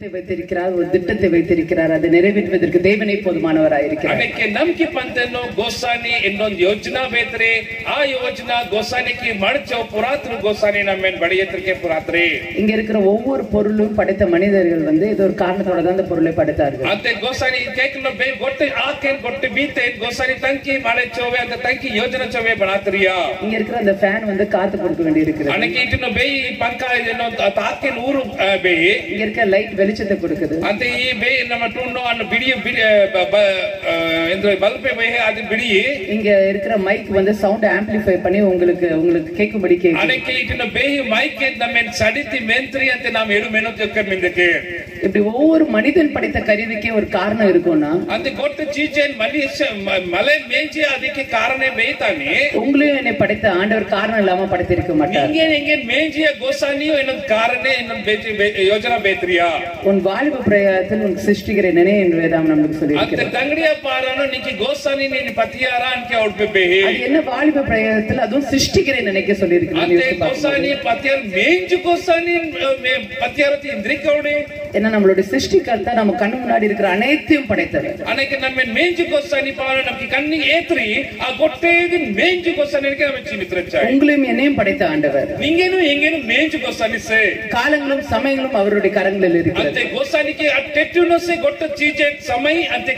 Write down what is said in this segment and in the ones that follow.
நோக்கத்தை வைத்திருக்கிறார் ஒரு திட்டத்தை வைத்திருக்கிறார் அதை நிறைவேற்றுவதற்கு தேவனை போதுமானவராயிருக்கிறார் ಅದಕ್ಕೆ ನಂಬಿಕೆ ಪಂತನ್ನು ಗೋಸಾನಿ ಇನ್ನೊಂದು ಯೋಜನಾ ಬೇತ್ರಿ ಆ ಯೋಜನಾ ಗೋಸಾನಿಗೆ ಮಡಚೋ ಪುರಾತನ ಗೋಸಾನಿ ನಮ್ಮೇನ್ ಬಡಿಯತ್ರಿಕೆ ಪುರಾತ್ರಿ இங்க இருக்கிற ஒவ்வொரு பொருளும் படைத்த மனிதர்கள் வந்து இது ஒரு காரணத்தோட தான் அந்த பொருளை படைத்தார்கள் ಅಂತೆ ಗೋಸಾನಿ ಕೇಕನ ಬೇ ಗೊಟ್ಟೆ ಆಕೇನ್ ಗೊಟ್ಟೆ ಬೀತೆ ಗೋಸಾನಿ ತಂಕಿ ಮಾಡೆ ಚೋವೆ ಅಂತ ತಂಕಿ ಯೋಜನಾ ಚೋವೆ ಬಣಾತ್ರಿಯ இங்க இருக்கிற அந்த ஃபேன் வந்து காத்து கொடுக்க வேண்டி இருக்கிறது ಅನಕ್ಕೆ ಇಟ್ಟಿನ ಬೇಯಿ ಪಂಕ ಏನೋ ತಾಕೇನ್ ಊರು ಆ, ಬೇಯಿ இங்க இருக்க லைட் வெளிச்சத்தை கொடுக்குது ಅಂತ ಈ ಬೇಯಿ ನಮ್ಮ ಟುಣ್ಣು ಅನ್ನ ಬಿಡಿಯ ಬಿಡಿ ಬ- ಬ- ಆ, ಎಂದ್ರೆ ಬಲ್ಪೆ ಬೇಯಿ ಅದು ಬಿಡಿ இங்க இருக்கிற மைக் வந்து சவுண்ட் ஆம்பிளிஃபை பண்ணி உங்களுக்கு உங்களுக்கு கேட்கும்படி கேட்கும் ಅನಕ್ಕೆ ಇಟ್ಟಿನ ಬೇಯಿ ಮೈಕ್ ನಮ್ಮೇನ್ ಸಡಿತಿ ಮೆಂತ್ರಿ ಅಂತ ನಾವು ಹೇಳು ಮೆನು ತಿಳ್ಕೊಂಡ್ಮಿಂದಕ್ಕೆ இப்படி ஒவ்வொரு மனிதன் படைத்த கருவிக்கே ஒரு காரணம் இருக்கும்னா ಅಂತ ಗೊತ್ತ ಚೀಚೇನ್ ಮಲಿ ಮ- ಮಲೆ ಮೇಂಚಿ ಅದಕ್ಕೆ ಕಾರಣ ಬೇಯ್ತಾನೆ உங்களையும் என்னை படைத்த ஆண்டவர் காரணம் இல்லாம படைத்திருக்க மாட்டார் ಹಿಂಗೆ ಹಿಂಗೆ ಮೇಂಜಿಯ ಗೋಸಾನಿಯೋ ಇನ್ನೊಂದು ಕಾರಣ ಇನ್ನೊಂದು ಬೇತಿ ಬೇ- ಯೋಜನಾ ಬೇತ್ರಿಯಾ உன் வாலிப பிரயாத்தில் உனக்கு சிருஷ்டிக்கிற நினை என்று வேதாம் நமக்கு ಅಂತ சொல்லியிருக்கிறார் ತಂಗಡಿಯ ಪಾರನು ನಿಂಗೆ ಗೋಸಾನಿ ನೀನು ಪತಿಯಾರ ಅನ್ಕೆ ಹೊಡ್ಬೇ அது என்ன வாலிப பிரயாத்தில் அதுவும் சிருஷ்டிக்கிறேன் நினைக்க சொல்லியிருக்கிறார் ಅಂತೆ யோசித்து பார்க்கும்போது. ಗೋಸಾನಿ ಪತಿಯಾರ ಮೇಂಜು ಗೋಸಾನಿ ಪತಿಯಾರತಿ ಇಂದ್ರಿಕೌಡಿ ஏன்னா நம்மளுடைய சிருஷ்டிகர்த்தா நம்ம கண்ணு முன்னாடி இருக்கிற அனைத்தையும் படைத்தவர் ಅನೇಕ ನಮ್ಮ ಮೇಂಜು ಗೋಸಾನಿ ಪಾರ ನಮ್ಗೆ ಕಣ್ಣಿಗೆ ಏತ್ರಿ ಆ ಗೊಟ್ಟೇದಿ ಮೇಂಜು ಗೋಸಾನಿ ನಮ್ಮ ಚಿಮಿತ್ರಚ್ಚಾಯಿ உங்களையும் என்னையும் படைத்த ஆண்டவர் ನಿಂಗೇನು ಹೆಂಗೇನು ಮೇಂಜು ಗೋಸಾನಿ ಸೇ காலங்களும் சமயங்களும் அவருடைய கரங்களில் இருக்கிறது ಅಂತೆ ಗೋಸಾನಿಗೆ ಅಟ್ಟೆಟ್ಟುನಸೆ ಗೊಟ್ಟ ಚೀಜೆ ಸಮಯ ಅಂತೆ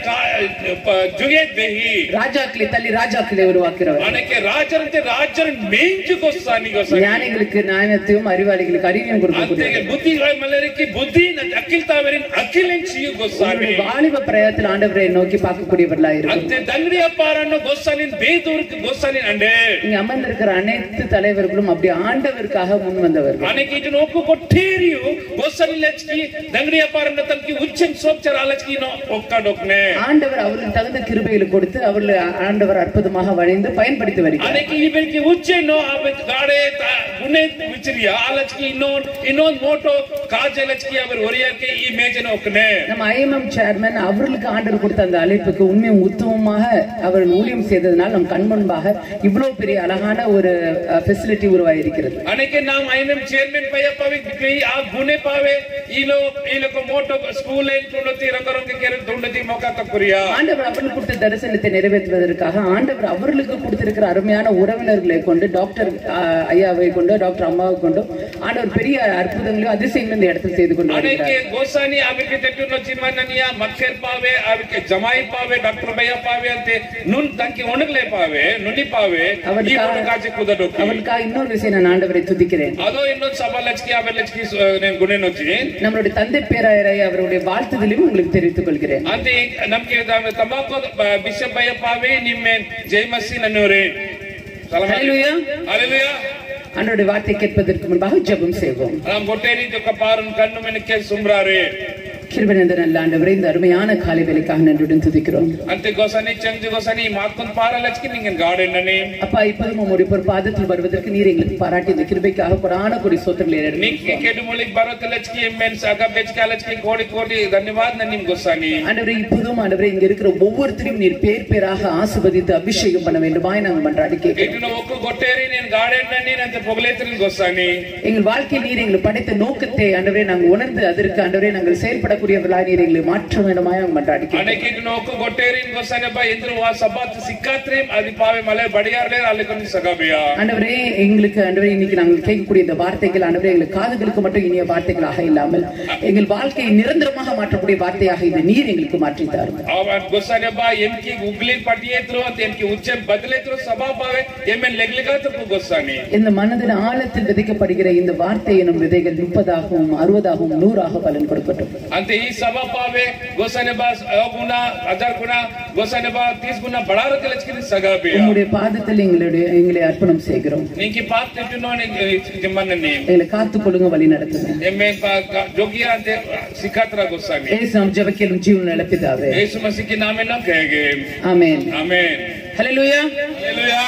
ಜುಗೆ ಬೇಹಿ ராஜாக்களை தள்ளி ராஜாக்களை உருவாக்குறவர் ಅನೇಕ ರಾಜರಂತೆ ರಾಜರ ಮೇಂಜು ಗೋಸಾನಿ ಗೋಸಾನಿ ஞானிகளுக்கு ஞானத்தையும் அறிவாளிகளுக்கு அறிவையும் ಅಂತೆ கொடுக்கக்கூடிய ಬುದ್ಧಿಗಳ ಮಲ್ಲರಿಗೆ ಬುದ್ಧಿ ಅಖಿಲ್ ತಾವರಿನ್ ಅಖಿಲೆನ್ ಸಿಯು ಗೋಸಾನಿ உங்களுடைய வாலிப பிரயத்தில் ஆண்டவரை நோக்கி பார்க்கக்கூடியவர்களா இருக்கும் ಅಂತೆ ದಂಗಡಿಯ ಪಾರನ್ನು ಗೋಸಾನಿನ್ ಬೇದೂರ್க்கு ಗೋಸಾನಿನ್ ಅಂಡೆ இங்க அமர்ந்திருக்கிற அனைத்து தலைவர்களும் அப்படி ஆண்டவருக்காக முன் வந்தவர்கள் ಅನೇಕ ಇದು ನೋಕು ಕೊಟ್ಟೇರಿಯು ಗೋಸಾನಿ ಲಚ್ಕಿ ದಂಗಡಿಯ ಪಾರನ್ನ ತನಕಿ ಉಚ್ಚನ್ ಸೋಪ್ಚರ ಲಚ್ಕಿ ನೋ ಒಕ್ಕಡೋಕ್ನೆ ஆண்டவர் அவர்களுக்கு தகுந்த கிருபைகளை கொடுத்து அவர்களை ஆண்டவர் அற்புதமாக வழிந்து பயன்படுத்தி வருகிறார் ಅನೇಕ ಈ ಬೆಳಿಗ್ಗೆ ಉಚ್ಚೆನೋ ಆ ಬೆಳಗ್ಗೆ ಗಾಡೆ ತ- ಗುಣೆ ವಿಚರಿಯ ಆ ಲಚ್ಕಿ ಇನ್ನೊಂದ್ ಇನ್ನೊಂದ್ ಮೋಟೋ ಕಾಜೆ ಲಚ್ಕಿ ಅವರು ಒರಿಯಕ್ಕೆ ಈ ಮೇಜನ ಒಕ್ಕನೆ நம்ம ஐஎம்எம் சேர்மன் அவர்களுக்கு ஆண்டவர் கொடுத்த அந்த அழைப்புக்கு உண்மையும் உத்தமமாக அவர்கள் ஊழியம் செய்ததனால் நம் கண் முன்பாக இவ்வளவு பெரிய அழகான ஒரு ஃபெசிலிட்டி உருவாயிருக்கிறது ಅನೇಕ ನಾವು ಐಎಂಎಂ ಚೇರ್ಮನ್ ಪಯ್ಯಪ್ಪವಿ ಆ ಗುಣೆ ಪಾವೆ ಈಲೋ ಈಲಕ ಮೋಟೋ ಸ್ಕೂಲ್ ಏನ್ ತುಂಡತಿ ರಂಗರಂಗ ಕೆರೆ ತುಂಡತಿ ಮೊಕ ತಕ್ಕುರಿಯ ஆண்டவர் அவர்களுக்கு கொடுத்த தரிசனத்தை நிறைவேற்றுவதற்காக ஆண்டவர் அவர்களுக்கு கொடுத்திருக்கிற அருமையான உறவினர்களை கொண்டு டாக்டர் ஆஹ், ஐயாவை கொண்டு டாக்டர் அம்மாவை கொண்டு ஆண்டவர் பெரிய அற்புதங்களையும் அதிசயங்களும் இந்த இடத்தில் செய்து கொண்டு ಅನೇಕ வருகிறார் ಗೋಸಾನಿ ಆವಿಕೆ ತೆಟ್ಟುನ ಚಿನ್ಮನ್ನನಿಯ ಮಕ್ಕರ್ ಪಾವೆ ಆವಿಕೆ ಜಮಾಯಿ ಪಾವೆ ಡಾಕ್ಟರ್ ಭಯ್ಯ ಪಾವೆ ಅಂತೆ ನುನ್ ತಂಕಿ ಒಣಗ್ಲೆ ಪಾವೆ ನುನಿ ಪಾವೆ ಈ ಅವರಿಗ- ಒಂದು ಕಾಚೆ ಕುದಡೋಕಿ அவர்களுக்காக இன்னொரு விஷயம் நான் ஆண்டவரை துதிக்கிறேன் ಅದೋ ಇನ್ನೊಂದು ಸಭಾ ಲಚ್ಕಿ ಆವೆ ಲಚ್ಕಿ నేను ಗುಣೆ ನೊಚ್ಚಿ நம்மளுடைய தந்தை பேராயரை அவருடைய வாழ்த்துதலையும் உங்களுக்கு தெரிவித்துக் கொள்கிறேன் ಅಂತೆ ನಮ್ಗೆ ತಂಬಾಕು ಬಿಷಪ್ ಭಯ್ಯ ಪಾವೆ ನಿಮ್ಮೆ ಜೈಮಸಿ ನನ್ನೂರೇ Hallelujah. ಅಲೆಲುಯ ஆண்டவருடைய வார்த்தை கேட்பதற்கு முன்பாக ஜெபம் செய்வோம் நாம் கொட்டேரி தொக்க பாருன் கண்ணு மெனுக்கே சும்ராரு கிருபனந்த நல்ல ஆண்டவரை இந்த அருமையான காலை வேலைக்காக நன்றியுடன் துதிக்கிறோம் ಅಂತೆ ಗೋಸನಿ ಚಂಜು ಗೋಸನಿ ಮಾತ್ಕೊಂಡ್ ಪಾರ ಲಚ್ಕಿ ನಿಂಗೆ ಗಾರ್ಡನ್ ನನಿ அப்பா இப்போதும் உங்களுடைய ஒரு பாதத்தில் வருவதற்கு நீர் எங்களுக்கு பாராட்டி இந்த கிருபைக்காக புறான கொடி சோத்திரங்களை ನಿಂಗೆ ಕೆಡು ಮುಳಿಗ್ ಬರೋತ್ ಲಚ್ಕಿ ಎಮ್ಮೆನ್ ಸಾಗ ಬೆಚ್ಕ ಲಚ್ಕಿ ಕೋಡಿ ಕೋಡಿ ಧನ್ಯವಾದ ನನ್ ನಿಮ್ ಗೋಸಾನಿ ஆண்டவரே இப்போதும் ஆண்டவரே இங்க இருக்கிற ஒவ்வொருத்தரையும் நீர் பேர் பேராக ஆசிர்வதித்து அபிஷேகம் பண்ண வேண்டுமாய் நாங்கள் மன்றாடி கேட்கிறோம் ಕೆಟ್ಟಿನ ಒಕ್ಕು ಕೊಟ್ಟೇರಿ ನೀನ್ ಗಾರ್ಡನ್ ನನಿ ಅಂತ ಪೊಗಲೇತ್ರಿ ಗೋಸಾನಿ எங்கள் வாழ்க்கையில் நீர் எங்களை படைத்த நோக்கத்தை ஆண்டவரே நாங்கள் உணர்ந்து அதற்கு ஆண்டவரே நாங்கள் செயல்படக்கூடியவர்களாய் நீர் எங்களை மாற்ற வேண்டுமாய் நாங்கள் மன்றாடி கேட்கிறோம் ಅನೆ ಕಿಟ್ಟಿನ ಒಕ್ಕು ಕೊಟ್ಟೇರಿ ಗೋಸಾನಿ ಅಬ್ಬ ಎಂದ್ರು ವಾ ಸಬ್ಬಾತ್ ಸಿಕ್ಕಾತ್ರೆ ಅದಿ ಪಾವೆ ಮಲೆ ಬಡಿಯಾರ್ಲೆ ಅಲ್ಲಿ ಕೊಂಡು ಸಗಬಿಯ ஆண்டவரே எங்களுக்கு ஆண்டவரே இன்னைக்கு நாங்கள் கேட்கக்கூடிய இந்த வார்த்தைகள் ஆண்டவரே எங்கள் காதுகளுக்கு மட்டும் இனிய வார்த்தைகளாக இல்லாமல் எங்கள் வாழ்க்கையை நிரந்தரமாக மாற்றக்கூடிய வார்த்தையாக இந்த நீர் எங்களுக்கு மாற்றி தாரும் ಅವನ್ ಗೋಸಾನಿ ಅಬ್ಬ ಎಂಕಿ ಉಗ್ಲಿ ಪಟ್ಟಿಯೇತ್ರು ಅಂತ ಎಂಕಿ ಉಚ್ಚೆ ಬದಲೇತ್ರು ಸಭಾ ಪಾವೆ ಎಮ್ಮೆನ್ ಲೆಗ್ಲಿಗಾತ್ರು ಗೋಸಾನಿ இந்த மனதின் ஆழத்தில் விதைக்கப்படுகிற இந்த வார்த்தை எனும் விதைகள் முப்பதாகவும் அறுபதாகவும் நூறாக பலன் கொடுக்கட்டும் ಅಂತೆ ಈ ಸಭಾ ಪಾವೆ ಗೋಸಾನೆ ಬಾ ಗುಣ ಹಜಾರ್ ಗುಣ ಗೋಸಾನೆ ಬಾ ತೀಸ್ ಗುಣ ಬಡಾರಕ್ಕೆ ಲಚ್ಕಿನ ಸಗಬಿಯ உங்களுடைய பாதத்தில் எங்களுடைய எங்களை அர்ப்பணம் செய்கிறோம் ನಿಂಕಿ ಪಾತ್ ತಿಟ್ಟು ಜಿಮ್ಮನ್ನ ನೀ எங்களை காத்துக் கொள்ளுங்க வழி நடத்துங்க ಎಮ್ಮೆ ಜೋಗಿಯ ಅಂತೆ ಸಿಕ್ಕಾತ್ರ ಗೋಸಾನಿ ஏசு நாம் ஜெபக்கேலும் ஜீவன் இழப்பிதாவே ಯೇಸು ಮಸಿಕಿ ನಾಮೇನ ಕೈಗೆ ஆமென் ಆಮೇನ್ ஹalleluya ಹalleluya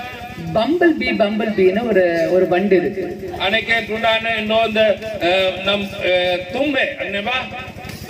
பம்பல் பி பம்பல் பின்னு ஒரு ஒரு வண்டு இருக்கு ಅನೇಕೆ ತುಂಡಾನ ಇನ್ನೊಂದು ನಮ್ ತುಂಬೆ ಅನ್ನೆವಾ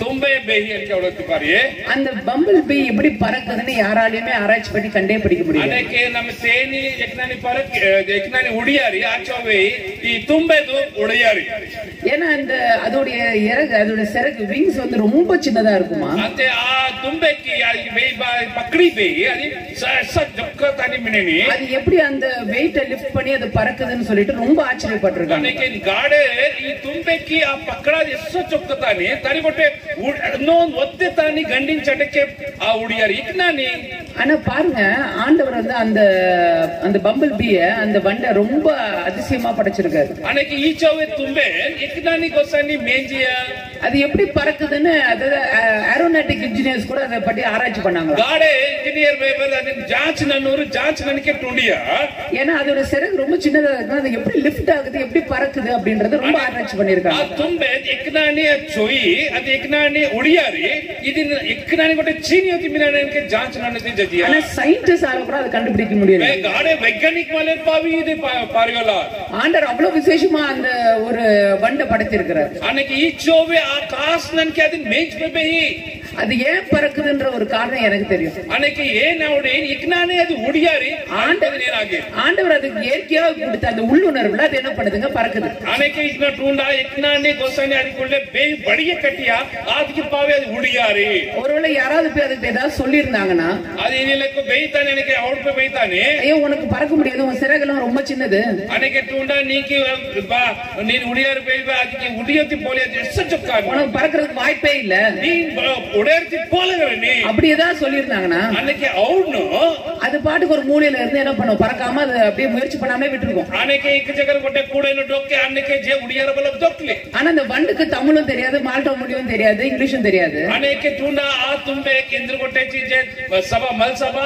ತುಂಬೆ ಬೇಹಿ ಅಂತ ಹೇಳುತ್ತೆ ಪಾರಿಯೇ அந்த பம்பிள் பீ எப்படி பறக்குதுன்னு யாராலையுமே ஆராய்ச்சி பண்ணி கண்டே பிடிக்க முடியாது ಅದಕ್ಕೆ ನಮ್ಮ ಸೇನಿ ಎಕ್ನಾನಿ ಪರಕ್ ಎಕ್ನಾನಿ ಉಡಿಯಾರಿ ಆಚೋವೆ ಈ ತುಂಬೆದು ಉಡಿಯಾರಿ ஏன்னா அந்த அதோடைய இறகு அதோட சிறகு விங்ஸ் வந்து ரொம்ப சின்னதா இருக்குமா ಅಂತೆ ಆ ತುಂಬೆಕ್ಕಿ ಆ ಬೇಯಿ ಬಾ- ಪಕ್ಡಿ ಬೇಯಿ ಅದು ಸ- ಸ ಜೊಕ್ಕ ತಾನಿ ಮಿನೇನಿ அது எப்படி அந்த வெயிட்ட லிஃப்ட் பண்ணி அது பறக்குதுன்னு சொல்லிட்டு ரொம்ப ஆச்சரியப்பட்டிருக்காங்க ಅದಕ್ಕೆ ಗಾಡೆ ಈ ತುಂಬೆಕ್ಕಿ ಆ ಪಕ್ಕಡಾದ ಎಷ್ಟು ಚೊಕ್ಕ ತಾನಿ ತಾನಿ ಕೊಟ್ಟೆ ಇನ್ನೊಂದು ಒತ್ತೆ ತಾನಿ ಗಂಡಿನ ಚಟಕ್ಕೆ ಆ ಉಡಿಯಾರಿ ಇಕ್ನಾನಿ ஆனா பாருங்க ஆண்டவர் வந்து அந்த அந்த பம்பிள் பீய அந்த வண்டை ரொம்ப அதிசயமா படைச்சிருக்காரு ಅನಕ್ಕೆ ಈಚೋವೆ ತುಂಬೆ ಇಕ್ನಾನಿ ಗೊಸಾನಿ ಮೇಂಜಿಯ அது எப்படி பறக்குதுன்னு அதாவது ஏரோநாட்டிக் இன்ஜினியர்ஸ் கூட அதை பற்றி ஆராய்ச்சி பண்ணாங்க ಗಾಡೆ ಇಂಜಿನಿಯರ್ ವೇಬಲ್ ಅದನ್ನ ಜಾಚ್ ನನ್ನೂರು ಜಾಚ್ ನನಗೆ ಟುಂಡಿಯ ஏன்னா அதோட சிறகு ரொம்ப சின்னதா இருக்கு அது எப்படி லிஃப்ட் ஆகுது எப்படி பறக்குது அப்படின்றது ரொம்ப ஆராய்ச்சி ಆ பண்ணிருக்காங்க ತುಂಬೆ ಎಕ್ನಾನಿ ಚೊಯ್ ಅದು ಎಕ್ನಾನಿ ಉಡಿಯಾರಿ ಇದನ್ನ ಎಕ್ನಾನಿ ಕೊಟ್ಟೆ ಚೀನಿ ಹೊತ್ತಿ ಮಿನಾನಕ್ಕೆ ಜಾಂಚ್ ನನ್ನದಿ ಜಜಿಯ ஆனா சயின்டிஸ்ட் ஆல கூட அதை கண்டுபிடிக்க முடியல ಗಾಡೆ ವೈಜ್ಞಾನಿಕ ಮೇಲೆ ಪಾವಿ ಇದೆ ಪಾರಿಯಲ್ಲ ஆண்டவர் அவ்வளவு விசேஷமா அந்த ஒரு வண்டை படைத்திருக்கிறார் ಅನಕ್ಕೆ ಈ ಚೋವೆ ಆ ಕಾಸ್ ನನ್ಗೆ ಅದನ್ನ ಮೇಂಚ್ ಬೇಹಿ அது ஏன் பறக்குதுன்ற ஒரு காரணம் எனக்கு தெரியும் ಅನಕ್ಕೆ ಏನ್ ಅವಡೆ ಇಕ್ನಾನಿ ಅದು ಉಡಿಯಾರಿ ಆಂಟದ ಏನಾಗಿ ஆண்டவர் அதுக்கு இயற்கையா கொடுத்த அந்த உள்ளுணர்வுல அது என்ன பண்ணுதுங்க பறக்குது ಅನಕ್ಕೆ ಇಕ್ನ ಟೂಂಡ ಇಕ್ನಾನಿ ಗೊಸಾನಿ ಅದಕ್ಕೊಳ್ಳೆ ಬೇಯಿ ಬಡಿಗೆ ಕಟ್ಟಿಯ ಅದಕ್ಕೆ ಪಾವೆ ಅದು ಉಡಿಯಾರಿ ஒருவேளை யாராவது போய் அதுக்கு ஏதாவது சொல்லியிருந்தாங்கன்னா ಅದು ಏನಿಲ್ಲ ಬೇಯ್ತಾನೆ ನನಗೆ ಅವಳು ಬೇಯ್ತಾನೆ ஐயோ உனக்கு பறக்க முடியாது உன் சிறகுலாம் ரொம்ப சின்னது ಅನಕ್ಕೆ ಟೂಂಡ ನೀಕಿ ಬಾ ನೀನ್ ಉಡಿಯಾರು ಬೇಯ್ಬ ಅದಕ್ಕೆ ಉಡಿಯತ್ತಿ ಪೋಲಿ ಅದು ಎಷ್ಟು ಚೊಕ್ಕ உனக்கு பறக்கிறதுக்கு வாய்ப்பே இல்ல ನೀನ್ ಉಡಿಯರ್ತಿ ಪೋಲಗರ ನೀ அப்படி ஏதாவது சொல்லியிருந்தாங்கன்னா ಅನಕ್ಕೆ ಅವನು அது பாட்டுக்கு ஒரு மூலையில இருந்து என்ன பண்ணும் பறக்காம அது அப்படியே முயற்சி பண்ணாம விட்டுருக்கும் ಅನಕ್ಕೆ ಇಕ್ಕ ಜಗರ್ ಕೊಟ್ಟೆ ಕೂಡ ಡೊಕ್ಕೆ ಅನ್ನಕ್ಕೆ ಜೆ ಉಡಿಯಾರ ಬಲ ದೊಕ್ಲಿ ஆனா அந்த வண்டுக்கு தமிழும் தெரியாது மால்டா மொழியும் தெரியாது இங்கிலீஷும் தெரியாது ಅನೇಕೆ ಟೂಂಡ ಆ ತುಂಬೆ ಕೇಂದ್ರ ಕೊಟ್ಟೆ ಚೀಜೆ ಸಭಾ ಮಲ್ ಸಭಾ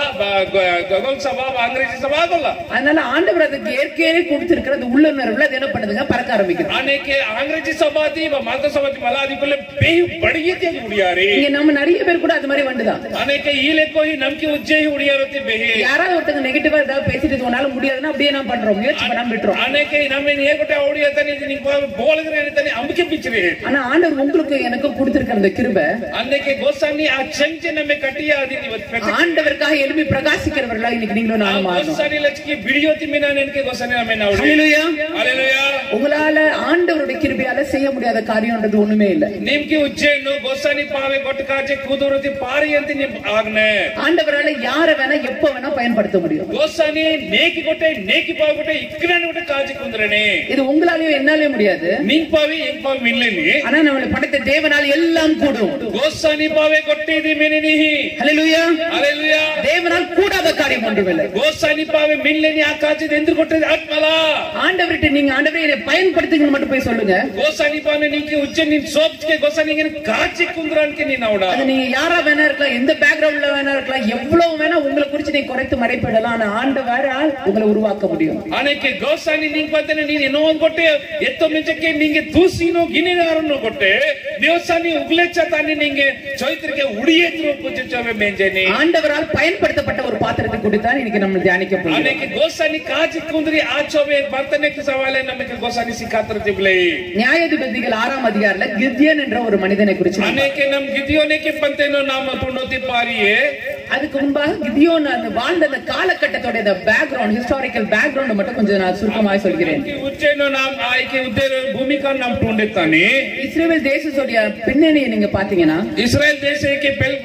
ಗಗಲ್ ಸಭಾ ಅಂಗ್ರೇಜಿ ಸಭಾ ಆಗಲ್ಲ அதனால ஆண்டவர் அதுக்கு இயற்கையே கொடுத்திருக்கிற அந்த உள்ளுணர்வுல அது என்ன பண்ணுதுங்க பறக்க ஆரம்பிக்குது ಅನೇಕೆ ಅಂಗ್ರೇಜಿ ಸಭಾತಿ ಮಾಲ್ತ ಸಭಾತಿ ಮಲ ಅದಕ್ಕೆಲ್ಲ ಬೇಯಿ ಬಡಿಯತಿ ಉಡಿಯಾರಿ இங்க நம்ம நிறைய பேர் கூட அது மாதிரி வண்டுதான் ಅನೇಕೆ ಈ ಲೆಕ್ಕೋಹಿ ನಮ್ಗೆ ಉಜ್ಜಯಿ ಉಡಿಯಾರತಿ ಬೇಹಿ யாராவது ஒருத்தங்க நெகட்டிவா ஏதாவது பேசிட்டு இது உன்னால முடியாதுன்னா அப்படியே என்ன பண்றோம் முயற்சி பண்ணாம விட்டுறோம் ಅನೇಕೆ ನಮ್ಮ ಹೇಗೊಟ್ಟೆ ಅವಡಿ ಅತಾನೆ ನಿಂಗೆ ಬೋಲಗರೆ ಅಂತಾನೆ ಅಂಬಿಕೆ ಪಿಚ್ಚರಿ ஆனா ஆண்டவர் உங்களுக்கு எனக்கும் கொடுத்திருக்கிற அந்த கிருபை ಅನ್ನಕ್ಕೆ ಗೋಸಾನಿ ಆ ಚಂಚೆ ನಮ್ಮೆ ಕಟ್ಟಿಯ ಅದಿನಿ ಇವತ್ತು ஆண்டவருக்காக எழுப்பி பிரகாசிக்கிறவர்களா இன்னைக்கு நீங்களும் ಆ நானும் மாறணும் ಗೋಸಾನಿ ಲಚ್ಕಿ ಬಿಡಿಯೋತಿ ಮೀನ ನೆನಕೆ ಗೋಸಾನಿ ನಮ್ಮ ನಾವು ஹalleluya. ಅಲೆಲುಯಾ உங்களால ஆண்டவருடைய கிருபையால செய்ய முடியாத காரியம்ன்றது ஒண்ணுமே இல்ல ನಿಮ್ಗೆ ಉಜ್ಜೇನು ಗೋಸಾನಿ ಪಾವೆ ಗೊಟ್ಟು ಕಾಚೆ ಕೂದುರತಿ ಪಾರಿ ಅಂತ ನಿಮ್ ಆಗ್ನೆ ஆண்டவரால யார வேணா எப்ப வேணா பயன்படுத்த முடியும் ಗೋಸಾನಿ ನೇಕಿ ಕೊಟ್ಟೆ ನೇಕಿ ಪಾವೆ ಕೊಟ್ಟೆ ಇಕ್ಕರಾನಿ ಕೊಟ್ಟೆ ಕಾಚೆ ಕುಂದ್ರನೆ இது உங்களாலயும் என்னாலே முடியாது ನಿಂಗ್ ಪಾವಿ ಎಂಗ್ ಪಾವಿ ಮಿಲ್ಲೇನಿ ஆனா நம்மளை படைத்த தேவனால் எல்லாம் கூடும் ಗೋಸಾನಿ ಪಾವೆ ಕೊಟ್ಟಿದಿ ಮಿನಿನಿಹಿ ஹalleluya. ಅಲೆಲುಯಾ தேவனால் கூடாத காரியம் ஒன்றுமில்லை ಗೋಸಾನಿ ಪಾವೆ ಮಿಲ್ಲೇನಿ ಆ ಕಾಚೆ ಎಂದು ಕೊಟ್ಟೆ ಆತ್ಮಲ ஆண்டவர்கிட்ட நீங்க ஆண்டவரை இதை பயன்படுத்துங்கன்னு மட்டும் போய் சொல்லுங்க ಗೋಸಾನಿ ಪಾವೆ ನಿಂಗೆ ಉಜ್ಜೆ ನಿನ್ ಸೋಪ್ಗೆ ಗೋಸಾನಿ ಕಾಚೆ ಕುಂದ್ರಾನ್ಕೆ ನೀನ್ ಅವಡ அது நீங்க யாரா வேணா இருக்கலாம் எந்த பேக்ரவுண்ட்ல வேணா இருக்கலாம் எவ்வளவு வேணா உங்களை குறிச்சு நீங்க குறைத்து மறைப்பிடலாம் ஆனா ஆண்டவரால் உங்களை உருவாக்க முடியும் ಅನೇಕೆ ಗೋಸಾನಿ ನಿಂಗ್ ಬಂತೇನೆ ನೀನ್ ಏನೋ ಒಂದ್ ಕೊಟ್ಟೆ ಎತ್ತೋ ಮಿಂಚಕ್ಕೆ ನಿಂಗೆ ತೂಸಿನೋ ಗಿನಿನಾರನ್ನು ಕೊಟ್ಟೆ ದೇವಸಾನಿ ಉಗ್ಲೆಚ್ಚ ತಾನೆ ನಿಂಗೆ ಚೈತ್ರಿಗೆ ಉಡಿಯದ್ರು ಪೂಜಿಸವೆ ಮೇಂಜೇನಿ ஆண்டவரால் பயன்படுத்தப்பட்ட ஒரு பாத்திரத்தை கொடுத்தான் இன்னைக்கு நம்ம தியானிக்க போகிறோம் ಅನೇಕೆ ಗೋಸಾನಿ ಕಾಚಿ ಕುಂದ್ರಿ ಆ ಚೋವೆ ಬರ್ತನೆ ಸವಾಲೆ ನಮಗೆ ಗೋಸಾನಿ ಸಿಕ್ಕಾತ್ರ ತಿಬ್ಲೆ நியாயாதிபதிகள் ஆறாம் அதிகாரில கித்யன் என்ற ஒரு மனிதனை குறிச்சு நம்ம- ಅನೇಕೆ ನಮ್ ಗಿದಿಯೋನೇಕೆ ಬಂತೇನೋ ನಾಮ ಪುಣ್ಣೋತಿ ಪಾರಿಯೇ அதுக்கு முன்பாக கிதியோன் அந்த வாழ்ந்த அந்த காலகட்டத்தோட பேக்ரவுண்ட் ஹிஸ்டாரிக்கல் பேக்ரவுண்ட் மட்டும் கொஞ்சம் நான் சுருக்கமாக சொல்கிறேன் ಉಚ್ಚೇನೋ ನಾಮ್ ಆಯ್ಕೆ ಉದ್ದೇರ ಭೂಮಿಕಾ ನಮ್ ಟುಂಡಿರ್ತಾನೆ இஸ்ரேல் தேசத்துடைய பின்னணியை நீங்க பாத்தீங்கன்னா ಇಸ್ರಾಯೇಲ್ ದೇಶಕ್ಕೆ ಬೆಲ್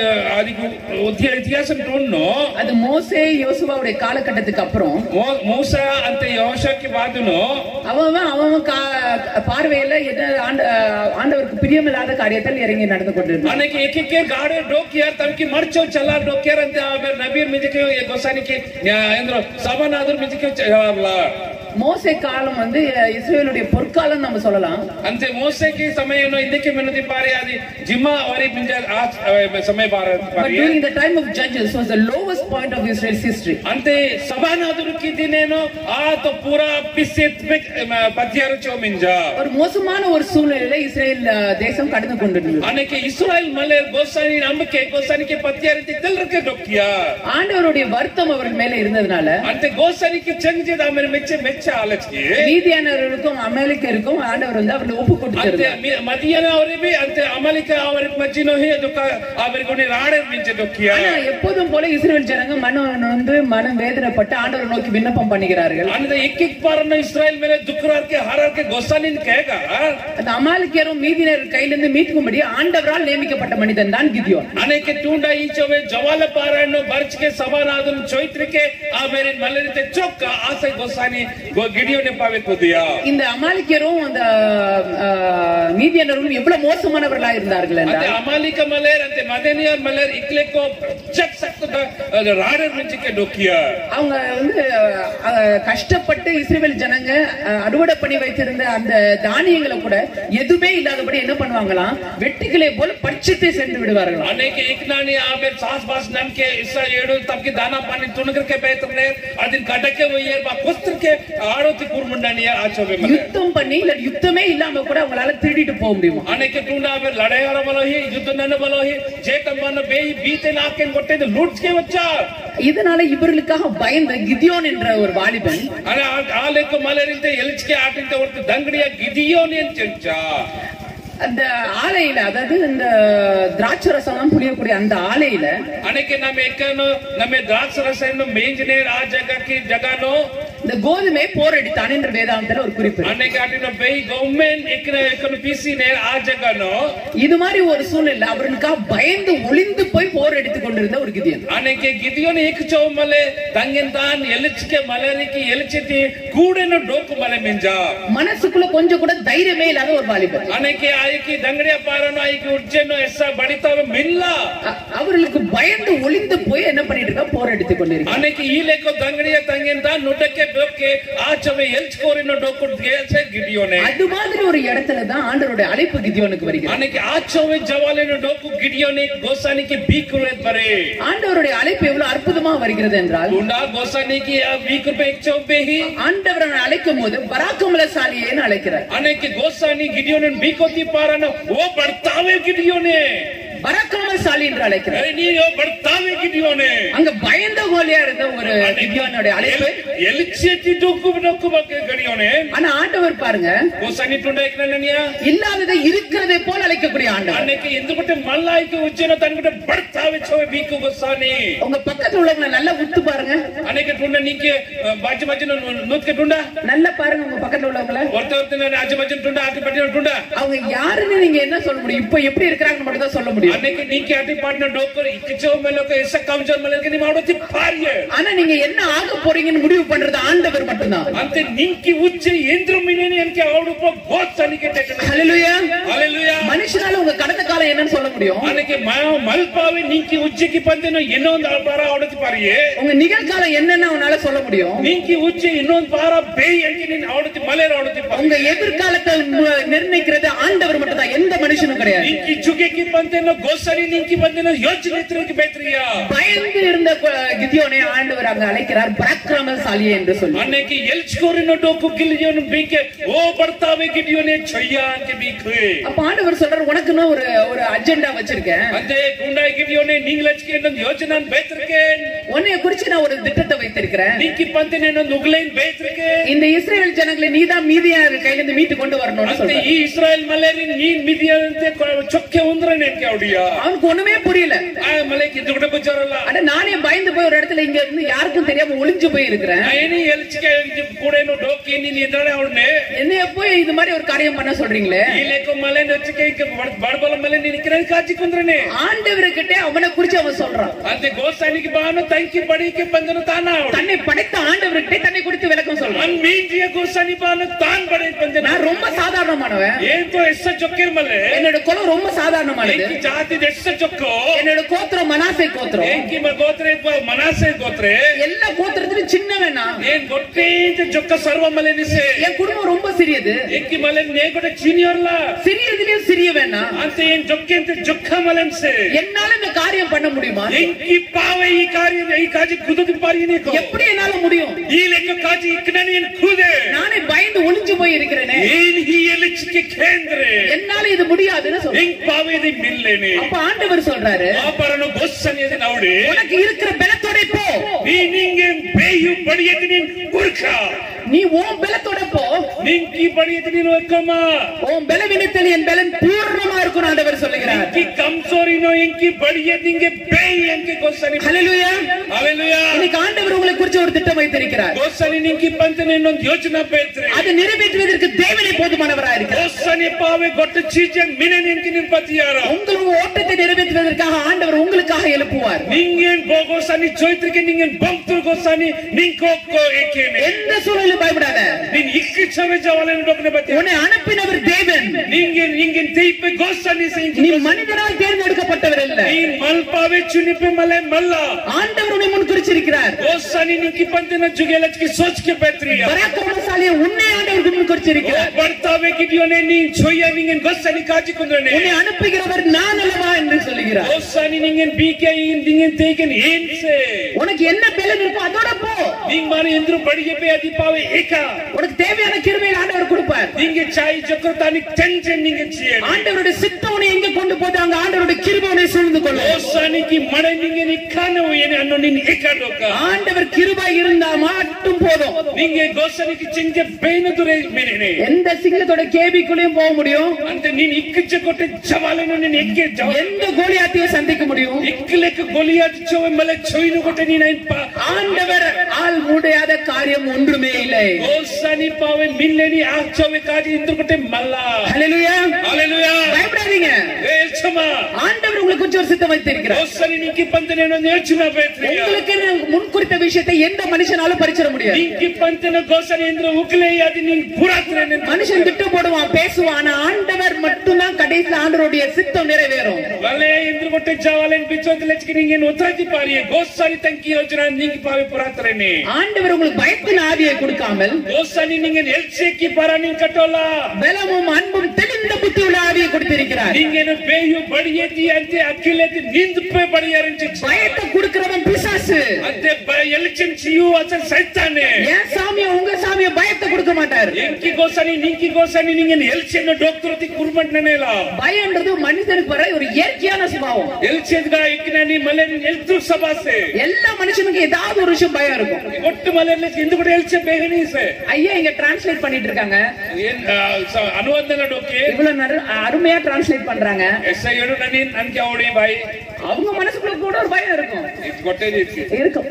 ಅದಕ್ಕೆ ಇತಿಹಾಸ ಟುಣ್ಣು அது மோசே யோசுவாவுடைய காலகட்டத்துக்கு அப்புறம் ಮೋ- ಮೂಸ ಅಂತ ಯೋಶಕ್ಕೆ ಬಾದನು அவன் அவன் கா- பார்வையில என்ன ஆண்ட- ஆண்டவருக்கு பிரியமில்லாத காரியத்தில் இறங்கி நடந்து கொண்டிருந்தான் ನನಗೆ ಏಕಕ್ಕೆ ಗಾಡೆ ಡೋಕಿಯರ್ ತಮ್ಕಿ ಮರ್ಚೋ ಚಲ ಡೋಕಿಯರ್ ಅಂತ ಆಮೇಲೆ ನಬೀರ್ ಮಿಜಕ್ಕೆ ಗೊಸಾನಿಕೆ ಎಂದ್ರು ಸಭಾನಾದ್ರು ಮಿಜಕ್ಕೆ ಚಲ್ಲ மோசே காலம் வந்து இஸ்ரேலுடைய பொற்காலம் நம்ம சொல்லலாம் ಅಂತೆ ಮೋಸಕ್ಕೆ ಸಮಯನು ಇದಕ್ಕೆ ಮಿನತಿ ಪಾರಿ ಅದು ಜಿಮ್ಮಾ ಅವರಿ ಮಿಂಜ ಆ ಸಮಯ ಬಾರ But Pari during the time of judges was the lowest point of Israel's history. ಅಂತೆ ಸಭಾನಾದುರುಕಿ ದಿನೇನೋ ಆತ ಪೂರಾ ಪಿಸೆತ್ ಪದ್ಯಾರ ಚೋಮಿಂಜ ஒரு மோசமான ஒரு சூழ்நிலையில இஸ்ரேல் அஹ், தேசம் கடந்து கொண்டிருந்தது ಅನೇಕ ಇಸ್ರಾಯಲ್ ಮಲೆ ಗೋಸಾನಿ ನಂಬಿಕೆ ಗೋಸಾನಿಕೆ ಪದ್ಯಾರ ತಿದ್ದಲ್ರಕ್ಕೆ ಡೊಕ್ಕಿಯ ஆண்டவருடைய வருத்தம் அவர்கள் மேல இருந்ததுனால ಅಂತೆ ಗೋಸಾನಿಕೆ ಚಂಜದ ಆಮೇಲೆ ಮೆಚ್ಚ ಮೆಚ್ಚ ಆಲೋಚನೆ மீதியானவர்களுக்கும் அமெரிக்கருக்கும் ஆண்டவர் வந்து அவர்களை ஒப்பு ಅಂತೆ கொடுத்திருந்தார் ಮಿ- ಮದಿಯನ ಅವರಿಗೆ ಅಂತೆ ಅಮಲಿಕ ಅವರಿಗೆ ಮಜ್ಜಿನೋ ಹೇ ದುಃಖ ಅವರಿಗೆ ರಾಡರ್ ಮಿಂಚೆ ಡೊಕ್ಕಿಯ ஆனா எப்போதும் போல இஸ்ரேல் ஜனங்க மனம் வந்து மனம் வேதனைப்பட்டு ஆண்டவரை நோக்கி விண்ணப்பம் பண்ணுகிறார்கள் ಅಂದ್ರೆ ಇಕ್ಕಿಕ್ ಪಾರನ್ನ ಇಸ್ರಾಯಲ್ ಮೇಲೆ ದುಃಖರಾರ್ಕೆ ಹಾರಾರ್ಕೆ ಗೋಸಾನಿನ್ ಕೇಗ அந்த அமாலிக்கரும் மீதினர் கையிலிருந்து மீட்கும்படி ஆண்டவரால் நியமிக்கப்பட்ட மனிதன் தான் கிதியோன் ಅನೇಕ ಟೂಂಡ ಈಚೋವೆ ಜವಾಲ ಪಾರನ್ನು ಬರ್ಚ್ಕೆ ಸಭಾನಾದನ್ ಚೈತ್ರಿಕೆ ಆ ಬೇರೆ ಮಲ್ಲರಿತೆ ಚೊಕ್ಕ ಆಸೆ ಗೋಸಾನಿ ಗೋ- ಗಿಡಿಯೋನೆ ಪಾವೆ ಕುದಿಯ இந்த அமாலிக்கரும் அந்த அஹ், மீதியனரும் எவ்வளவு மோசமானவர்களா இருந்தார்கள் ಅಂತೆ என்றால் ಅಮಾಲಿಕ ಮಲೇರ್ ಅಂತೆ ಮದನಿಯರ್ ಮಲೇರ್ ಇಕ್ಲೆಕೋ ಚಕ್ ಸಕ್ತ ರಾಡರ್ ಮಿಂಚಿಕೆ ಡೊಕ್ಕಿಯ அவங்க வந்து அஹ், கஷ்டப்பட்டு இஸ்ரேல் ஜனங்க அஹ், அறுவடை பண்ணி வைத்திருந்த அந்த தானியங்களை கூட எதுவுமே இல்லாதபடி என்ன பண்ணுவாங்களாம் வெட்டுக்கிளை போல பட்சித்து சென்று விடுவார்களாம் ಅನೇಕ ಇಕ್ನಾನಿ ಆಮೇಲೆ ಸಾಸ್ ಬಾಸ್ ನಮ್ಕೆ ಇಸ ಏಳು ತಮ್ಗೆ ದಾನ ಪಾನಿ ತುಣಗರ್ಕೆ ಬೇತನೆ ಅದನ್ ಕಡಕ್ಕೆ ಒಯ್ಯರ್ ಬಾ ಕುಸ್ತರ್ಕೆ ಆಡೋತಿ ಕೂರ್ಮುಂಡಾನಿಯ ಆಚೋವೆ ಮಲೆ யுத்தம் பண்ணி இல்ல யுத்தமே இல்லாம கூட அவங்களால திருடிட்டு போக முடியுமா ಅನೇಕ ಟೂಂಡ ಆಮೇಲೆ ಲಡೆಯಾರ ಬಲೋಹಿ ಯುದ್ಧ ನನ್ನ ಬಲೋಹಿ ಜೇತಮ್ಮನ ಬೇಯಿ ಬೀತೆ ನಾಕೆನ್ ಕೊಟ್ಟಿದ್ದು ಲೂಟ್ಸ್ಗೆ ವಚ್ಚ இதனால இவர்களுக்காக பயந்த கிதியோன் என்ற ஒரு வாலிபன் ಅರೆ ಆ ಲೆಕ್ಕ ಮಲೆರಿಂದ ಎಲ್ಚಿಕೆ ಆಟಿಂದ ಹೊರತು ದಂಗಡಿಯ ಗಿದಿಯೋನಿ ಅಂತ ಚೆಂಚ அந்த ஆலையில அதாவது இந்த திராட்சை ரசம் புளியக்கூடிய அந்த ஆலையில ಅನೇಕ ನಮ್ಮ ಎಕ್ಕನು ನಮ್ಮ ದ್ರಾಕ್ಷ ರಸನ್ನು ಮೇಂಜಿನೇರ್ ಆ ಜಗಕ್ಕೆ ಜಗನು இந்த கோதுமை போரடித்தான் என்ற வேதாந்தத்துல ஒரு குறிப்பு இருக்கு. ಅನೇಕ ಆಟಿನ ಬೇಯಿ ಗೌರ್ಮೆಂಟ್ ಎಕ್ಕನ ಎಕ್ಕನು ಪಿಸಿ ನೇರ್ ಆ ಜಗನು இது மாதிரி ஒரு சூழ்நிலை அவர்களுக்காக பயந்து ஒளிந்து போய் போர் எடுத்துக் கொண்டிருந்த ஒரு கிதியன் ಅನೇಕ ಗಿದಿಯೋನು ಏಕ ಚೌ ಮಲೆ ತಂಗಿನ ತಾನ್ ಎಲಿಚಿಕೆ ಮಲರಿಗೆ ಎಲಿಚಿತಿ ಕೂಡೆನು ಡೋಕು ಮಲೆ ಮಿಂಜ மனசுக்குள்ள கொஞ்சம் கூட தைரியமே இல்லாத ஒரு வாலிபன் ಅನೇಕ ಆಯ್ಕೆ ದಂಗಡಿಯ ಪಾರನು ಆಯ್ಕೆ ಉಜ್ಜೆನು ಎಸ್ಸ ಬಡಿತಾವೆ ಮಿಲ್ಲ அ- அவர்களுக்கு பயந்து ஒளிந்து போய் என்ன பண்ணிட்டு இருக்கா போர் எடுத்துக் கொண்டிருக்க ಅನೇಕ ಈ ಲೆಕ್ಕ ದಂಗಡಿಯ ತಂಗಿಂದ ನುಡ್ಡಕ್ಕೆ ಡೋಕೆ ಆಚವೆ ಎಲ್ಚ್ಕೋರಿನ ಡೋಕು ಗೇಲ್ಸೆ ಗಿಡಿಯೋನೆ அது மாதிரி ஒரு இடத்துல தான் ஆண்டவருடைய அழைப்பு கிதியோனுக்கு வருகிறது ಅನೇಕ ಆಚವೆ ಜವಾಲಿನ ಡೋಕು ಗಿಡಿಯೋನೆ ಗೋಸಾನಿಕೆ ಬೀಕುಳೆ ಬರೆ ஆண்டவருடைய அழைப்பு எவ்வளவு அற்புதமா வருகிறது என்றால் ಗುಂಡ ಗೋಸಾನಿಕೆ ಆ ಬೀಕು ಬೇಕ್ಚೋ ಬೇಹಿ ஆண்டவர் அவனை அழைக்கும் போது பராக்கமலசாலியேன்னு அழைக்கிறார் ಅನೇಕ ಗೋಸಾನಿ ಗಿಡಿಯೋನೆ ಬೀಕೋತಿ ಪಾರನ ಓ ಬರ್ತಾವೆ ಗಿಡಿಯೋನೆ பராக்கிரமசாலி என்று அழைக்கிறார் ಅರೆ ನೀನು ಬರ್ತಾವೆ ಗಿಡಿಯೋನೆ அங்க பயந்த கோலியா இருந்த ஒரு கிதியோனுடைய அழைப்பு ಎಲ್ಚೆತಿ ಡೊಕ್ಕು ಡೊಕ್ಕು ಬಗ್ಗೆ ಗಡಿಯೋನೆ ஆனா ஆண்டவர் பாருங்க ಗೋಸಾನಿ ಟುಂಡ ಏಕನನಿಯ இல்லாததை இருக்கிறதை போல அழைக்கக்கூடிய ஆண்டவர் ಅನೇಕ ಎಂದುಬಿಟ್ಟು ಮಲ್ಲಾಯ್ಕೆ ಉಜ್ಜನ ತಂದ್ಬಿಟ್ಟು ಬರ್ತಾವೆ ಚೋ ಬೀಕು ಗೋಸಾನಿ உங்க பக்கத்துல உள்ளவங்க நல்லா உத்து பாருங்க ಅನೇಕ ಟುಂಡ ನೀಕೆ ಬಾಜು ಬಾಜಿನ ನೂತ್ಕೆ ಟುಂಡ நல்லா பாருங்க உங்க பக்கத்துல உள்ளவங்கள ಹೊರತ ಹೊರತ ಆಜು ಬಾಜಿನ ಟುಂಡ ಆಟಿ ಪಟ್ಟಿನ ಟುಂಡ அவங்க யாருன்னு நீங்க என்ன சொல்ல முடியும் இப்ப எப்படி இருக்கிறாங்கன்னு மட்டும் தான் சொல்ல முடியும் ಅನೇಕ ನೀಕೆ ಆಟಿ ಪಾಟಿನ ಡೋಕರ್ ಇಕ್ಕಿಚೋ ಮೇಲೋಕ ಎಸ ಕಮ್ಜೋರ್ ಮೇಲಕ್ಕೆ ನೀವು ಮಾಡೋತಿ ಪಾರ್ಯ ஆனா நீங்க என்ன ஆக போறீங்கன்னு முடிவு பண்றது ஆண்டவர் மட்டும்தான் ಅಂತೆ ನಿಂಕಿ ಉಜ್ಜೆ ಏಂದ್ರ ಮಿನೇನಿ ಅನ್ಕೆ ಅವಡುಪ ಗೋಸನಿಕೆ ಟೆಕನ ஹalleluya ಅಲ್ಲೆಲ್ಲೂಯಾ மனுஷனால உங்க கடந்த காலம் என்னன்னு சொல்ல முடியும் ಅನೇಕ ಮಲ್ಪಾವೆ ನಿಂಕಿ ಉಜ್ಜೆಗೆ ಬಂದೇನೋ ಇನ್ನೋ ಒಂದು ಪಾರ ಅವಡತಿ ಪಾರಿಯೇ உங்க நிகழ்காலம் என்னன்னு அவனால சொல்ல முடியும் ನಿಂಕಿ ಉಜ್ಜೆ ಇನ್ನೊಂದು ಪಾರ ಬೇಯಿ ಅಂಕಿ ನೀನ್ ಅವಡತಿ ಮಲೇರ ಅವಡತಿ ಪಾರ உங்க எதிர்காலத்தை மு- நிர்ணயிக்கிறது ஆண்டவர் மட்டும்தான் எந்த மனுஷனும் கிடையாது ನಿಂಕಿ ಜುಗೆಗೆ ಬಂದೇನೋ ಗೋಸರಿ ನಿಂಕಿ ಬಂದೇನೋ ಯೋಚನೆ ಇತ್ರಕ್ಕೆ ಬೇತ್ರಿಯ பயந்து இருந்த கு- கிதியோனை ஆண்டவர் அங்க அழைக்கிறார் பராக்கிரமசாலியே என்று சொல்லி ಅನೇಕ ಎಲ್ಚ್ಕೋರಿನ ಡೋಕು ಗಿಲಿಯೋನು ಬೀಕೆ ಓ ಬರ್ತಾವೆ ಗಿಡಿಯೋನೆ ಚೊಯ್ಯ ಅಂಕೆ ಬೀಕ್ರೆ அப்ப ஆண்டவர் சொல்றாரு உனக்குன்னு ஒரு ஒரு அஜெண்டா வச்சிருக்கேன் ಅಂತೆ ಗುಂಡಾಯಿ ಗಿಡಿಯೋನೆ ನೀಂಗ್ ಲಚ್ಕೆ ಇನ್ನೊಂದು ಯೋಚನೆ ಬೇತ್ರಿಕೆ உன்னைய குறிச்சு நான் ஒரு திட்டத்தை வைத்திருக்கிறேன் ನಿಂಕಿ ಬಂದೇನೆ ಇನ್ನೊಂದು ಉಗ್ಲೈನ್ ಬೇತ್ರಿಕೆ இந்த இஸ்ரேல் ஜனங்களை நீதான் மீதியா கையில இருந்து மீட்டு கொண்டு வரணும்னு ಅಂತೆ சொல்றேன் ಈ ಇಸ್ರಾಯಲ್ ಮಲೇರಿ ನೀನ್ ಮಿದಿಯಂತೆ ಚೊಕ್ಕೆ ಉಂದ್ರೆ ನೆನ್ಕೆ ಅವಡಿಯ அவனுக்கு ஒண்ணுமே புரியல ಆ ಮಲೆಗೆ ಇದು ಕೂಡ ಬಚ್ಚಾರಲ್ಲ அட நானே பயந்து போய் ஒரு இடத்துல இங்க இருந்து யாருக்கும் தெரியாம ஒளிஞ்சு போய் இருக்கிறேன் ಏನಿ ಎಲ್ಚಿಕೆ ಕೂಡೇನು ಡೋಕಿ ನೀನ್ ಇದ್ದಾಳೆ ಅವಳನ್ನೇ என்னைய போய் இது மாதிரி ஒரு காரியம் பண்ண சொல்றீங்களே ಈ ಲೆಕ್ಕ ಮಲೆ ನಚ್ಚಿಕೆ ಬಡಬಲ ಮೇಲೆ ನೀನ್ ಕಿರಣ್ ಕಾಚಿ ಕುಂದ್ರನೆ ஆண்டவர்கிட்ட அவனை குறிச்சு அவன் சொல்றான் ಅಂತೆ ಗೋಸಾನಿಗೆ ಬಾನು ತಂಕಿ ಬಡಿಕೆ ಗೆ ಬಂದನು ತಾನ தன்னை படைத்த ஆண்டவர்கிட்ட தன்னை குறித்து விளக்கம் சொல்றான் ಅನ್ ಮೀಂಜಿಯ ಗೋಸಾನಿ ಬಾನು ತಾನ್ ಬಡೆ ಬಂದನ நான் ரொம்ப சாதாரணமானவன் ಏನ್ ತೋ ಎಷ್ಟ ಚೊಕ್ಕಿರ್ ಮಲೆ என்னோட குலம் ரொம்ப சாதாரணமானது ಏಕಿ ಜಾತಿ ಎಷ್ಟ ಚೊಕ್ಕೋ என்னோட கோத்திரம் மனாசை கோத்திரம் ಏಕಿ ಮ ಗೋತ್ರ ಇದ್ವ ಮನಾಸೆ ಗೋತ್ರೆ எல்லா கோத்திரத்திலும் சின்னவன் நான் ಏನ್ ಗೊತ್ತೇ ಜೊಕ್ಕ ಸರ್ವ ಮಲೆ ನಿಸೆ என் குடும்பம் ரொம்ப சிறியது ಏಕಿ ಮಲೆ ನೇ ಕೂಡ ಚೀನಿಯರ್ಲ சிறியதுலயும் சிறியவன் நான் ಅಂತ ಏನ್ ಜೊಕ್ಕೆ ಅಂತ ಜೊಕ್ಕ ಮಲೆನ್ಸೆ என்னால இந்த காரியம் பண்ண முடியுமா ಎಂಕಿ ಪಾವೆ ಈ ಕಾರ್ಯ ಈ ಕಾಜಿ ಕುದುದು ಪಾರಿ ನೀಕು எப்படி என்னால முடியும் ಈ ಲೆಕ್ಕ ಕಾಜಿ ಇಕ್ಕನನಿ ಏನ್ ಕೂದೆ நானே பயந்து ஒளிஞ்சு போய் இருக்கிறேனே ಏನ್ ಹೀ ಎಲಿಚಿಕೆ ಕೇಂದ್ರೆ என்னால இது முடியாதுன்னு சொல்றேன் ಹೆಂಗ್ ಪಾವೇದಿ ಮಿಲ್ಲೇನೆ அப்ப ஆண்டவர் சொல்றாரு ಆಪರನು ಗೊಸ್ಸನಿಯದ ನವಡಿ உனக்கு இருக்கிற பலத்தோட போ ನೀ ನಿಂಗೆ ಬೇಯು ಬಡಿಯದ ನೀನ್ ಕುರ್ಕ நீ உன் பலத்தோட போ ನಿಂಕಿ ಬಡಿಯದ ನೀನು ಒಕ್ಕಮ್ಮ உன் பலவீனத்தில் என் பலன் பூர்ணமா இருக்கும் ஆண்டவர் சொல்லுகிறார் ನಿಂಕಿ ಕಂಸೋರಿನೋ ಎಂಕಿ ಬಡಿಯದ ನಿಂಗೆ ಬೇಯಿ ಎಂಕಿ ಗೊಸ್ಸನಿ ஹalleluya ಅಲೆಲುಯ இன்னைக்கு ஆண்டவர் உங்களை குறித்து ஒரு திட்டம் வைத்திருக்கிறார் ಗೊಸ್ಸನಿ ನಿಂಕಿ ಪಂತನೆ ಇನ್ನೊಂದು ಯೋಚನಾ ಪೇತ್ರೆ அதை நிறைவேற்றுவதற்கு தேவனை போதுமானவராக இருக்கிறார் ಗೊಸ್ಸನಿ ಪಾವೆ ಗೊಟ್ಟ ಚೀಜ ಮಿನೆ ನಿಂಕಿ ನಿನ್ ಪತಿಯಾರ உங்களுக்கு ஓட்டத்தை நிறைவேற்றுவதற்காக ஆண்டவர் உங்களுக்காக எழுப்புவார் ನಿಂಗೇನ್ ಬೋಗೋಸಾನಿ ಚೋಯ್ತ್ರಿಗೆ ನಿಂಗೇನ್ ಬಂತು ಗೊಸ್ಸಾನಿ ನಿಂಗ್ ಕೋಕ್ಕೋ ಏಕೇನೆ எந்த சூழலும் பயப்படாத ನೀನ್ ಇಕ್ಕಿ ಚವೆ ಜವಾಲನ್ ಡೊಕ್ನೆ ಬತ್ತಿ உன்னை அனுப்பினவர் தேவன் ನಿಂಗೆ ನಿಂಗೆ ತೈಪೆ ಗೊಸ್ಸಾನಿ நீ ಸೈಂಕಿ மனிதனால் தேர்ந்தெடுக்கப்பட்டவர் அல்ல ನೀನ್ ಮಲ್ಪಾವೆ ಚುನಿಪೆ ಮಲೆ ಮಲ್ಲ ஆண்டவர் உன்னை முன்குறிச்சிருக்கிறார் ಗೊಸ್ಸಾನಿ ನಿಂಕಿ ಪಂತಿನ ಜುಗೆಲಚ್ಕಿ ಸೋಚ್ಕೆ ಪೇತ್ರಿಯ பராக்கிரமசாலியை உன்னை ஆண்டவர் முன்குறிச்சிருக்கிறார் ಬರ್ತಾವೆ ಗಿಡಿಯೋನೆ ನೀನ್ ಚೊಯ್ಯ ನಿಂಗೇನ್ ಗೊಸ್ಸಾನಿ ಕಾಜಿ ಕುಂದ್ರನೆ உன்னை அனுப்புகிறவர் நான் அல்லவா என்று சொல்லுகிறார் ಗೊಸ್ಸಾನಿ ನಿಂಗೇನ್ ಬೀಕೆ ನಿಂಗೇನ್ ತೇಕೇನ್ ಏನ್ಸೆ உனக்கு என்ன பலன் இருக்கோ அதோட போ ನಿಂಗ್ ಮಾನ ಎಂದ್ರು ಬಡಿಗೆ ಬೇ ಅದಿ ಪಾವೆ ಏಕ உனக்கு தேவையான கிருபையை ஆண்டவர் கொடுப்பார் ನಿಂಗೆ ಚಾಯಿ ಚಕ್ರ ತಾನಿ ಚಂಚೆ ನಿಂಗೆ ಚೇನೆ ஆண்டவருடைய சித்தம் உன்னை எங்க கொண்டு போது அங்க ஆண்டவருடைய கிருபை உன்னை சூழ்ந்து கொள்ளும் ಗೊಸ್ಸಾನಿಗೆ ಮಳೆ ನಿಂಗೆ ನಿಕ್ಕಾನವು ಏನೆ ಅನ್ನೋ ನಿನ್ ಏಕಾಡೋಕ ஆண்டவர் கிருபை இருந்தா மட்டும் போதும் ನಿಂಗೆ ಗೊಸ್ಸಾನಿಗೆ ಚಿಂಜೆ ಬೇನ ದುರೆ ಮೇನೆ எந்த சிங்கத்தோட கேபிக்குள்ளேயும் போக முடியும் ಅಂತ ನೀನ್ ಇಕ್ಕಿಚ್ಚ ಕೊಟ್ಟೆ ಜವಾಲನು ನಿನ್ ಎಕ್ಕೆ ಜವ எந்த கோலியாத்தையும் சந்திக்க முடியும் ಇಕ್ಕಲೆಕ್ಕ ಗೊಲಿಯಾದ ಚೊವೆ ಮಲೆ ಚೊಯ್ನು ಕೊಟ್ಟೆ ನೀನ್ ಐನ್ ಪಾ ஆண்டவர் ஆள் முடியாத காரியம் ஒன்றுமே இல்லை ಗೊಸ್ಸಾನಿ ಪಾವೆ ಮಿಲ್ಲೆನಿ ಆ ಚೊವೆ ಕಾಜಿ ಇಂದ್ರು ಕೊಟ್ಟೆ ಮಲ್ಲ ஹalleluya ಅಲೆಲುಯಾ பயப்படாதீங்க ಏ ಎಲ್ಚಮ್ಮ ஆண்டவர் உங்களுக்கு கொஞ்சம் ஒரு சித்தம் வைத்திருக்கிறார் ಗೊಸ್ಸಾನಿ ನಿಂಕಿ ಪಂತನೆ ಅನ್ನೋ ಯೋಚನೆ ಬೇತ್ರಿಯ உங்களுக்கு முன்குறித்த விஷயத்தை எந்த மனுஷனாலும் பறிச்சிட முடியாது ನಿಂಕಿ ಪಂತನ ಗೊಸ್ಸಾನಿ ಅಂದ್ರೆ ಉಕ್ಲೆ ಅದಿ ನಿಂಗ್ ಪುರಾತ್ರೆ மனுஷன் திட்டம் போடுவான் பேசுவான் ஆனா ஆண்டவர் மட்டும்தான் கடைசியில் ஆண்டவருடைய சித்தம் நிறைவேறும் ವಲೆ ಇಂದ್ರ ಕೊಟ್ಟೆ ಜವಾಲನ್ ಬಿಚ್ಚೋದ್ ಲಚ್ಕಿ ನಿಂಗೇನು ಉತ್ತರಾತಿ ಪಾರಿ ಗೋಸ್ಸಾನಿ ತಂಕಿ ಯೋಜನಾ ನಿಂಗೆ ಪಾವೆ ಪುರಾತ್ರೇನೆ ஆண்டவர் உங்களுக்கு பயத்தின் ஆவியை கொடுக்காமல் ಗೋಸ್ಸಾನಿ ನಿಂಗೇನು ಎಲ್ಸೇಕಿ ಪರ ನಿಂಗ್ ಕಟ್ಟೋಲ್ಲ பலமும் அன்பும் தெளிந்த புத்தி உள்ள ஆவியை கொடுத்திருக்கிறார் ನಿಂಗೇನು ಬೇಯು ಬಡಿಯತಿ ಅಂತೆ ಅಕ್ಕಿಲೆತಿ ನಿಂದು ಬಡಿಯಾರಂಚಿ பயத்தை கொடுக்கிறவன் பிசாசு ಅಂತೆ ಎಲ್ಚನ್ ಚಿಯು ಅಸಲ್ ಸೈತಾನೆ என் சாமிய உங்க சாமிய பயத்தை கொடுக்க மாட்டார் ಎಂಕಿ ಗೋಸಾನಿ ನಿಂಕಿ ಗೋಸಾನಿ ನಿಂಗೇನು ಎಲ್ಚೆನ್ನ ಡೋಕ್ತರತಿ ಕುರ್ಮಂಟನೇಲ பயம்ன்றது மனிதனுக்கு வர ஒரு இயற்கையான சுபாவம் ಎಲ್ಚೆದ್ಗ ಇಕ್ಕಿನಾನಿ ಮಲೆ ಎಲ್ತ್ರು ಸಭಾಸೆ எல்லா மனுஷனுக்கும் ஏதாவது ஒரு விஷயம் பயம் இருக்கும் ಒಟ್ಟು ಮಲೆ ಇಂದು ಕೂಡ ಎಲ್ಚೆ ಬೇಗನೀಸೆ ஐயா இங்க டிரான்ஸ்லேட் பண்ணிட்டு இருக்காங்க ಏನ್ ಅನುವಾದನ ಡೋಕೆ இவ்வளவு நரு- அருமையா டிரான்ஸ்லேட் பண்றாங்க ಎಸ್ ಐ ಹೇಳು ನನ್ನಿ ನನ್ಗೆ ಅವಳಿ ಬಾಯಿ அவங்க மனசுக்குள்ள கூட ஒரு பயம் இருக்கும் ಗೊತ್ತೈತಿ இருக்கும்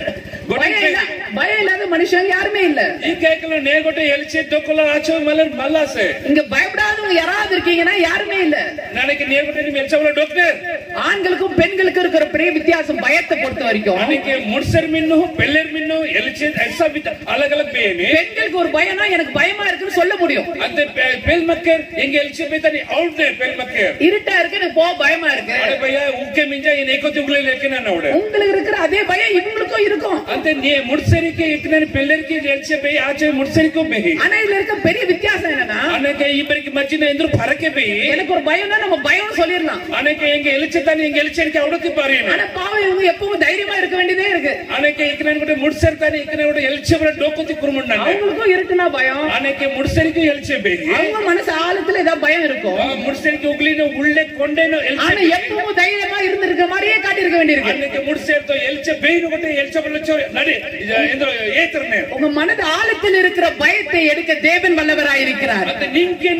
பயம் இல்ல பயம் இல்லாத மனுஷன் யாருமே இல்ல ಈ ಕೈಕಲು ನೇಗೊಟ್ಟೆ ಎಲ್ಚೆ ದೊಕ್ಕಲ ಆಚೋ ಮಲೆ ಮಲ್ಲಾಸೆ இங்க பயப்படாதவங்க யாராவது இருக்கீங்கன்னா யாருமே இல்ல ನನಗೆ ನೇಗೊಟ್ಟೆ ನಿಮ್ ಎಲ್ಚವಳ ಡಾಕ್ಟರ್ ஆண்களுக்கும் பெண்களுக்கும் இருக்கிற பெரிய வித்தியாசம் பயத்தை பொறுத்த வரைக்கும் ನನಗೆ ಮುಡ್ಸರ್ ಮಿನ್ನು ಪೆಲ್ಲರ್ ಮಿನ್ನು ಎಲ್ಚೆ ಎಸ ಬಿದ್ದ ಅಲಗ್ ಅಲಗ್ ಬೇನೆ பெண்களுக்கு ஒரு பயம்னா எனக்கு பயமா இருக்குன்னு சொல்ல முடியும் ಅಂತೆ ಪೆಲ್ ಮಕ್ಕರ್ ಹೆಂಗೆ ಎಲ್ಚೆ ಬೇತಾನೆ ಅವ್ಳದೆ ಪೆಲ್ ಮಕ್ಕರ್ இருட்டா இருக்கு எனக்கு போக பயமா இருக்கு ಅಡೆ ಭಯ ಉಕ್ಕೆ ಮಿಂಜ ಏನ್ ಏಕೋತಿ ಉಗ್ಲೆ ಲೆಕ್ಕ ನಾನು ಅವಡೆ உங்களுக்கு இருக்கிற அதே பயம் இவங்களுக்கும் இருக்கும் ಅಂತೆ ನೀ ಮುಡ್ಸರಿಕೆ ಇಕ್ಕನ ಪೆಲ್ಲರ್ಗೆ ಎಲ್ಚೆ ಬೇಯಿ ಆಚೆ ಮುಡ್ಸರಿಕೋ ಬೇಯಿ ஆனா இதுல இருக்க பெரிய வித்தியாசம் என்னன்னா ಅನೇಕ ಇಬ್ಬರಿಗೆ ಮಜ್ಜಿನ ಎಂದ್ರು ಪರಕೆ ಬೇಯಿ எனக்கு ஒரு பயம்னா நம்ம பயம்னு சொல்லிடலாம் ಅನೇಕ ಹೆಂಗೆ ಎಲ್ಚೆ ತಾನೆ ಹೆಂಗೆ ಎಲ್ಚೆನಿಕೆ ಅವಡಕ್ಕೆ ಪಾರಿ ஆனா பாவம் இவங்க எப்பவும் தைரியமா இருக்க வேண்டியதே இருக்கு ಅನೇಕ ಇಕ್ಕನ ಕೂಡ ಮುಡ್ಸರ್ತಾನೆ ಇಕ್ಕನ ಕೂಡ ಎಲ್ಚೆ ಬರ ಡೋಕೋತಿ ಕುರುಮಣ್ಣ அவங்களுக்கும் இருட்டுனா பயம் ಅನೇಕ ಮುಡ್ಸರಿಕೆ ಎಲ್ಚೆ ಬೇಯಿ அவங்க மனசு ஆழத்துல ஏதாவது பயம் இருக்கும் ಆ ಮುಡ್ಸರಿಕೆ ಉಗ್ಲಿನ ಉಳ್ಳೆ ಕೊಂಡೇನೋ ಎಲ್ಚೆ ஆனா எப்பவும் தைரியமா இருந்திருக்க மாதிரியே காட்டியிருக்க வேண்டியிருக்கு ಅನ್ನಕ್ಕೆ ಮುಡ್ಸೇರ್ತೋ ಎಲ್ಚೆ ಬೇಯಿನ ಕೊಟ್ಟೆ ಎಲ್ಚೆ ಬಲ್ಲಚ್ಚೋ ನಡಿ ಎಂದು ಏತರನೆ உங்க மனது ஆழத்தில் இருக்கிற பயத்தை எடுக்க தேவன் வல்லவராய் இருக்கிறார் ಮತ್ತೆ ನಿಂಕೇನು ಬೇಯಿ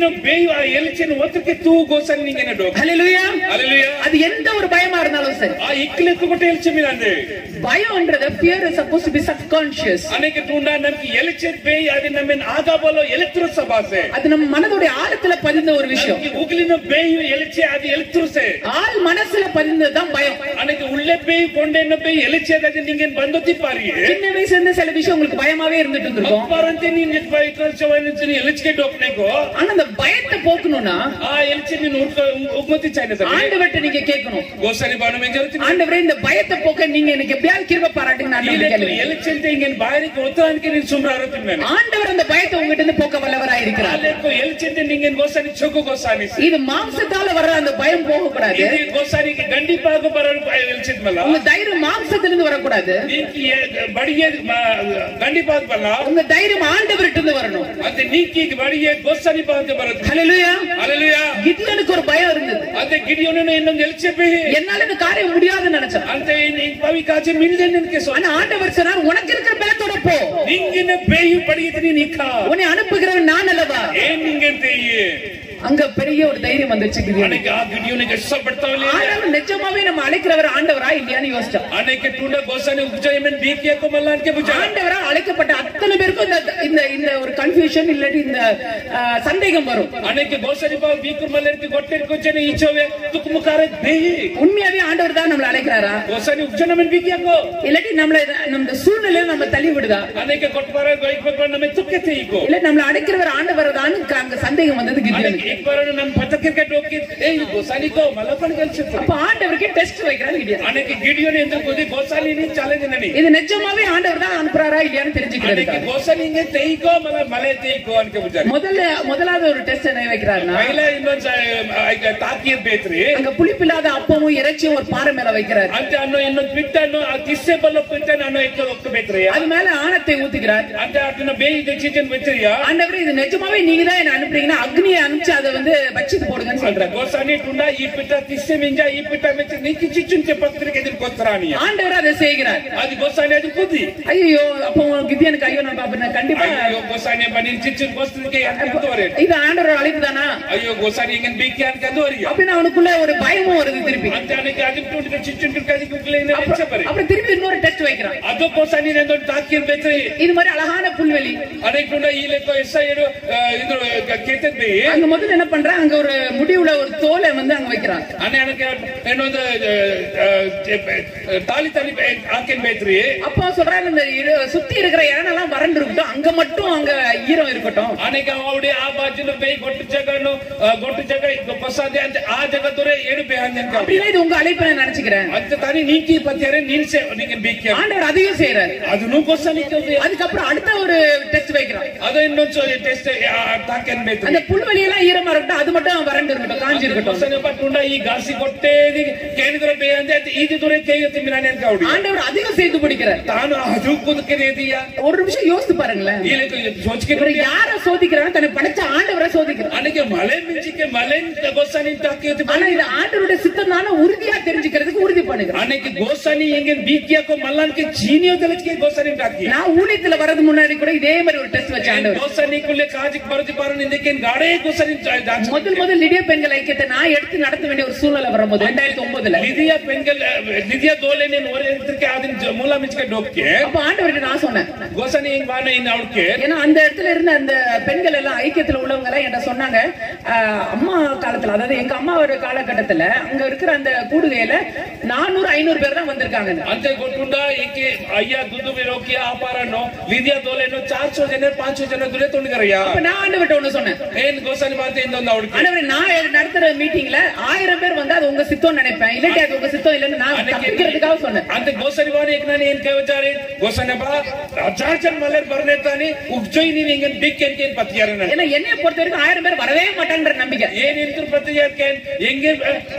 ಆ ಎಲ್ಚಿನ ಒತ್ತಕ್ಕೆ ತೂ ಗೋಸನ್ ನಿಂಗೆನೆ ಡೋಕ್ ஹalleluya Hallelujah. அது எந்த ஒரு பயமா இருந்தாலும் சரி ಆ ಇಕ್ಲೆ ತುಗೊಟ್ಟೆ ಎಲ್ಚಿ ಮಿಲಂದೆ பயம்ன்றது fear is supposed to be subconscious ಅನೇಕ ತುಂಡ ನಮ್ಗೆ ಎಲ್ಚೆ ಬೇ ಅದು ನಮ್ಮ ಆಗ ಬೋಲೋ ಎಲೆಕ್ಟ್ರು ಸಭಾಸೆ அது நம்ம மனதுடைய ஆழத்துல பதிந்த ஒரு விஷயம் ನಮ್ಗೆ ಉಗುಲಿನ ಬೇಯು ಎಲೆಚೆ ಅದು ಎಲೆಕ್ಟ್ರುಸೆ ஆள் மனசுல பதிந்ததுதான் பயம் ಅನೇಕ ಉಳ್ಳೆ ಬೇಯು ಕೊಂಡೆನ ಬೇಯು ಎಲೆಚೆ ಅದಾಗ ನಿಂಗೆ ಬಂದೊತ್ತಿ ಪಾರಿಯೇ சின்ன வயசுல இருந்து சில விஷயம் உங்களுக்கு பயமாவே இருந்துட்டு இருந்திருக்கும் ಅಪ್ಪಾರಂತೆ ನೀನ್ ಎತ್ಪಾಯ್ತು ಎಲೆಚ್ಗೆ ಡೋಕ್ನೆಗೋ ஆனா அந்த பயத்தை போக்கணும்னா ಆ ಎಲೆಚೆ ನೀನು ಉಗ್ಮತಿ ಚಾಯ್ನ ஆண்டவர்கிட்ட நீங்க கேட்கணும் ಗೋಸರಿ ಬಾನು ಮೆಂಜ ஆண்டவரே இந்த பயத்தை போக்க நீங்க எனக்கு எப்படியாவது கிருப பாராட்டுங்க நான் ஆண்டவர்கிட்ட கேளுங்க. ಎಲೆಚಂತೆ ಹಿಂಗೆ ಬಾರಿಗೆ ಒತ್ತಾనికి ನೀನು ಸುಮ್ರ ಆರುತ್ತಿದ್ದೇನೆ ஆண்டவர் அந்த பயத்தை உங்ககிட்ட இருந்து போக்க வல்லவராய் இருக்கிறார் ಅಲ್ಲೇಕೋ ಎಲೆಚಂತೆ ನಿಂಗೆ ಗೋಸಾನಿ ಚೊಕ್ಕು ಗೋಸಾನಿ இது மாம்சத்தால வர்ற அந்த பயம் போக கூடாது ಇದು ಗೋಸಾನಿಗೆ ಗಂಡಿಪಾಗ ಬರೋರು ಎಲೆಚಿದ್ಮಲ್ಲ உங்க தைரியம் மாம்சத்திலிருந்து வரக்கூடாது ನೀಕಿ ಬಡಿಗೆ ಗಂಡಿಪಾಗ ಬಲ್ಲ உங்க தைரியம் ஆண்டவர்கிட்ட இருந்து வரணும் ಅದೇ ನೀಕಿ ಬಡಿಗೆ ಗೋಸಾನಿ ಪಾಗ ಬರುತ್ತೆ ஹalleluya ಅಲ್ಲೆಲುಯ கிதியோனுக்கு ஒரு பயம் இருந்தது ಅದೇ ಗಿಡಿಯೋನ ಇನ್ನೊಂದು ಎಲೆಚೆಪ್ಪಿ என்னால இந்த காரியம் முடியாதுன்னு நினைச்சேன் ಅಂತ ಪವಿ ಕಾಚೆ ಮಿಲ್ದೆ ನಿನ್ಗೆ ಸೊ ஆனா ஆண்டவர் சொன்னார் உனக்கு இருக்கிற பலத்தோட போ ನಿಂಗಿನ ಬೇಯು ಪಡೆಯುತ್ತೀನಿ ನಿಕ್ಕ உன்னை அனுப்புகிறவன் நான் அல்லவா ಏನ್ ನಿಂಗೆ ತೆಯ್ಯೆ அங்க பெரிய ஒரு தைரியம் வந்துச்சு கிதியோனுக்கு ಅನೇಕ ಆ ಗಿಡಿಯೋನಿಗೆ ಇಷ್ಟಪಡ್ತಾವಲ್ಲ ஆனாலும் நிஜமாவே நம்ம அழைக்கிறவர் ஆண்டவரா இல்லையான்னு யோசிச்சோம் ಅನೇಕ ಟುಂಡ ಗೋಸಾನಿ ಉಜ್ಜಯಮನ್ ಬೀಕಿ ಹಾಕೋಮಲ್ಲ ಅನ್ಕೆ ಬುಜ ஆண்டவரா அழைக்கப்பட்ட அத்தனை பேருக்கும் இந்த இந்த இந்த ஒரு கன்ஃபியூஷன் இல்லாட்டி இந்த ஆ, சந்தேகம் வரும் ಅನೇಕ ಗೋಸಾನಿ ಬಾವು ಬೀಕು ಮಲ್ಲರ್ತಿ ಗೊಟ್ಟೆ ಕೊಚ್ಚನೆ ಈಚೋವೆ ತುಕ್ ಮುಖಾರ ಬೇಯಿ உண்மையாவே ஆண்டவர் தான் நம்மள அழைக்கிறாரா ಗೋಸಾನಿ ಉಜ್ಜನಮನ್ ಬೀಕಿ ಹಾಕೋ இல்லாட்டி நம்மள இத- நம்ம சூழ்நிலையில நம்ம தள்ளி விடுதா ಅನೇಕ ಕೊಟ್ಟಾರ ಗೊಯ್ಬೇಕು ನಮ್ಮ ತುಕ್ಕೆ ತೆಯ್ಕೋ இல்ல நம்மள அழைக்கிறவர் ஆண்டவர் தான் அங்க சந்தேகம் வந்தது ಅನೇಕ கிதியோனுக்கு ಇಬ್ಬರನ್ನು ನಮ್ಮ ಪಥಕ್ಕೆ ಹೋಗಿ ಏ ಗೋಸಾನಿಗೋ ಮಲಪಣ ಕಲ್ಸುತ್ತೆ அப்ப ஆண்டவருக்கு டெஸ்ட் வைக்கிறாரு கிதியோன் ಅನೇಕ ಗಿಡಿಯೋನಿ ಎಂದು ಕೂದಿ ಗೋಸಾಲಿ ನೀ ಚಾಲೆಂಜ್ ನನಿ இது நிஜமாவே ஆண்டவர் தான் அனுப்புறாரா இல்லையான்னு தெரிஞ்சுக்கிறது ಅನೇಕ ಗೋಸಾಲಿ ಹಿಂಗೆ ತೆಯ್ಕೋ ಮಲ ಮಲೆ ತೆಯ್ಕೋ ಅನ್ಕೆ ಬುಜ முதல்ல முதலாவது ஒரு டெஸ்ட் என்ன வைக்கிறாருன்னா ಮಹಿಳೆ ಇನ್ನೊಂದು ತಾಕಿಯದ್ ಬೇತ್ರಿ அங்க புளிப்பில்லாத அப்பமும் இறைச்சியும் ஒரு பாறை மேல வைக்கிறாரு ಅಂತ ಅನ್ನೋ ಇನ್ನೊಂದು ಪಿಟ್ಟನ್ನು ಆ ಕಿಸ್ಸೆ ಬಲ್ಲ ಪಿಟ್ಟನ್ನು ಅನ್ನೋ ಎಕ್ಕ ಒಕ್ಕಬೇಕ್ರಿ அது மேல ஆணத்தை ஊத்துக்கிறார் ಅಂತ ಅದನ್ನ ಬೇಯಿದ ಚಿಕನ್ ಬೆಚ್ಚರಿಯ ஆண்டவரே இது நிஜமாவே நீங்க தான் என்ன அனுப்புறீங்கன்னா அக்னியை அனுப்பிச்சு அதை வந்து வச்சுட்டு போடுங்கன்னு சொல்றாரு ಗೋಸಾನಿ ಟುಂಡ ಈ ಪಿಟ್ಟ ಕಿಸ್ಸೆ ಮಿಂಜ ಈ ಪಿಟ್ಟ ಮೆಚ್ಚ ನೀಕಿ ಚಿಚ್ಚುಂಚೆ ಪತ್ರಿಕೆ ಎದುರ್ಕೊತ್ರಾನಿಯ ஆண்டவர் அதை செய்கிறார் ಅದು ಗೋಸಾನಿ ಅದು ಕುದಿ ஐயோ அப்போ கிதியனுக்கு ஐயோ நான் பாப்பேன் கண்டிப்பா ಅಯ್ಯೋ ಗೋಸಾನಿ ಬನ್ನಿ ಚಿಚ್ಚುನ್ ಗೋಸ್ತಿಗೆ ಅಂತವರೆ இது ஆண்டவர் அழைப்பு தானா ಅಯ್ಯೋ ಗೋಸಾನಿ ಹಿಂಗ ಬೀಕಿ ಅನ್ಕಂದವರಿಯ அப்படின்னு அவனுக்குள்ள ஒரு பயமும் வருது திருப்பி ಅಂತ ಅದಕ್ಕೆ ಅದಕ್ಕೆ ಟುಂಡ ಚಿಚ್ಚುನ್ ಅದಕ್ಕೆ ಉಗ್ಲೆ ಹೆಚ್ಚ ಬರಿ அப்புறம் திருப்பி இன்னொரு டெஸ்ட் வைக்கிறான் ಅದು ಗೋಸಾನಿ ನಂದೊಂದು ತಾಕಿಯದ್ ಬೇಕ್ರಿ இது மாதிரி அழகான புல்வெளி ಅದಕ್ಕೆ ಟುಂಡ ಈ ಲೆಕ್ಕ ಎಸ್ ಐ ಇದು ಕೇತದ್ ಬೇ அங்க முதல்ல என்ன பண்றான் அங்க ஒரு முடிவுல ஒரு தோலை வந்து அங்க வைக்கிறான் ಅನೆ ಅನಕ್ಕೆ ಇನ್ನೊಂದು ತಾಲಿ ತಾಲಿ ಹಾಕೇನ್ ಬೇಕ್ರಿ அப்போ சொல்றாரு இந்த இரு- சுத்தி இருக்கிற இரணெல்லாம் வறண்டு இருக்கட்டும் அங்க மட்டும் அங்க ஈரம் இருக்கட்டும் ಅನೇಕ ಅವಡಿ ಆ ಬಾಜುನು ಬೇ ಗೊಟ್ಟು ಜಗನು ಆ, ಗೊಟ್ಟು ಜಗ ಹೊಸದೆ ಅಂತ ಆ ಜಗ ದೊರೆ ಏಳು ಬೇ ಅಂದ அப்படின்னா இது உங்க அழைப்பு நான் நினைச்சுக்கிறேன் ಅಂತ ತಾನೇ ನೀಕಿ ಪತ್ಯಾರೆ ನೀನ್ ಸೇ ನಿಂಗೆ ಬೇಕಿ ஆண்டவர் அதையும் செய்யறாரு ಅದನ್ನು ಗೊಸ ನಿಕ್ಕಲ್ರಿ அதுக்கப்புறம் அடுத்த ஒரு டெஸ்ட் வைக்கிறான் ಅದು ಇನ್ನೊಂದು ಟೆಸ್ಟ್ ತಾಕೇನ್ ಬೇಕ್ರಿ அந்த புல்வெளி எல்லாம் ஈரமா இருக்கட்டும் அது மட்டும் வறண்டு இருக்கட்டும் காஞ்சி இருக்கட்டும் ಹೊಸನೆ ಪಟ್ಟುಂಡ ಈ ಗಾಸಿ ಕೊಟ್ಟೆ ಕೇಳಿದ್ರೆ ಬೇ ಅಂದೆ ಇದು ದೊರೆ ಕೈ ತಿಮ್ಮಿ ನಾನು ಅನ್ಕ ಅವಡಿ ஆண்டவர் அதிகம் செய்து பிடிக்கிறார் ತಾನು ಅದು ಕುದಕ್ಕೆ ಇದೀಯಾ ஒரு நிமிஷம் யோசித்து பாருங்களேன் ಈ ಲೆಕ್ಕ ಸೋಚಿಕೆ இவர் யார சோதிக்கிறாரு தன்னை படைச்ச ஆண்டவரை சோதிக்கிறார் ನನಗೆ ಮಳೆ ಮಿಂಚಿಕೆ ಮಳೆ ಗೊಸ ನಿಂತ ಹಾಕಿ ஆனா இது ஆண்டவருடைய சித்தம் தானே உறுதியா தெரிஞ்சுக்கிறதுக்கு உறுதி பண்ணுகிறேன் ಅನೇಕ ಗೋಸಾನಿ ಹೆಂಗೆ ಬೀಕಿಯಾಕೋ ಮಲ್ಲನ್ಕೆ ಚೀನಿಯೋ ತಲಕ್ಕೆ ಗೋಸಾನಿ ಹಾಕಿ நான் ஊழியத்துல வரது முன்னாடி கூட இதே மாதிரி ஒரு டெஸ்ட் வச்ச ஆண்டவர் ಗೋಸಾನಿ ಕುಲ್ಲೆ ಕಾಜಿಕ್ ಬರದಿ ಬಾರ ನಿಂದಕ್ಕೆ ಗಾಡೇ ಗೋಸಾನಿ முதல் முதல் லிடிய பெண்கள் ஐக்கியத்தை நான் எடுத்து நடத்த வேண்டிய ஒரு சூழ்நிலை வரும்போது ரெண்டாயிரத்தி ஒன்பதுல ನಿಧಿಯ ಪೆಂಗಲ್ ನಿಧಿಯ ದೋಲೆ ನೀನು ಒರೆ ಎತ್ತರಕ್ಕೆ ಅದನ್ನ ಮೂಲ ಮಿಂಚಿಕೆ ಡೋಕ್ಕೆ அப்ப ஆண்டவர்கிட்ட நான் சொன்னேன் ಗೋಸಾನಿ ಹೆಂಗ್ ಮಾನ ಇನ್ನು ಅವಕ್ಕೆ ஏன்னா அந்த இடத்துல இருந்த அந்த பெண்கள் எல்லாம் ஐக்கியத்துல உள்ளவங்க எல்லாம் என்கிட்ட சொன்னாங்க ஆஹ், அம்மா காலத்துல அதாவது எங்க அம்மா ஒரு காலகட்டத்துல அங்க இருக்கிற அந்த கூடுகையில நானூறு ஐநூறு பேர் தான் வந்திருக்காங்க ಅಂತೆ ಗೊತ್ತುಂಡ ಏಕೆ ಅಯ್ಯ ದುಡ್ಡು ಬೇರೋಕಿ ಆಪಾರನೋ ನಿಧಿಯ ದೋಲೆನೋ ಚಾರ್ ಸೋ ಜನ ಪಾಂಚ್ ಸೋ ಜನ ದುರೆ ತುಂಡುಗರಯ್ಯ அப்ப நான் ஆண்டவர்கிட்ட ஒண்ணு சொன்னேன் ಏನ್ ಗೋಸಾನಿ ಮಾತೆ ಇಂದೊಂದು ಅವಳಿಗೆ ஆண்டவரே நான் நடத்துற மீட்டிங்ல ஆயிரம் பேர் வந்தா அது உங்க சித்தம் நினைப்பேன் இல்லாட்டி அது உங்க சித்தம் இல்லைன்னு நான் தப்பிக்கிறதுக்காக சொன்னேன் ಅಂತ ಗೋಸರಿ ಬಾರಿ ಏಕ್ ನಾನು ಏನ್ ಕೇಳ್ತಾರೆ ಗೋಸನೆ ಬಾ ಹಜಾರ್ ಜನ ಮಲ್ಲರ್ ಬರ್ನೇ ತಾನೆ ಉಗ್ಜೋಯ್ ನೀನ್ ಹಿಂಗ ಬಿಕ್ ಅಂತ ಏನ್ ಪತ್ತಿಯಾರ ನಾನು ஏன்னா என்னைய பொறுத்த வரைக்கும் ஆயிரம் பேர் வரவே மாட்டாங்கன்ற நம்பிக்கை ಏನ್ ಇಂತ್ರ ಪತ್ತಿಯಾರ್ಕೆ ಹೆಂಗೆ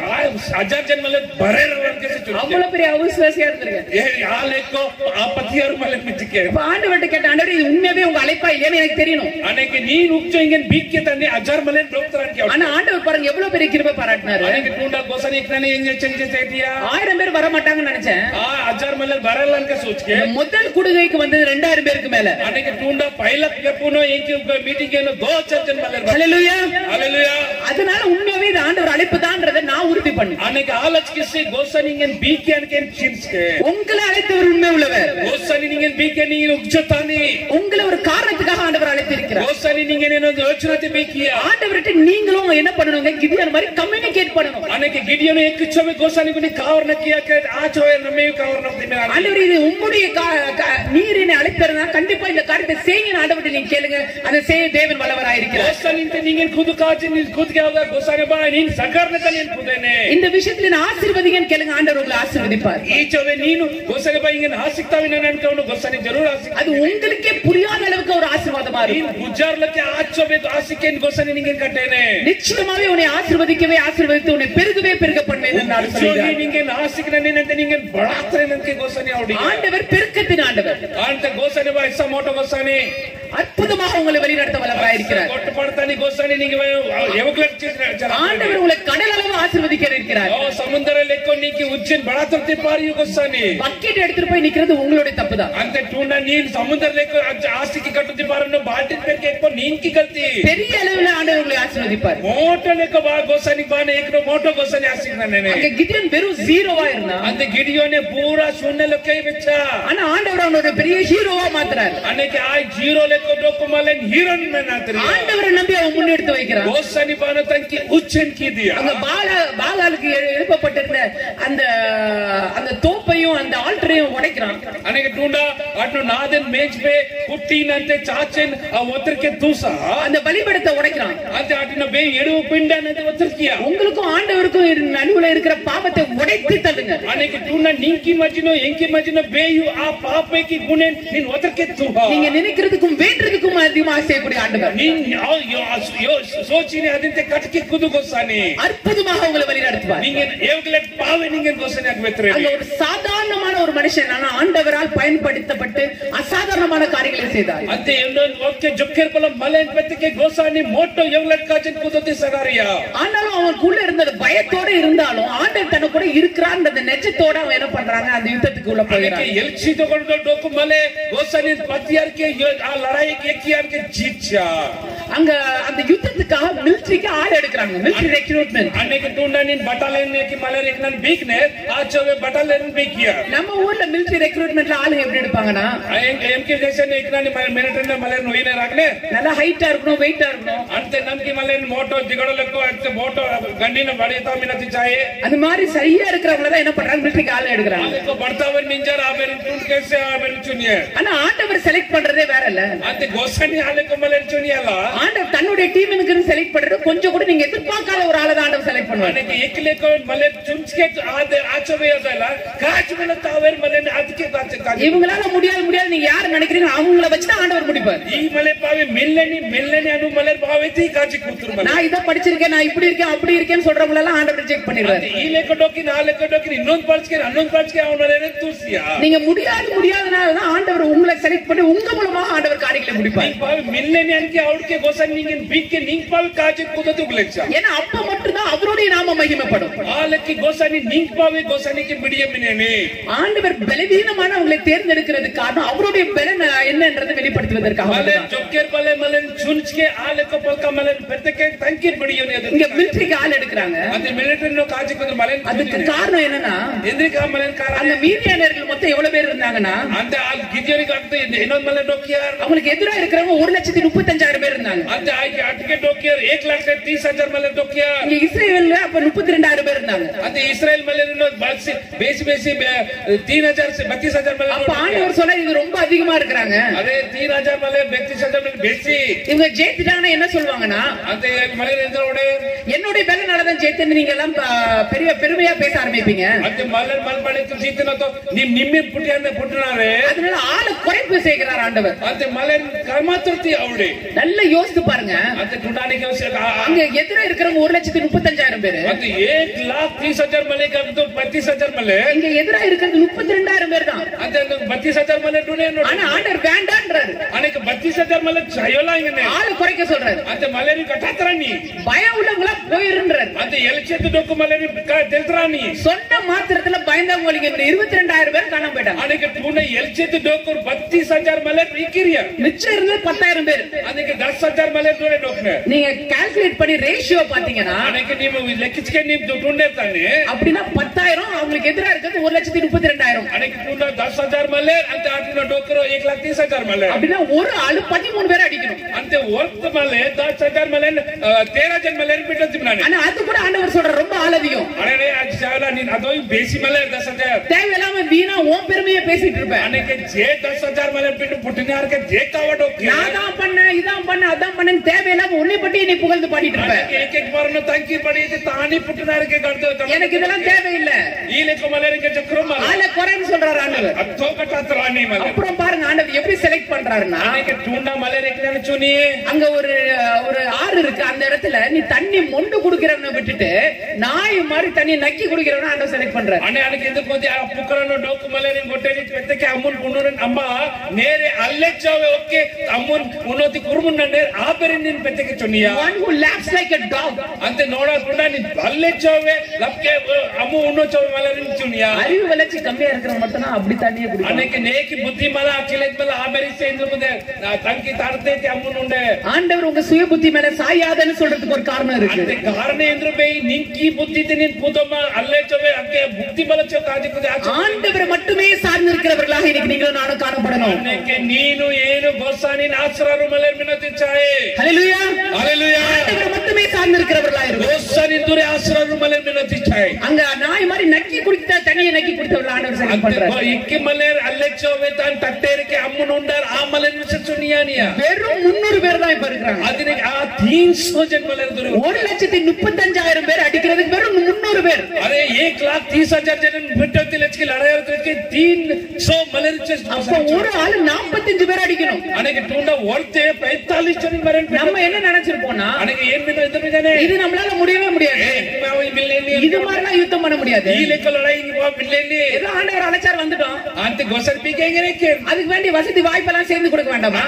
ಹಜಾರ್ ಜನ ಮಲ್ಲರ್ ಬರೇರ ಅಂತ அவ்வளவு பெரிய அவிசுவாசியா இருந்திருக்கேன் ಆ ಲೆಕ್ಕೋ ಆ ಪತ್ತಿಯಾರು ಮಲ್ಲರ್ ಮಿಚ್ಚಿಕೆ இப்ப ஆண்டவர்கிட்ட கேட்ட ஆண்டவர் இது உண்மையாவே உங்க அழைப்பா இல்லையான்னு எனக்கு தெரியணும் ಅನೇಕ ನೀನ್ ಉಗ್ಜೋ ಹಿಂಗೆ ಬಿಕ್ಕೆ ತಂದೆ ಹಜಾರ್ ಮಲ್ಲರ್ ಡೋಕ್ತರ ಅಂತ ஆனா ஆண்டவர் பாருங்க எவ்வளவு பெரிய கிருபை பாராட்டினாரு ಅನೇಕ ಟೂಂಡ ಗೋಸರಿ ಏಕ್ ನಾನು ಹೆಂಗೆ ಚಂಚೆ ಸೇತಿಯಾ ஆயிரம் பேர் வர மாட்டாங்கன்னு நினைச்சேன் ಆ ಹಜಾರ್ ಮಲ್ಲರ್ ಬರಲ್ಲ ಅಂತ ಸೋಚ್ಕೆ முதல் குடுகைக்கு வந்தது ரெண்டாயிரம் பேருக்கு மேல අනෙක ටුන්ඩ පයිලක් ගැපුණෝ ඒක මීටින් කියන ගෝචර්ජන් මලර් ஹalleluya හලලුයා அதனால உண்மையாவே இது ஆண்டவர் அழைப்பு தான்றதை நான் உறுதி பண்ணேன் අනෙක ආලච් කිස්සේ ගොස්සනිගෙන් බී කියන කෙන් චින්ස්කේ உங்களை அழைத்தவர் உண்மை உள்ளவர் ගොස්සනිගෙන් බී කියන උච්චතානේ உங்களை ஒரு காரணத்துக்காக ஆண்டவர் அழைத்திருக்கிறார் ගොස්සනිගෙන් එන යෝචනති බී කියා ஆண்டவர்கிட்ட நீங்களும் என்ன பண்ணணுங்க கிதியான் மாதிரி கம்யூனிகேட் பண்ணணும் අනෙක ගෙඩියන එක්චම ගොසනිකුනි කවරණ කියක් ආචෝය නමේ කවරණ දින ஆண்டவர் இது உங்களுடைய கா- கா- நீர் என்னை அழைத்தறதா கண்டிப்பா இந்த காரியத்தை செய்யுங்க ஆண்டவர்கிட்ட நீங்க கேளுங்க அதை செய்ய தேவன் வல்லவராயிருக்கிறார் ගොස්සනින්ට නිගෙන් කුදු කාචින් කුදු ගොසන බානින් සකරණ කලින් පුදනේ இந்த விஷயத்துல நான் ஆசீர்வதிங்கன்னு கேளுங்க ஆண்டவர் உங்களை ஆசீர்வதிப்பார் ಈಚೋವೆ ನೀನು ಗೋಸಗ ಬೈಂಗನ್ ಆಸಿಕ್ತಾವಿನ ಅನ್ಕೊಂಡು ಗೊಸನಿ ಜರೂರ್ ಆಸಿಕ್ அது உங்களுக்கே புரியாத அளவுக்கு ஒரு ஆசீர்வாதமா ನೀನ್ இருக்கும் ಗುಜ್ಜಾರ್ಲಕ್ಕೆ ಆಚೋವೆ ಆಸಿಕೆನ್ ಗೊಸನಿ ನಿಂಗೆ ಕಟ್ಟೇನೆ நிச்சயமாவே உன்னை ஆசீர்வதிக்கவே ஆசீர்வதித்து உன்னை பெருகவே பெருக பண்ணுவேன் என்று நான் ಇಚ್ಚೋಗಿ சொல்லுகிறேன் ನಿಂಗೆ ಆಸಿಕ್ ನನ್ನಿನಂತೆ ನಿಂಗೆ ಬಳಾತ್ರೆ ನನಗೆ ಗೊಸನಿ ಅವಡಿ ஆண்டவர் பெருக்கத்தின் ஆண்டவர் ಅಂತ ಗೋಸನಿ ಬಾ ಇಸ ಮೋಟ ಗೊಸನಿ அற்புதமாக உங்களை வழிநடத்த வல்லவராயிருக்கிறார் ಕೊಟ್ಟು ಪಡ್ತಾನೆ ಗೊಸನಿ ನಿಂಗೆ ಯಾವಾಗ್ಲೂ ஆண்டவர் உங்களை கடல் அளவு ஆசீர்வதிக்க இருக்கிறார் ಓ ಸಮುದ್ರ ಲೆಕ್ಕ ನೀಕಿ ಉಜ್ಜನ್ ಬಳಾತ್ರತೆ ಪಾರಿ ಗೊಸನಿ பக்கெட் எடுத்துட்டு போய் நிக்கிறது உங்களுடைய தப்புதான் ಅಂತೆ ಟೂನ ನೀನ್ ಸಮುದ್ರ ಲೆಕ್ಕ ಆಸಿಕೆ ಕಟ್ಟುತ್ತಿ ಪಾರನ್ನು ಬಾಟಿನ ಬೇಕೆ ಎಕ್ಕೊಂಡು ನೀನ್ಕಿ ಕಲ್ತಿ பெரிய அளவுல ஆண்டவர் உங்களை ஆசீர்வதிப்பார் ಮೋಟೋ ಲೆಕ್ಕ ಬಾ ಗೊಸನಿ ಬಾನೆ ಏಕೋ ಮೋಟೋ ಗೊಸನಿ ಆಸಿಕ್ ನನ್ನೇನೆ அங்க கிதியோன் வெறும் ஜீரோவா இருந்தான் அந்த ಗಿಡಿಯೋನೆ ಪೂರ ಶೂನ್ಯ ಲೆಕ್ಕ ವೆಚ್ಚ ஆனா ஆண்டவர் அவனோட பெரிய ஹீரோவா மாத்துறாரு ಅನ್ನಕ್ಕೆ ಆ ಜೀರೋ ಲೆಕ್ಕ ಡೊಕ್ಕು ಮಲೆನ್ ಹೀರೋನ್ ನಾತ್ರಿ ஆண்டவரை நம்பி அவன் முன்னெடுத்து வைக்கிறான் ಗೋಸನಿ ಬಾನ ತಂಕಿ ಉಚ್ಚನ್ ಕಿದಿಯ அங்க பால பாலாலுக்கு எழு- எழுப்பப்பட்டிருந்த அந்த அந்த தோப்பையும் அந்த ஆல்டரையும் உடைக்கிறான் ಅನಗೆ ಟೂಂಡ ಅಟ್ನು ನಾದನ್ ಮೇಜ್ ಬೇ ಹುಟ್ಟಿನಂತೆ ಚಾಚೆನ್ ಆ ಒತ್ತರಕ್ಕೆ ತೂಸ அந்த பலிபடத்தை உடைக்கிறான் ಅಂತೆ ಅಟಿನ ಬೇ ಎಡುವು ಪಿಂಡ ಅನ್ನದೆ ಒತ್ತರಕಿಯ உங்களுக்கும் ஆண்டவருக்கும் இரு- நடுவுல இருக்கிற பாவத்தை உடைத்து தள்ளுங்க ಅನಗೆ ಟೂಂಡ ನಿಂಕಿ ಮಜಿನೋ ಎಂಕಿ ಮಜಿನೋ ಬೇಯು ಆ ಪಾಪೈಕಿ ಗುಣೆನ್ ನಿನ್ ಒತ್ತರಕ್ಕೆ ತೂಹ நீங்க நினைக்கிறதுக்கும் வேண்டுறதுக்கும் அதிகமாக செய்யக்கூடிய ஆண்டவர் ನೀನ್ ಯಾವ- ಯೋ- ಯೋ- ಸೋಚಿನಿ ಅದಂತೆ ಕಟಕಿ ಕುದು ಗೊಸ್ಸಾನಿ அற்புதமாக உங்களை வழி நடத்துவார் ನಿಂಗೆ ಏವಗಲೆ ಪಾವೆ ನಿಂಗೆ ಗೊಸ್ಸಾನಿ ಆಗ್ಬೇಕ್ರೆ அங்க ஒரு சாதாரணமான ஒரு மனுஷன் ஆனா ஆண்டவரால் பயன்படுத்தப்பட்டு அசாதாரணமான காரியங்களை செய்தார் ಅಂತೆ ಇನ್ನೊಂದು ಓಕೆ ಜೊಕ್ಕೆರ್ ಬಲ ಮಲೆ ಬೆತ್ತಕ್ಕೆ ಗೋಸಾನಿ ಮೋಟೋ ಎವಗಲೆ ಕಾಚನ್ ಕುದತಿ ಸಗಾರಿಯ ஆனாலும் அவனுக்குள்ள இருந்தது பயத்தோட இருந்தாலும் ஆண்டவர் தன கூட இருக்கிறான்ற அந்த நெஜத்தோட அவன் என்ன பண்றாங்க அந்த யுத்தத்துக்கு உள்ள ಅದಕ್ಕೆ போகிறான் ಎಲ್ಚಿ ತಗೊಂಡು ಡೋಕು ಮಲೆ ಗೋಸಾನಿ ಪತಿಯಾರ್ಕೆ ಆ ಲಡಾಯಿಗೆ ಎಕ್ಕಿಯಾರ್ಕೆ ಜೀಚ அங்க அந்த யுத்தத்துக்காக மிலிட்டரிக்கு ஆள் எடுக்கிறாங்க மிலிட்டரி ரெக்ரூட்மெண்ட் ಅನ್ನಕ್ಕೆ ಟೂಂಡ ನೀನ್ ಬಟಾಲಿಯನ್ ಏಕಿ ಮಲೆ ರೇಕ್ ನನ್ ಬೀಕ್ನೆ ಆಚೋವೆ ಬಟಾಲಿಯನ್ ಬೀಕಿಯ நம்ம ஊர்ல மிலிட்டரி ரெக்ரூட்மெண்ட்ல ஆளுங்க எப்படி எடுப்பாங்கன்னா ಎಂ ಕೆ ದೇಶನ್ ಏಕ್ ನಾನು ಮಿಲಿಟರಿ ಮಲೆ ನೋಯಿನೇ ರಾಗ್ನೆ நல்லா ஹைட்டா இருக்கணும் வெயிட்டா இருக்கணும் ಅಂತೆ ನಮ್ಗೆ ಮಲೆ ಮೋಟೋ ದಿಗಡಲಕ್ಕೂ ಅಂತೆ ಮೋಟೋ ಗಂಡಿನ ಬಡಿತಾ ಮಿನತಿ ಚಾಯೆ அது மாதிரி சரியா இருக்கிறவங்கள தான் என்ன பண்றாங்க மிலிட்டரிக்கு ஆள் எடுக்கிறாங்க ಅದಕ್ಕೆ ಬರ್ತಾವನ್ ನಿಂಜಾರ ಆ ಬೇರೆ ಟೂಂಡ್ ಕೇಸೆ ಆ ಬೇರೆ ಚುನಿಯ ஆனா ஆண்டவர் செலக்ட் பண்றதே வேற இல்ல ಅಂತೆ ಗೋಸನಿ ಆಲಕ್ಕೆ ಮಲೆ ಚುನಿ ಅಲ್ಲ ஆண்டவர் தன்னுடைய டீமுக்கு செலக்ட் பண்றது கொஞ்சம் கூட நீங்க எதிர்பார்க்காத ஒரு ஆளை தான் ஆண்டவர் செலக்ட் பண்ணுவாரு ನನಗೆ ಏಕಲೇಕ ಮಲೆ ಚುಂಚ್ಕೆ ಆದ ಆಚವೆ ಅದಲ್ಲ ಕಾಚು ಮೇಲೆ ತಾವೇರ್ ಮಲೆ ಅದಕ್ಕೆ ಕಾಚೆ ಕಾಚೆ இவங்களால முடியாது முடியாது நீங்க யாரு நினைக்கிறீங்க அவங்கள வச்சுதான் ஆண்டவர் முடிப்பார் ಈ ಮಲೆ ಪಾವೆ ಮೆಲ್ಲನಿ ಮೆಲ್ಲನಿ ಅನು ಮಲೆ ಪಾವೈತಿ ಕಾಚಿ ಕೂತರು ಮಲೆ நான் இதை படிச்சிருக்கேன் நான் இப்படி இருக்கேன் அப்படி இருக்கேன்னு சொல்றவங்க எல்லாம் ஆண்டவர் ரிஜெக்ட் பண்ணிடுவாரு ಈ ಲೆಕ್ಕ ಡೋಕಿನ ಆ ಲೆಕ್ಕ ಡೋಕಿನ ಇನ್ನೊಂದು ಪಾಡ್ಸ್ಕೆ ಅನ್ನೊಂದು ಪಾಡ್ಸ್ಕೆ ಅವನ ಮಲೆ ತೂರ್ಸಿಯ நீங்க முடியாது முடியாதனால தான் ஆண்டவர் உங்களை செலக்ட் பண்ணி உங்க மூலமா ஆண்டவர் காரியங்களை முடிப்பார் ನೀನ್ ಪಾವೆ ಮೆಲ್ಲನಿ ಅನ್ಕೆ ಅವಳಿಗೆ ಗೋಸ ನಿಂಗೆ ಬಿಕ್ಕೆ ನಿಂಗ್ ಪಾವೆ ಕಾಚಿ ಕೂತದ್ದು ಗುಲೆಚ್ಚ ஏன்னா அப்ப மட்டும்தான் அவருடைய நாம மகிமைப்படும் ಆ ಲೆಕ್ಕಿ ಗೋಸನಿ ನಿಂಗ್ ಪಾವೆ ಗೋಸನಿಗೆ ಬಿಡಿಯ ಮಿನೇನೆ ஆண்டவர் பலவீனமானவங்களை தேர்ந்தெடுக்கிறது காரணம் அவருடைய பலன் என்னன்றதை வெளிப்படுத்துவதற்காக ಮಲೆ மட்டும்தான். ಜೊಕ್ಕೆರ್ ಬಲೆ ಮಲೆ ಚುಂಚ್ಕೆ ಆ ಲೆಕ್ಕ ಪಲ್ಕ ಮಲೆ ಬೆತ್ತಕ್ಕೆ ತಂಕಿರ್ ಬಿಡಿಯೋನೆ ಅದು இங்க மிலிட்டரிக்கு ஆள் எடுக்கிறாங்க ಅದು ಮಿಲಿಟರಿ ಕಾಚಿ ಕೂತು ಮಲೆ அதுக்கு காரணம் என்னன்னா ಎಂದ್ರಿಕ ಮಲೆ ಕಾರ அந்த மீதியானர்கள் மொத்தம் எவ்வளவு பேர் இருந்தாங்கன்னா ಅಂತ ಆ ಗಿದ್ಯೋರಿಗೆ ಆಗ್ತದೆ ಇನ್ನೊಂದ್ ಮಲೆ ಡೋಕಿಯಾರ್ அவங்களுக்கு எதிராக இருக்கிறவங்க ஒரு லட்சத்தி முப்பத்தஞ்சாயிரம் பேர் இருந்தாங்க ಅಂತ ಆಯ್ಕೆ ಅಟ್ಕೆ ಡೋಕಿಯಾರ್ ಏಕ್ ಲಾಖ ತೀಸ್ ಹಜಾರ್ ಮಲೆ ಡೋಕಿಯಾರ್ இங்க இஸ்ரேல்ல அப்ப முப்பத்தி ரெண்டாயிரம் பேர் இருந்தாங்க ಅಂತ ಇಸ್ರೇಲ್ ಮೇಲೆ ಬಳಸಿ ಬೇಸಿ ಬೇಸಿ ಬೆ- ತೀನ್ ಹಜಾರ್ ಸೆ- ಬತ್ತೀಸ್ ಹಜಾರ್ ಮೇಲೆ அப்ப ஆண்டவர் சொன்னா இது ரொம்ப அதிகமா இருக்கிறாங்க ಅದೇ ತೀನ್ ಹಜಾರ್ ಮೇಲೆ ಬೆತ್ತೀಸ್ ಹಜಾರ್ ಮೇಲೆ ಬೇಸಿ இவங்க ஜெயித்துட்டாங்கன்னா என்ன சொல்லுவாங்கன்னா ಅಂತ ಮಲೆ ಎಂದ್ರೆ என்னுடைய பலனாலதான் ஜெயித்தேன்னு நீங்க எல்லாம் ப- பெரிய பெருமையா பேச ஆரம்பிப்பீங்க ಅಂತ ಮಲೆ ಮಲ್ ಮಾಡಿತ್ತು ಸೀತನ ನಿಮ್ ನಿಮ್ಮೆ ಪುಟ್ಟಿ ಅಂದ್ರೆ ಪುಟ್ಟನಾರೆ அதனால ஆளை குறைத்து குறைப்பு செய்கிறார் ஆண்டவர் ಅಂತೆ ಮಲೆ ಕರ್ಮಾತೃತಿ ಅವಡೆ நல்லா யோசித்து பாருங்க ಅಂತೆ ಟುಂಡಾನಿಗೆ ಅವಶ್ಯಕ அங்க எதிர இருக்கிறவங்க ஒரு லட்சத்தி முப்பத்தஞ்சாயிரம் பேரு ಮತ್ತೆ ಏಕ್ ಲಾಕ್ ತೀಸ್ ಹಜಾರ್ ಮಲೆ ಕಬ್ದು ಬತ್ತೀಸ್ ಹಜಾರ್ ಮಲೆ இங்க எதிரா இருக்கிறது முப்பத்தி ரெண்டாயிரம் பேர் தான் ಅಂತೆ ಬತ್ತೀಸ್ ಹಜಾರ್ ಮಲೆ ಟುಣೆ ನೋಡಿ ஆனா ஆண்டவர் வேண்டான்றாரு ಅನೇಕ ಬತ್ತೀಸ್ ಹಜಾರ್ ಮಲೆ ಚಯೋಲ ಹಿಂಗನೆ ஆளு குறைக்க சொல்றாரு ಅಂತೆ ಮಲೆ ಕಟಾತ್ರ ನೀ பயம் உள்ளவங்களா போயிருன்றாரு ಅಂತೆ ಎಲ್ಚೆತ್ತು ಡೊಕ್ಕು ಮಲೆ ತೆಲ್ತ್ರ ನೀ சொன்ன மாத்திரத்துல பயந்தவங்களுக்கு இந்த இருபத்தி ரெண்டாயிரம் பேர் காணாம போயிட்டாங்க ಅನೇಕ ಟುಣೆ ಎಲ್ಚೆತ್ತು ಡೊಕ್ಕು ಬತ್ತೀಸ್ ಹಜಾರ್ ಮಲೆ ಇಕ್ಕಿರಿಯ மிச்சம் இருந்தது பத்தாயிரம் பேர் ಅದಕ್ಕೆ ದಸ್ ಹಜಾರ್ ಮಲೆ ಟುಣೆ ಡೊಕ್ನೆ நீங்க கால்குலேட் பண்ணி ரேஷியோ பாத்தீங்கன்னா ಅನೇಕ ನೀವು ಲೆಕ್ಕಿಸ್ಕೆ ನೀವು ಟುಂಡೆ ತಾನೆ அப்படின்னா பத்தாயிரம் அவங்களுக்கு எதிரா இருக்கிறது ஒரு லட்சத்தி முப்பத்தி ரெண்டாயிரம் ಅನೇಕ ಟುಂಡ ದಸ್ ಹಜಾರ್ ಮಲೆ ಅಂತ ಆಟಿನ ಡೊಕ್ಕರು ಏಕ್ ಲಾಕ್ ತೀಸ್ ಹಜಾರ್ ಮಲೆ அப்படின்னா ஒரு ஆளு பதிமூணு பேர் அடிக்கணும் ಅಂತೆ ವರ್ತ್ ಮಲೆ ದಸ್ ಹಜಾರ್ ಮಲೆ ತೇರ ಜನ್ ಮಲೆ ಬಿಟ್ಟು ನಾನು ஆனா அது கூட ஆண்டவர் சொல்ற ரொம்ப ஆள் அதிகம் ಅರೆ ಅದು ಚಾವಲ ನೀನ್ ಅದು ಬೇಸಿ ಮಲೆ ದಸ್ ಹಜಾರ್ தேவையில்லாம வீணா ஓன் பெருமையை பேசிட்டு இருப்பேன் ಅನೇಕ ಜೇ ದಸ್ ಹಜಾರ್ ಮಲೆ ಬಿಟ್ಟು ಪುಟ್ಟಿನಾರ್ಗೆ ಜೇ ಕಾವಡೋ நான் தான் பண்ணேன் இதான் பண்ண அதான் பண்ணேன் தேவையில்லாம உன்னை பற்றி நீ புகழ்ந்து பாடிட்டு இருப்ப ಏಕ್ ಏಕ್ ಬಾರನ್ನು ತಂಕಿ ಪಡೆಯುತ್ತೆ ತಾನಿ ಪುಟ್ಟಿನಾರ್ಗೆ ಕಡ್ದು எனக்கு இதெல்லாம் தேவையில்லை ಈ ಲೆಕ್ಕ ಮಲೆರಿಗೆ ಚಕ್ರ ಮಲೆ ஆளை குறைன்னு சொல்றாரு ஆண்டவர் ಹತ್ತೋ ಕಟ್ಟಾತ್ರ ನೀ ಮಲೆ அப்புறம் பாருங்க ஆண்டவர் எப்படி செலக்ட் பண்றாருன்னா ಅನೇಕ ಟೂಂಡ ಮಲೆ ರೆಕ್ಕೆ ಚೂನಿ அங்க ஒரு ஒரு ஆறு இருக்கு அந்த இடத்துல நீ தண்ணி மொண்டு குடுக்கிறவனை விட்டுட்டு நாய் மாதிரி தண்ணி நக்கி குடிக்கிறவன ஆண்டவர் செலக்ட் பண்றாரு ಅನೆ ಅದಕ್ಕೆ ఎందుకు కొంచెం ఆ పుక్కలను డోకు మళ్ళీ నేను కొట్టేది పెద్దకి అమ్ముని పుండు అమ్మ నేరే అల్లెచ్చావే ఓకే అమ్ముని ఉన్నోతి కురుముండే ఆ పేరు నేను పెద్దకి చొన్నియా one who laughs like a dog అంతే నోడకుండా నీ అల్లెచ్చావే లప్కే అమ్మ ఉన్నోచ్చావే మళ్ళీ నేను చొన్నియా அறிவு வளர்ச்சி கம்மியா இருக்கிறவங்க மட்டும் தான் அப்படி தண்ணியை குடிக்கணும் ಅನೇಕ ನೇಕಿ ಬುದ್ಧಿ ಮಲ ಅಕ್ಕಿಲೆದ್ ಮಲ ಆ ಬೆರಿಸೆ ಇಂದ್ರ ಮುಂದೆ ನಾ ತಂಕಿ ತಾಡ್ತೈತಿ ಅಮ್ಮನುಂಡೆ ஆண்டவர் உங்க சுய புத்தி மேல சாயாதன்னு சொல்றதுக்கு ஒரு காரணம் இருக்கு ಅಂತೆ ಕಾರಣ ಎಂದ್ರು ಬೈ ನಿಂಕಿ ಬುದ್ಧಿ ನೀನ್ ಕೂತಮ್ಮ ಅಲ್ಲೆಚ್ಚವೆ ಅಕ್ಕೆ ಬುದ್ಧಿ ಬಲ ಚೋ ಕಾಜಿಕ್ಕದೆ ಆಚೆ ஆண்டவரை மட்டுமே சார்ந்து இருக்கிறவர்களாக இன்னைக்கு நீங்களும் நானும் காணப்படணும் ಅನ್ನಕ್ಕೆ ನೀನು ಏನು ಗೊಸ್ಸ ನೀನ್ ಆಸರಾರು ಮಲೆ ಮಿನತಿ ಚಾಯೆ ஹalleluya Hallelujah. ஆண்டவரை மட்டுமே சார்ந்து இருக்கிறவர்களா இருக்கும் ಗೊಸ್ಸ ನಿಂದುರೆ ಆಸರಾರು ಮಲೆ ಮಿನತಿ ಚಾಯೆ அங்க நாய் மாதிரி நக்கி குடித்த தண்ணியை நக்கி குடித்தவர்கள் ஆண்டவர் செலக்ட் பண்றாரு ಇಕ್ಕಿ ಮಲೆ ಅಲ್ಲೆಚ್ಚೋವೆ ತಾನ್ ತಟ್ಟೇರಿಕೆ ಅಮ್ಮನ ಉಂಡಾರ್ ಆ ಮಲೆ ಸುನಿಯಾನಿಯ வெறும் முன்னூறு பேர் தான் இப்ப இருக்கிறாங்க ಅದನ್ನ ಆ ತೀನ್ ಸೋ ಜನ ಮಲೆ ದುರು ஒரு லட்சத்தி முப்பத்தஞ்சாயிரம் பேர் அடிக்கிறதுக்கு வெறும் முன்னூறு பேர் अरे एक लाख तीस हजार जन बिट्टोती लचकी लढाई होती तीन सौ मलेरिया அப்ப ஒரு ஆளு நாற்பத்தஞ்சு பேர் அடிக்கணும் अनेक टूंडा ओळते पैतालीस जन मरण நம்ம என்ன நினைச்சிருப்போம்னா अनेक ಏನ್ ಬಿಟ್ಟು ಇದ್ರ ಬಿದ್ದಾನೆ இது நம்மளால முடியவே முடியாது ನಾವು ಈ ಮಿಲ್ಲೆಯಲ್ಲಿ இது மாதிரிலாம் யுத்தம் பண்ண முடியாது ಈ ಲೆಕ್ಕ ಲಡಾಯಿ ಮಿಲ್ಲೆಯಲ್ಲಿ ஏதோ ஆண்டவர் அழைச்சார் வந்துட்டோம் ಅಂತ ಗೊಸರ್ ಪೀಕೆ ಹೆಂಗೆ அதுக்கு வேண்டிய வசதி வாய்ப்பெல்லாம் சேர்ந்து கொடுக்க வேண்டாமா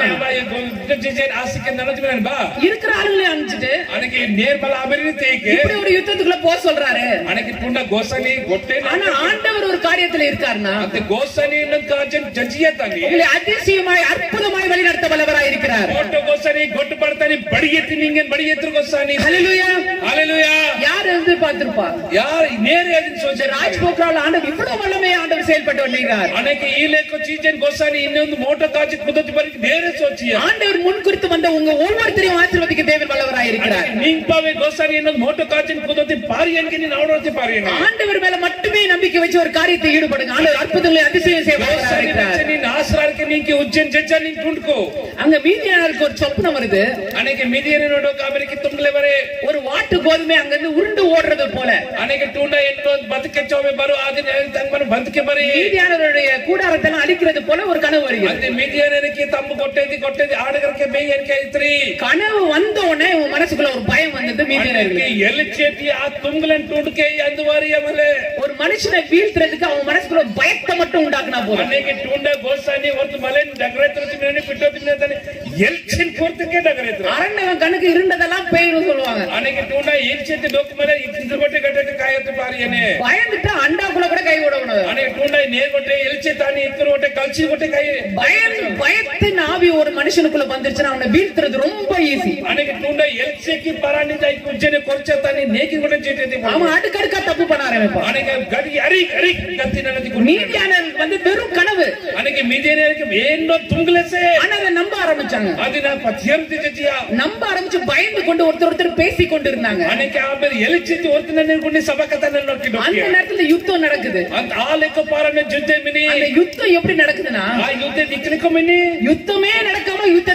ಆಸಿಕೆ ನಡೆದ ಬಾ இருக்கிற ஆளுங்களையும் அனுப்பிச்சிட்டு ಅನಗೆ ನೇರ್ ಬಲ ಆಮೇಲೆ ತೇಕೆ இப்படி ஒரு யுத்தத்துக்குள்ள போக சொல்றாரு ಅನಗೆ ಟುಂಡ ಗೋಸಲಿ ಗೊಟ್ಟೆ ஆனா ஆண்டவர் ஒரு காரியத்துல இருக்காருன்னா ಅಂತ ಗೋಸಲಿ ಇನ್ನೊಂದು ಕಾಜನ್ ಜಜ್ಜಿಯ ತಾನಿ உங்களை அதிசயமாய் அற்புதமாய் வழிநடத்த வல்லவராய் இருக்கிறார் ಗೊಟ್ಟು ಗೋಸಲಿ ಗೊಟ್ಟು ಪಡ್ತಾನೆ ಬಡಿಗೆತ್ತಿ ನಿಂಗೆ ಬಡಿಗೆತ್ರು ಗೋಸಾನಿ ஹalleluya ಹಾಲೆಲೂಯಾ யார் இருந்து பார்த்திருப்பா ಯಾರು ನೇರೇ ಅದನ್ನ ಸೋಚ ராஜ் போக்ரால் ஆண்டவர் இவ்வளவு வல்லமே ஆண்டவர் செயல்பட்டு வந்தீங்கிறார் ಅನೇಕ ಈ ಲೆಕ್ಕ ಚೀಜನ್ ಗೋಸಾನಿ ಇನ್ನೊಂದು ಮೋಟೋ ಕಾಜಿ ಕುದತಿ ಬರೀ ನೇರೇ ಸೋಚಿಯ ஆண்டவர் முன் குறித்து வந்த உங்க ஒவ்வொருத்தரையும் ஆசீர்வதிக்க தேவன் வல்லவராய் இருக்கிறார் ನಿಂಪಾವೆ ಗೋಸಾನಿ ಇನ್ನೊಂದು ಮೋಟೋ ಕಾಜಿನ ಕುದತಿ ಪಾರಿ ಅನ್ಗೆ ನೀನು ಅವಡೋತಿ ಪಾರಿ ஆண்டவர் மேல மட்டுமே நம்பிக்கை வச்சு ஒரு காரியத்தை ஈடுபடுங்க ஆண்டவர் அற்புதங்களை அதிசயம் செய்ய வல்லவராய் இருக்கிறார் ನೀನ್ ಆಸರಾರ್ಕೆ ನಿಂಗೆ ಉಜ್ಜನ್ ಜಜ್ಜ ನೀನ್ ಟುಂಡ್ಕೋ அங்க மீதியானருக்கு ஒரு சொப்னம் வருது ಅನೇಕ ಮಿದಿಯನ ನೋಡೋಕೆ ಅವರಿಗೆ ತುಂಬಲೆ ಬರೇ ஒரு வாட்டு கோதுமை அங்கிருந்து உருண்டு ஓடுறது போல ಅನೇಕ ಟೂಂಡ ಎನ್ನೋ ಬದುಕೆ ಚೋವೆ ಬರು ಅದನ್ನ ತಂಗ್ ಬದುಕೆ ಬರೀ மீதியானவருடைய கூடாரத்தெல்லாம் அழிக்கிறது போல ஒரு கனவு வருகிறது ಅದೇ ಮಿದಿಯನರಿಗೆ ತಮ್ಮ ಕೊಟ್ಟೇದಿ ಕೊಟ್ಟೇದಿ ಆಡಗರಕ್ಕೆ ಬೇಯನ್ಕೆ ಐತ್ರಿ கனவு வந்த உடனே உன் மனசுக்குள்ள ஒரு பயம் வந்தது மீதியானவர்களுக்கு ಎಲ್ಲಿ ಚೇತಿ ಆ ತುಂಗಲನ್ ಟುಂಡ್ಕೆ ಅಂದುವಾರಿ ಆಮೇಲೆ ஒரு மனுஷனை வீழ்த்துறதுக்கு அவன் மனசுக்குள்ள ஒரு பயத்தை மட்டும் உண்டாக்குனா போதும் ಅನೇಕ ಟೂಂಡ ಗೋಸಾನಿ ಒಂದು ಮಲೆ ಡಗರೇತ್ರ ತಿನ್ನ ಬಿಟ್ಟೋ ತಿನ್ನ ಎಲ್ಚಿನ್ ಪೂರ್ತಕ್ಕೆ ಡಗರೇತ್ರ அரண்டவன் கணக்கு இருண்டதெல்லாம் பேய்னு சொல்லுவாங்க ಅನೇಕ ಟೂಂಡ ಎಲ್ಚೆತ್ತಿ ಡೊಕ್ಕು ಮಲೆ ಇದ್ರ ಕೊಟ್ಟೆ ಕಟ್ಟಕ್ಕೆ ಕಾಯತ್ತು ಪಾರಿಯನೆ பயந்துட்டு அண்டாக்குள்ள கூட கை விடணும் ಅನೇಕ ಟೂಂಡ ನೇರ್ ಕೊಟ್ಟೆ ಎಲ್ಚೆ ತಾನಿ ಇಕ್ಕರ ಕೊಟ್ಟೆ ಕಲ್ಚಿ ಕೊಟ್ಟೆ ಕೈ பயம் பயத்தின் ஆவி ஒரு மனுஷனுக்குள்ள வந்துருச்சுன்னா அவனை வீழ்த்துறது ரொம்ப ஈஸி ಅನೇಕ ಟೂಂಡ ಎಲ್ಚೆಕ್ಕಿ ಪರಾಣಿಂದ ಈ ಕುಜ್ಜನೆ ಕೊರ್ಚ ತಾನಿ ನೇಕಿ ಕೊಟ್ಟೆ ಚೀಟಿ அவன் அடுக்கடுக்கா தப்பு பண்ண ஆரம்பிப்பான் ಅನೇಕ ಗಡಿ ಅರಿ ಅರಿ ಕತ್ತಿ ನನಗೆ மீதியானவர்களுக்கு வந்து வெறும் கனவு ಅನೇಕ ಮಿದಿಯನರಿಗೆ ಏನೋ ತುಂಗಲೆಸೆ ஆனா அதை நம்ப ஆரம்பிச்சாங்க ಅದಿನ ಪಥ್ಯಂತಿ ಜತಿಯ நம்ப ஆரம்பிச்சு பயந்து கொண்டு ஒருத்தர் ஒருத்தர் பேசி கொண்டு இருந்தாங்க ಅನೇಕ ಆಮೇಲೆ ಎಲಿಚಿತ್ತು ಹೊತ್ತಿನ ನಿನ್ಕೊಂಡು ಸಭಕತನ ನೋಡ್ಕೊಂಡು அந்த நேரத்துல யுத்தம் நடக்குது ಅಂತ ಆ ಲೆಕ್ಕ ಪಾರನ ಜೊತೆ ಮಿನಿ அந்த யுத்தம் எப்படி நடக்குதுன்னா ಆ ಯುದ್ಧ ನಿಕ್ಲಿಕ್ಕ ಮಿನಿ யுத்தமே நடக்காம யுத்தத்தை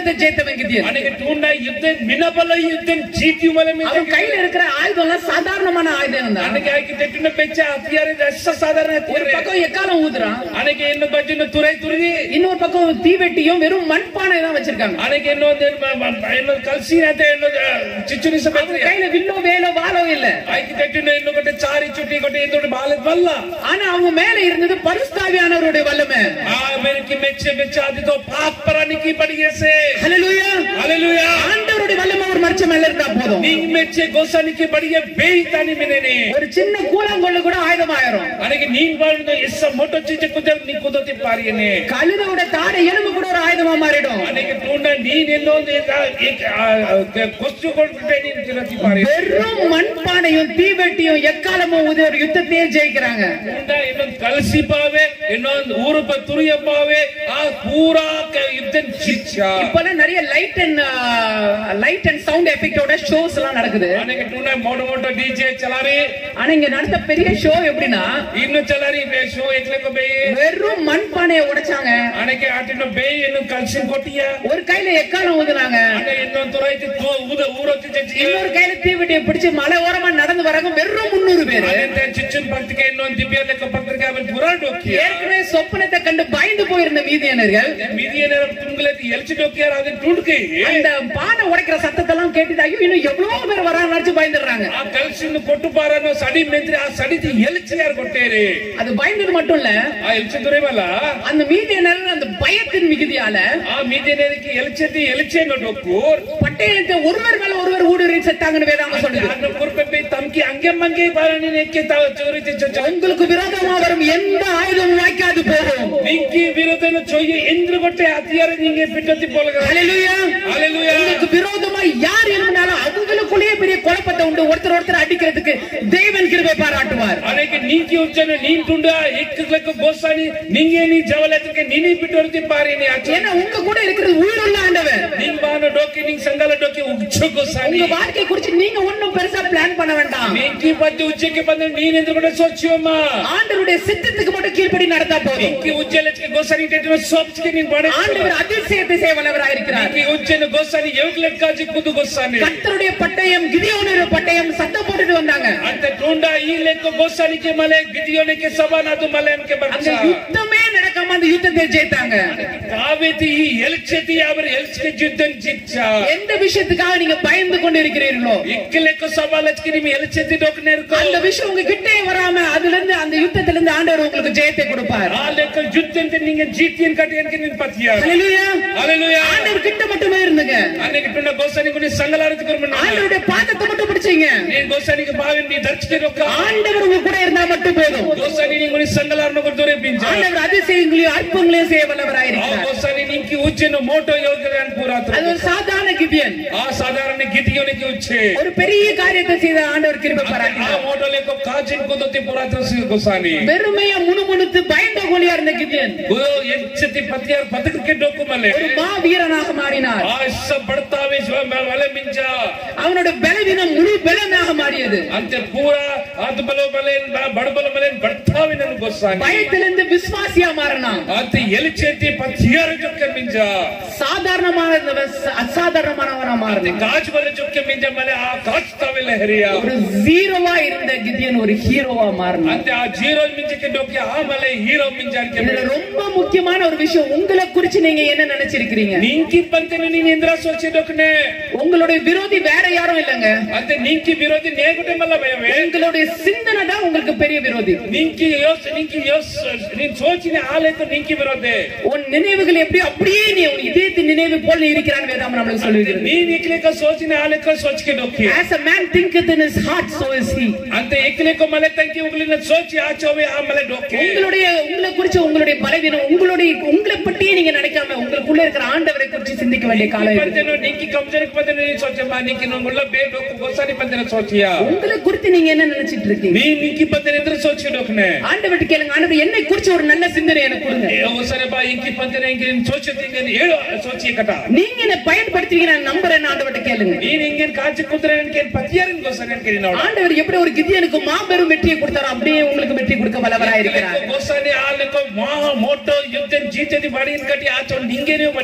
யுத்தத்தை ஜெயித்தவன் கிதியன் අනෙක ටුන්ඩා යුද්ධ මිනබල යුද්ධෙන් ජීතිය මල මේ அவன் கையில இருக்கிற ஆயுதம் எல்லாம் சாதாரணமான ஆயுதம் தான் අනෙක අයික දෙටුන පෙච්ච අතියාර දැස්ස සාධාරණ ஒரு තිරේ பக்கம் எக்காலம் ஊதுறான் අනෙක එන්න බජන තුරයි තුරදී இன்னொரு பக்கம் தீவெட்டியும் வெறும் மண்பானை தான் வச்சிருக்காங்க අනෙක එන්න එන්න කල්සි නැත එන්න චිච්චුනිස அவங்க පැත්‍රිය கையில வில்லோ வேலோ வாளோ இல்ல අයික දෙටුන එන්නකොට චාරි චුටි කොට එතකොට බාලෙත් බල්ලා ஆனா அவங்க மேல இருந்தது பரிசுத்தாவியானவருடைய வல்லமை ආමෙරිකි මෙච්ච මෙච්ච අදිතෝ පාප්පරනිකි පඩියසේ ஹalleluya හලෙලුයා ஆண்டவருடைய வல்லமை ஒரு மனுஷன் மேல இருந்தா போதும் නිං මෙච්ච ගොසනිකි පඩිය බෙයි තනි මෙනනේ ஒரு சின்ன கூழாங்கொள்ளு கூட ஆயுதமாயிரும் අනෙක නීන් බලන එස්ස මොටො චිච්ච කුද නිකුදති පාරියනේ கழுதோட தாடை எலும்பு கூட ஒரு ஆயுதமா மாறிடும் අනෙක තුන්න නීන් එන්නෝද ඒක කොස්තු කොට නීන් කිරති පාරිය வெறும் மண்பானையும் தீவெட்டியும் எக்காலமும் ஊதி ஒரு யுத்தத்தையே ஜெயிக்கிறாங்க තුන්න එන්න කල්සිපාවේ එන්න ඌරුප තුරියපාවේ ආ පූරාක යුද්ධෙන් චිච්චා இப்பெல்லாம் நிறைய light and light and sound எஃபெக்டோட ஷோஸ் எல்லாம் நடக்குது අනෙක තුන්න මොඩ මොඩ ඩීජේ චලාරේ ஆனா இங்க நடந்த பெரிய ஷோ எப்படின்னா ඉන්න චලාරි මේ ෂෝ එක්ලක බේ வெறும் மண்பானையை உடைச்சாங்க අනෙක අටින බේ එන්න කල්සින් කොටියා ஒரு கையில எக்காலம் ஊதுனாங்க අන්න එන්න තුරයිති උද ඌරොති චිච්චි இன்னொரு கையில தீவெட்டியை பிடிச்சு மலை ஓரமா நடந்து வராங்க வெறும் முன்னூறு பேரு අනෙන් චිච්චුන් පත්තික එන්න දිබ්‍යලක පත්‍රිකාවෙන් පුරාඩෝකියා ஏற்கனவே சொப்பனத்தை கண்டு பயந்து போயிருந்த மீதியனர்கள் මිදිය නර තුන්ගලති එල්චිඩෝකියා අද ටුඩ්කේ அந்த பானை உடைக்கிற சத்தத்தை எல்லாம் கேட்டுட்டு ஐயோ இன்னும் எவ்வளவு பேர் வராங்க நினைச்சு பயந்துடுறாங்க ಆ ಕಲ್ಸಿನ ಕೊಟ್ಟು ಪಾರನು ಸಡಿ ಮೆಂತ್ರಿ ಆ ಸಡಿತಿ ಎಲ್ಚಿ ಯಾರು ಕೊಟ್ಟೇರಿ அது பயந்தது மட்டும் இல்ல ಆ ಎಲ್ಚಿ ದೊರೆವಲ್ಲ அந்த மீதியனர் அந்த பயத்தின் மிகுதியால ಆ ಮೀದಿನೇರಿಗೆ ಎಲ್ಚತಿ ಎಲ್ಚೆ ನೋಡೋಕು பட்டயத்தை ஒருவர் மேல ஒருவர் ஊடுருவி செத்தாங்கன்னு வேதாங்க சொல்லுது ಅದ್ರ ಕುರ್ಪೆ ತಮ್ಕಿ ಹಂಗೆ ಮಂಗೆ ಪಾರಣಿ ನೆಕ್ಕೆ ತಾವ ಚೋರಿ ಚಚ್ಚ உங்களுக்கு விரோதமா வரும் எந்த ஆயுதமும் வாய்க்காது போகும் ನಿಂಕಿ ವಿರೋಧನ ಚೊಯ್ಯ ಎಂದ್ರ ಕೊಟ್ಟೆ ಹತಿಯಾರ ನಿಂಗೆ ಬಿಟ್ಟತಿ ಪೋಲಗ ஹalleluya. Hallelujah. உங்களுக்கு விரோதமா யார் இருந்தாலும் அவங்களுக்குள்ளேயே பெரிய குழப்பத்தை உண்டு ஒருத்தர் ஒருத்தர் அடிக்கிறதுக்கு தேவன் கிருபை பாராட்டுவார் ಅನೇಕ ನೀಕಿ ಉಚ್ಚನ ನೀನ್ ತುಂಡ ಇಕ್ಕಲಕ್ಕ ಗೋಸಾನಿ ನಿಂಗೆ ನೀ ಜವಲಕ್ಕೆ ನೀನಿ ಬಿಟ್ಟು ಹೊರತಿ ಪಾರಿ ನೀ ಆಚೆ ஏன்னா உங்க கூட இருக்கிறது உயிருள்ள ஆண்டவர் ನಿಂಗ್ ಬಾನ ಡೋಕಿ ನಿಂಗ್ ಸಂಗಲ ಡೋಕಿ ಉಚ್ಚ ಗೋಸಾನಿ உங்க வாழ்க்கை குறிச்சு நீங்க ஒண்ணும் பெருசா பிளான் பண்ண வேண்டாம் ನಿಂಕಿ ಬದ್ದಿ ಉಚ್ಚಕ್ಕೆ ಬಂದ್ರೆ ನೀನ್ ಎಂದ್ಕೊಂಡೆ ಸ್ವಚ್ಛವಮ್ಮ ஆண்டவருடைய சித்தத்துக்கு மட்டும் கீழ்ப்படி நடந்தா போதும் ನಿಂಕಿ ಉಜ್ಜಲಕ್ಕೆ ಗೋಸಾನಿ ಟೆಟಿನ ಸೋಪ್ಸ್ಗೆ ನೀನ್ ಬಾಡೆ ஆண்டவர் அதிசயத்தை செய்ய வல்லவராக இருக்கிறார் ನಿಂಕಿ ಉಜ್ಜನ ಗೋಸಾನಿ ಎವ್ಲೆಕ್ಕಾಜಿ ಕುದು ಗೋಸಾನಿ கர்த்தருடைய பட்டயம் கிதியோனுடைய பட்டயம் சத்தம் போட்டுட்டு வந்தாங்க ಅಂತ ಟೂಂಡ ಈ ಲೆಕ್ಕ ಗೋಸಾನಿಕೆ ಮಲೆ ಗಿದಿಯೋನಿಕೆ ಸಭಾನಾದು ಮಲೆ ಅನ್ಕೆ அந்த ಬರ್ತ யுத்தமே நடக்காம அந்த யுத்தத்தை ஜெயித்தாங்க ಕಾವೇತಿ ಈ ಎಲ್ಚತಿ ಅವರ ಎಲ್ಚಕೆ ಯುದ್ಧನ್ ಜಿಚ್ಚ எந்த விஷயத்துக்காக நீங்க பயந்து கொண்டு இருக்கிறீர்களோ ಇಕ್ಕ ಲೆಕ್ಕ ಸಭಾಲಚ್ಕೆ ನಿಮ್ ಎಲ್ಚತಿ ಡೋಕ್ನೆ ಇರ್ಕೋ அந்த விஷயம் உங்க கிட்டே வராம அதுல இருந்து அந்த யுத்தத்துல இருந்து ஆண்டவர் உங்களுக்கு ஜெயத்தை கொடுப்பார் ಆ ಲೆಕ್ಕ ಯುದ್ಧ ಅಂತ ನಿಂಗೆ ಜೀತಿಯನ್ ಕಟ್ಟಿ ಅನ್ಕೆ ನಿನ್ ಪತಿಯ ஹalleluya. ಅಲೆಲುಯ ஆண்டவர் கிட்ட மட்டுமே இருந்துங்க ಅನ್ನಕ್ಕೆ ಟುಂಡ ಗೋಸಾನಿಗೆ ನೀ ಸಂಗಲಾರತಿ ಕೊರ್ಮಣ್ಣ ஆண்டவருடைய பாதத்தை மட்டும் பிடிச்சீங்க ನೀನ್ ಗೋಸಾನಿಗೆ ಬಾವಿ ನೀ ದರ್ಚಕೆ ರೊಕ್ಕ ஆண்டவர் உங்க கூட இருந்தா மட்டும் போதும் ಗೋಸಾನಿ ನಿಂಗೆ ನೀ ಸಂಗಲಾರನ ಕೊಡ್ತೋರೆ ಪಿಂಚ ஆண்டவர் அதிசயங்களையும் அற்பங்களையும் செய்ய ಆ வல்லவராயிருக்கிறார் ಗೋಸಾನಿ ನಿಂಕಿ ಉಚ್ಚೆನು ಮೋಟೋ ಯೋಗದ ಪೂರಾತ್ರ அது ஒரு சாதாரண கிதியன் ಆ ಸಾಧಾರಣ ಗಿದಿಯೋನಿಗೆ ಉಚ್ಚೆ ஒரு பெரிய காரியத்தை செய்த ஆண்டவர் கிருபை ಆ பாராட்டினார் ಮೋಟೋ ಲೆಕ್ಕ ಕಾಚಿನ್ ಕುದತಿ ಪುರಾತ್ರ ಗೋಸಾನಿ வெறுமையா முணுமுணுத்து பயந்த கோலியா இருந்த கிதியன் ಗುರು ಎಚ್ಚತಿ ಪತಿಯಾರ ಪದಕಕ್ಕೆ ಡೋಕು ಮಲೆ ஒரு மா வீரனாக மாறினார் ಆಶ ಬಡ್ತಾವೆ ಮಲೆ ಮಿಂಚ அவனோட பலவீனம் முழு பலனாக மாறியது ಅಂತೆ ಪೂರ ಅದು ಬಲ ಬಲೇನ್ ಬಡಬಲ ಬಲೇನ್ ಬಡ್ತಾವೆ ನನ್ ಗೋಸಾನಿ பயத்திலிருந்து விசுவாசியா மாறினான் ಅಂತ ಎಲಿಚೇತಿ ಪತಿಯಾರ ಜೊಕ್ಕೆ ಮಿಂಚ சாதாரணமான அசாதாரணமானவனா ಅದು மாறினான் ಕಾಜ್ ಬಲ ಜೊಕ್ಕೆ ಮಿಂಚ ಮಲೆ ಆ ಕಾಚ್ತಾವೆ ಲಹರಿಯ ஒரு ஜீரோவா இருந்த கிதியன் ஒரு ஹீரோவா மாறினான் ಅಂತೆ ಆ ಜೀರೋ ಮಿಂಚಕ್ಕೆ ಡೋಕೆ ಆ ಮಲೆ ಹೀರೋ ಮಿಂಚ ಅನ್ಕೆ இதுல ரொம்ப முக்கியமான ஒரு விஷயம் உங்களை குறிச்சு நீங்க என்ன நினைச்சிருக்கிறீங்க ನಿಂಕಿ ಬಂತೇನೆ ನೀನ್ ಇಂದ್ರ ಸೋಚಿ ಡೋಕನೆ உங்களுடைய விரோதி வேற யாரும் இல்லங்க ಅಂತೆ ನಿಂಕಿ ವಿರೋಧಿ ನೇಗುಟೆ ಮಲ್ಲ ಭಯವೇ உங்களுடைய சிந்தனை தான் உங்களுக்கு பெரிய விரோதி ನಿಂಕಿ ಯೋಸ್ ನಿಂಕಿ ಯೋಸ್ ನೀನ್ ಸೋಚಿನ ಆಲೇತು ನಿಂಕಿ ವಿರೋಧೆ உன் நினைவுகள் எப்படி அப்படியே நீ உன் இதயத்தின் நினைவு போல் நீ இருக்கிறான் வேதாம் நம்மளுக்கு சொல்லுகிறது ನೀನ್ ಇಕ್ಲಿಕ್ಕ ಸೋಚಿನ ಆಲೇಕ ಸೋಚಿಕೆ ಡೋಕಿ As a man thinketh in his heart, so is he. ಅಂತ ಇಕ್ಲಿಕ್ಕ ಮಲೆ ತಂಕಿ ಉಗ್ಲಿನ ಸೋಚಿ ಆಚೋವೆ ಆ ಮಲೆ ಡೋಕೆ உங்களுடைய உங்களை குறிச்சு உங்களுடைய பலவீனம் உங்களுடைய உங்களை பற்றியே நீங்க நினைக்காம உங்களுக்குள்ள இருக்கிற ஆண்டவரை குறிச்சு சிந்திக்க வேண்டிய காலம் இது ಬಂತೇನೋ ನಿಂಕಿ ಕಂಜರಿಗೆ ಬಂತೇನೆ ನೀನ್ ಸೋಚಮ್ಮ ನಿಂಕಿ ನಮ್ಮಲ್ಲ ಬೇ ಡೋಕು ಗೋಸಾನಿ ಬಂತೇನೆ ಸೋಚಿಯ உங்களை குறித்து நீங்க என்ன நினைச்சிட்டு இருக்கீங்க ನೀ ನಿಂಕಿ ಬಂತೇನೆ ಅಂದ್ರೆ ಸೋಚಿ ಡೋಕನೆ ஆண்டவர்கிட்ட கேளுங்க ஆண்டவர் என்னை குறிச்சு ஒரு நல்ல சிந்தனை எனக்கு கொடுங்க ಸರಿ ಬಾ ಇಂಕಿ ಬಂತೇನೆ ಇಂಕಿ ನೀನ್ ಸೋಚತಿ ಹೇಳು ಸೋಚಿ ಕಟ நீங்க என்ன பயன்படுத்துவீங்க நான் நம்புறேன் ஆண்டவர்கிட்ட கேளுங்க ನೀನ್ ಹಿಂಗೇನ್ ಕಾಚಿ ಕೂತ್ರೆ ನನ್ಗೆ ಪತಿಯಾರಿನ ಗೋಸಾನಿ ಅನ್ಕರಿ ನೋಡ ஆண்டவர் எப்படி ஒரு கிதியனுக்கு மாபெரும் வெற்றியை கொடுத்தாரோ அப்படியே உங்களுக்கு வெற்றி கொடுக்க வல்லவராய் இருக்கிறார் ಗೋಸಾನಿ ಆಲೆಕ್ಕ ಮಹಾ ಮೋಟೋ ಯುದ್ಧ ಜೀತದಿ ಬಡಿಯನ್ ಕಟ್ಟಿ ಆಚೋ ನಿಂಗೆ ನೀವು ಬಡಿಯ ಕಟ್ಟಿ